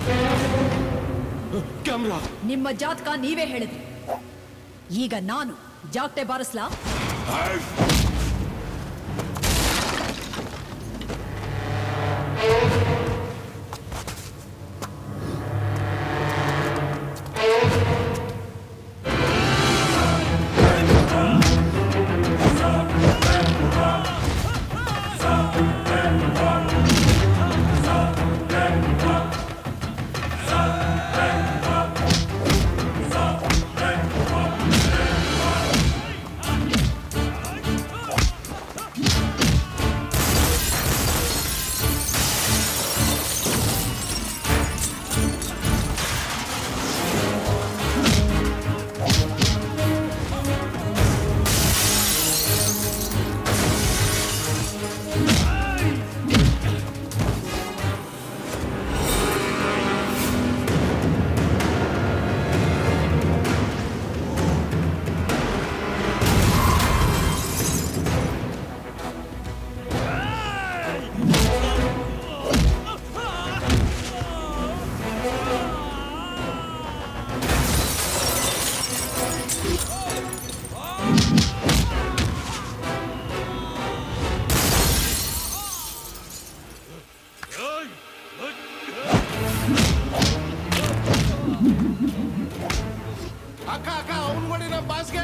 ಕ್ಯಾಮ್ರಾ ನಿಮ್ಮ ಜಾತಕ ನೀವೇ ಹೇಳಿದ್ರಿ ಈಗ ನಾನು ಜಾಗ್ಟೆ ಬಾರಿಸ್ಲಾ ಅಕ್ಕ ಅಕ್ಕ ಅವ್ನ್ ಮಾಡಿ ನಮ್ಮ ಬಾಸ್ಗೆ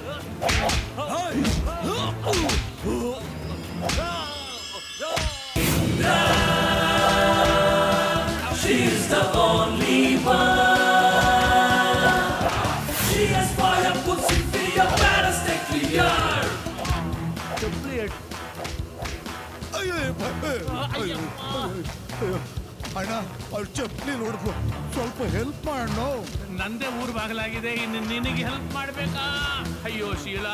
She's the only one. She has fire, puts in fear, better stay clear. ಅಣ್ಣ ಅವ್ರ ಚಪ್ಪಲಿ ನೋಡ್ಕೊ ಸ್ವಲ್ಪ ಹೆಲ್ಪ್ ಮಾಡೋಣ ನಂದೇ ಊರ್ ಬಾಗಲಾಗಿದೆ ಇನ್ನು ನಿನಗೆ ಹೆಲ್ಪ್ ಮಾಡ್ಬೇಕಾ ಅಯ್ಯೋ ಶೀಲಾ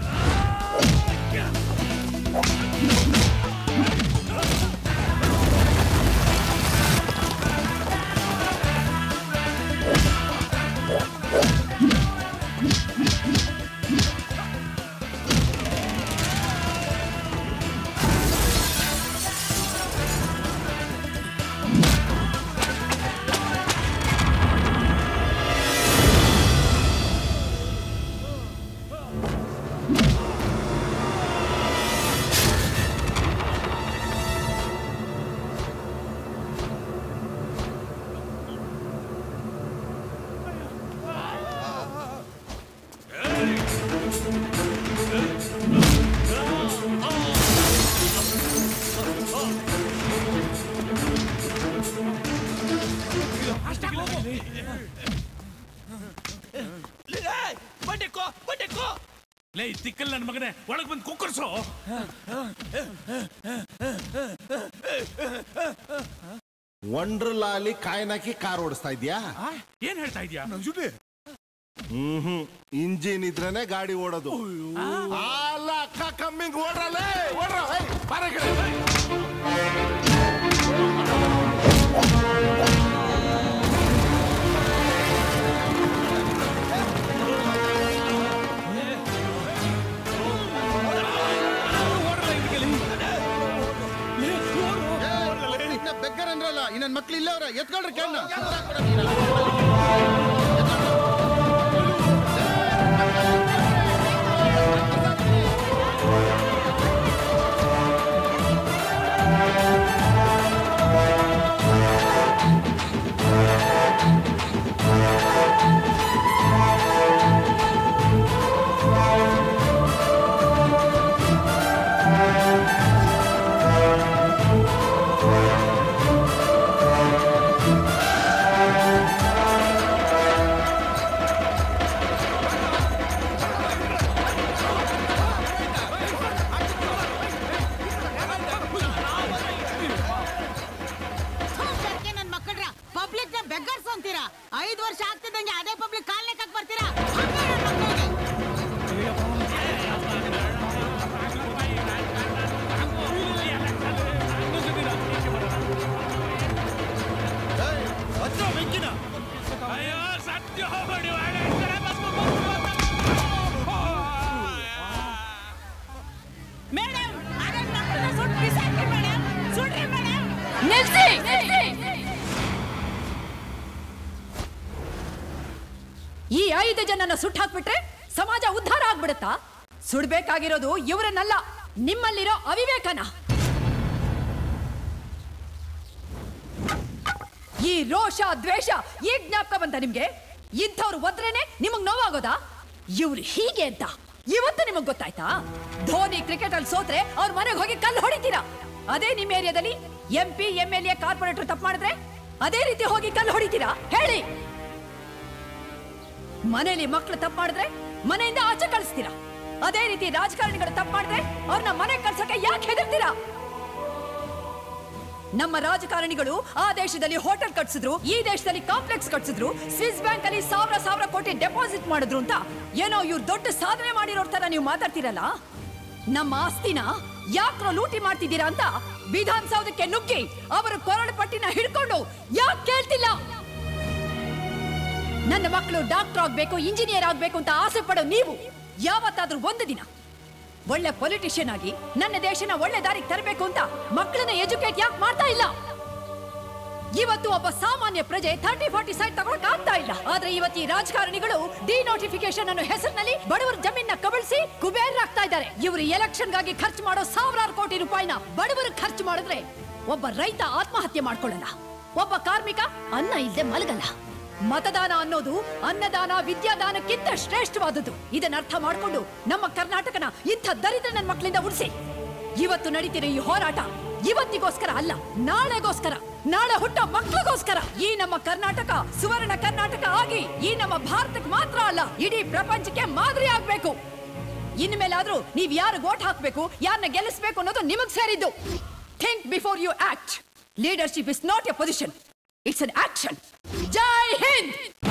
ಬಂಡೆಕೋ ಬಂಡೆಕೋ ಲೇ ತಿಕ್ಕಲ್ ನನ್ನ ಮಗನೇ ಒಳಗ್ ಬಂದು ಕುಕ್ಕರ್ಸು ವಂಡ್ರಲಾಲಿ ಕಾಯಿನಾಕಿ ಕಾರ್ ಓಡಿಸ್ತಾ ಇದ್ಯಾ ಏನ್ ಹೇಳ್ತಾ ಇದ್ಯಾ ಹ್ಮ್ ಹ್ಮ್ ಇಂಜಿನ್ ಇದ್ರೇನೆ ಗಾಡಿ ಓಡೋದು ಅಲ್ಲ ಅಕ್ಕ ಕಮ್ಮಿಂಗ್ ಓಡ್ರಲ್ಲೇ ಓಡ್ರ ಏಯ್, ಬಾರ ಈ ಕಡೆ. ಬೆಕ್ಕರಂದ್ರಲ್ಲ ಇನ್ನನ್ ಮಕ್ಳು ಇಲ್ಲ ಅವ್ರ ಎತ್ಕೊಳ್ರಿ ಕೆಣ್ಣ Thank ನನ್ನನ್ನ ಸುಟ್ಟು ಹಾಕ್ಬಿಟ್ರೆ ಸಮಾಜ ಉದ್ಧಾರ ಆಗ್ಬಿಡುತ್ತಾ ಸುಡ್ಬೇಕಾಗಿರೋದು ಇವರನ್ನಲ್ಲ ನಿಮ್ಮಲ್ಲಿರೋ ಅವಿವೇಕನ ಈ ರೋಷ ದ್ವೇಷ ಈ ಜ್ಞಾಪಕ ಬಂತ ನಿಮ್ಗೆ ಇಂಥವ್ರು ಒದ್ರೇನೆ ನಿಮಗ್ ನೋವಾಗೋದಾ ಇವ್ರು ಹೀಗೆ ಅಂತ ಇವತ್ತು ನಿಮಗ್ ಗೊತ್ತಾಯ್ತಾ ಧೋನಿ ಕ್ರಿಕೆಟ್ ಅಲ್ಲಿ ಸೋತ್ರೆ ಅವ್ರ ಮನೆಗೆ ಹೋಗಿ ಕಲ್ಲು ಹೊಡಿತೀರಾ ಅದೇ ನಿಮ್ಮ ಏರಿಯಾದಲ್ಲಿ M P M L A corporator ತಪ್ಪು ಮಾಡಿದ್ರೆ ಅದೇ ರೀತಿ ಹೋಗಿ ಕಲ್ಲು ಹೊಡಿತೀರಾ ಹೇಳಿ ಮನೆಯಲ್ಲಿ ಮಕ್ಕಳು ತಪ್ಪು ಮಾಡಿದ್ರೆ ಮನೆಯಿಂದ ಆಚೆ ಕಳಿಸ್ತೀರಾ ಅದೇ ರೀತಿ ರಾಜಕಾರಣಿಗಳು ತಪ್ಪು ಮಾಡಿದ್ರೆ ಅವ್ರನ್ನ ಮನೆಗೆ ಕಳ್ಸಕ್ಕೆ ಯಾಕೆ ಹೆದರ್ತೀರಾ ನಮ್ಮ ರಾಜಕಾರಣಿಗಳು ಆ ದೇಶದಲ್ಲಿ ಹೋಟೆಲ್ ಕಟ್ಸಿದ್ರು ಈ ದೇಶದಲ್ಲಿ ಕಾಂಪ್ಲೆಕ್ಸ್ ಕಟ್ಸಿದ್ರು ಸ್ವಿಸ್ ಬ್ಯಾಂಕ್ ಅಲ್ಲಿ ಸಾವಿರ ಸಾವಿರ ಕೋಟಿ ಡೆಪಾಸಿಟ್ ಮಾಡಿದ್ರು ಅಂತ ಏನೋ ಇವ್ರು ದೊಡ್ಡ ಸಾಧನೆ ಮಾಡಿರೋ ತರ ನೀವು ಮಾತಾಡ್ತೀರಲ್ಲ ನಮ್ಮ ಆಸ್ತಿನ ಯಾಕ್ರೋ ಲೂಟಿ ಮಾಡ್ತಿದ್ದೀರಾ ಅಂತ ವಿಧಾನಸೌಧಕ್ಕೆ ನುಗ್ಗಿ ಅವರ ಕೊರಳು ಪಟ್ಟಿನ ಹಿಡ್ಕೊಂಡು ಯಾಕೆ ಕೇಳ್ತಿಲ್ಲ ನನ್ನ ಮಕ್ಕಳು ಡಾಕ್ಟರ್ ಆಗ್ಬೇಕು ಇಂಜಿನಿಯರ್ ಆಗ್ಬೇಕು ಅಂತ ಆಸೆ ಪಡೋ ನೀವು ಯಾವತ್ತಾದ್ರೂ ಒಂದು ದಿನ ಒಳ್ಳೆ ಪೊಲಿಟಿಷಿಯನ್ ಆಗಿ ನನ್ನ ದೇಶನ ಒಳ್ಳೆ ದಾರಿಗೆ ತರಬೇಕು ಅಂತ ಮಕ್ಕಳನ್ನ ಎಜುಕೇಟ್ ಯಾಕೆ ಮಾಡ್ತಾ ಇಲ್ಲ ಇವತ್ತು ಒಬ್ಬ ಸಾಮಾನ್ಯ ಪ್ರಜೆ ಥರ್ಟಿ ಫಾರ್ಟಿ ಸೈಟ್ ತಗೊಳಕ್ ಆಗ್ತಾ ಇಲ್ಲ ಆದ್ರೆ ಇವತ್ತು ಈ ರಾಜಕಾರಣಿಗಳು ಡಿ ನೋಟಿಫಿಕೇಶನ್ ಅನ್ನೋ ಹೆಸರಿನಲ್ಲಿ ಬಡವರ ಜಮೀನ ಕಬಳಿಸಿ ಕುಬೇರರಾಗ್ತಾ ಇದ್ದಾರೆ ಇವರು ಎಲೆಕ್ಷನ್ ಗಾಗಿ ಖರ್ಚು ಮಾಡೋ ಸಾವಿರಾರು ಕೋಟಿ ರೂಪಾಯಿನ ಬಡವರು ಖರ್ಚು ಮಾಡಿದ್ರೆ ಒಬ್ಬ ರೈತ ಆತ್ಮಹತ್ಯೆ ಮಾಡ್ಕೊಳ್ಳಲ್ಲ ಒಬ್ಬ ಕಾರ್ಮಿಕ ಅನ್ನ ಇಲ್ಲದೆ ಮಲಗಲ್ಲ ಮತದಾನ ಅನ್ನೋದು ಅನ್ನದಾನ ವಿದ್ಯಾದಾನಕ್ಕಿಂತ ಶ್ರೇಷ್ಠವಾದದ್ದು ಇದನ್ನ ಅರ್ಥ ಮಾಡಿಕೊಂಡು ನಮ್ಮ ಕರ್ನಾಟಕನ ಇಂಥ ದರಿದ್ರ ನನ್ನ ಮಕ್ಕಳಿಂದ ಉಳಿಸಿ ಇವತ್ತು ನಡೀತಿರೋ ಈ ಹೋರಾಟ ಇವತ್ತಿಗೋಸ್ಕರ ಅಲ್ಲ ನಾಳೆಗೋಸ್ಕರ ನಾಳೆ ಹುಟ್ಟೋ ಮಕ್ಕಳಿಗೋಸ್ಕರ ಈ ನಮ್ಮ ಕರ್ನಾಟಕ ಸುವರ್ಣ ಕರ್ನಾಟಕ ಆಗಿ ಈ ನಮ್ಮ ಭಾರತಕ್ಕೆ ಮಾತ್ರ ಅಲ್ಲ ಇಡೀ ಪ್ರಪಂಚಕ್ಕೆ ಮಾದರಿ ಆಗ್ಬೇಕು ಇನ್ಮೇಲಾದ್ರೂ ನೀವ್ ಯಾರು ವೋಟ್ ಹಾಕ್ಬೇಕು ಯಾರನ್ನ ಗೆಲ್ಲಿಸ್ಬೇಕು ಅನ್ನೋದು ನಿಮಗ್ ಸೇರಿದ್ದು think before you act leadership is not a position it's an action Jai Hind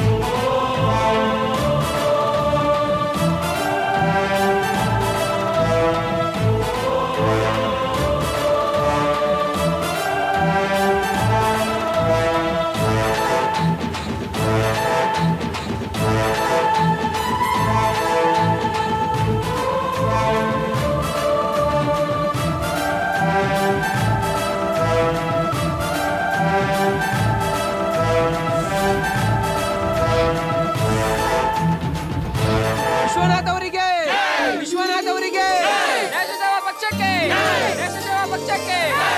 Vishwanath ಅವರಿಗೆ ವಿಶ್ವನಾಥ್ ಅವರಿಗೆ ದೇಶಸೇವಾ ಪಕ್ಷಕ್ಕೆ ದೇಶಸೇವಾ ಪಕ್ಷಕ್ಕೆ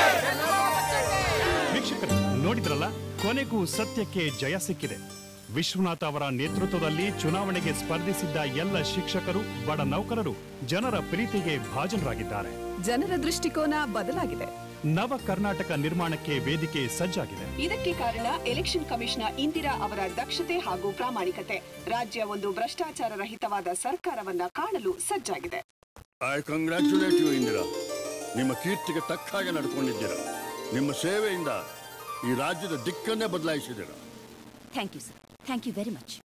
ವೀಕ್ಷಕರು ನೋಡಿದ್ರಲ್ಲ ಕೊನೆಗೂ ಸತ್ಯಕ್ಕೆ ಜಯ ಸಿಕ್ಕಿದೆ ವಿಶ್ವನಾಥ್ ಅವರ ನೇತೃತ್ವದಲ್ಲಿ ಚುನಾವಣೆಗೆ ಸ್ಪರ್ಧಿಸಿದ್ದ ಎಲ್ಲ ಶಿಕ್ಷಕರು ಬಡ ನೌಕರರು ಜನರ ಪ್ರೀತಿಗೆ ಭಾಜನರಾಗಿದ್ದಾರೆ ಜನರ ದೃಷ್ಟಿಕೋನ ಬದಲಾಗಿದೆ ನವ ಕರ್ನಾಟಕ ನಿರ್ಮಾಣಕ್ಕೆ ವೇದಿಕೆ ಸಜ್ಜಾಗಿದೆ ಇದಕ್ಕೆ ಕಾರಣ ಎಲೆಕ್ಷನ್ ಕಮಿಷನರ್ ಇಂದಿರಾ ಅವರ ದಕ್ಷತೆ ಹಾಗೂ ಪ್ರಾಮಾಣಿಕತೆ ರಾಜ್ಯ ಒಂದು ಭ್ರಷ್ಟಾಚಾರ ರಹಿತವಾದ ಸರ್ಕಾರವನ್ನ ಕಾಣಲು ಸಜ್ಜಾಗಿದೆ ಐ ಕಂಗ್ರ್ಯಾಚುಲೇಟ್ ಯು ಇಂದಿರಾ ನಿಮ್ಮ ಕೀರ್ತಿಗೆ ತಕ್ಕ ಹಾಗೆ ನಡ್ಕೊಂಡಿದ್ದೀರಾ ನಿಮ್ಮ ಸೇವೆಯಿಂದ ಈ ರಾಜ್ಯದ ದಿಕ್ಕನ್ನೇ ಬದಲಾಯಿಸಿದ್ದೀರಾ thank you sir thank you very much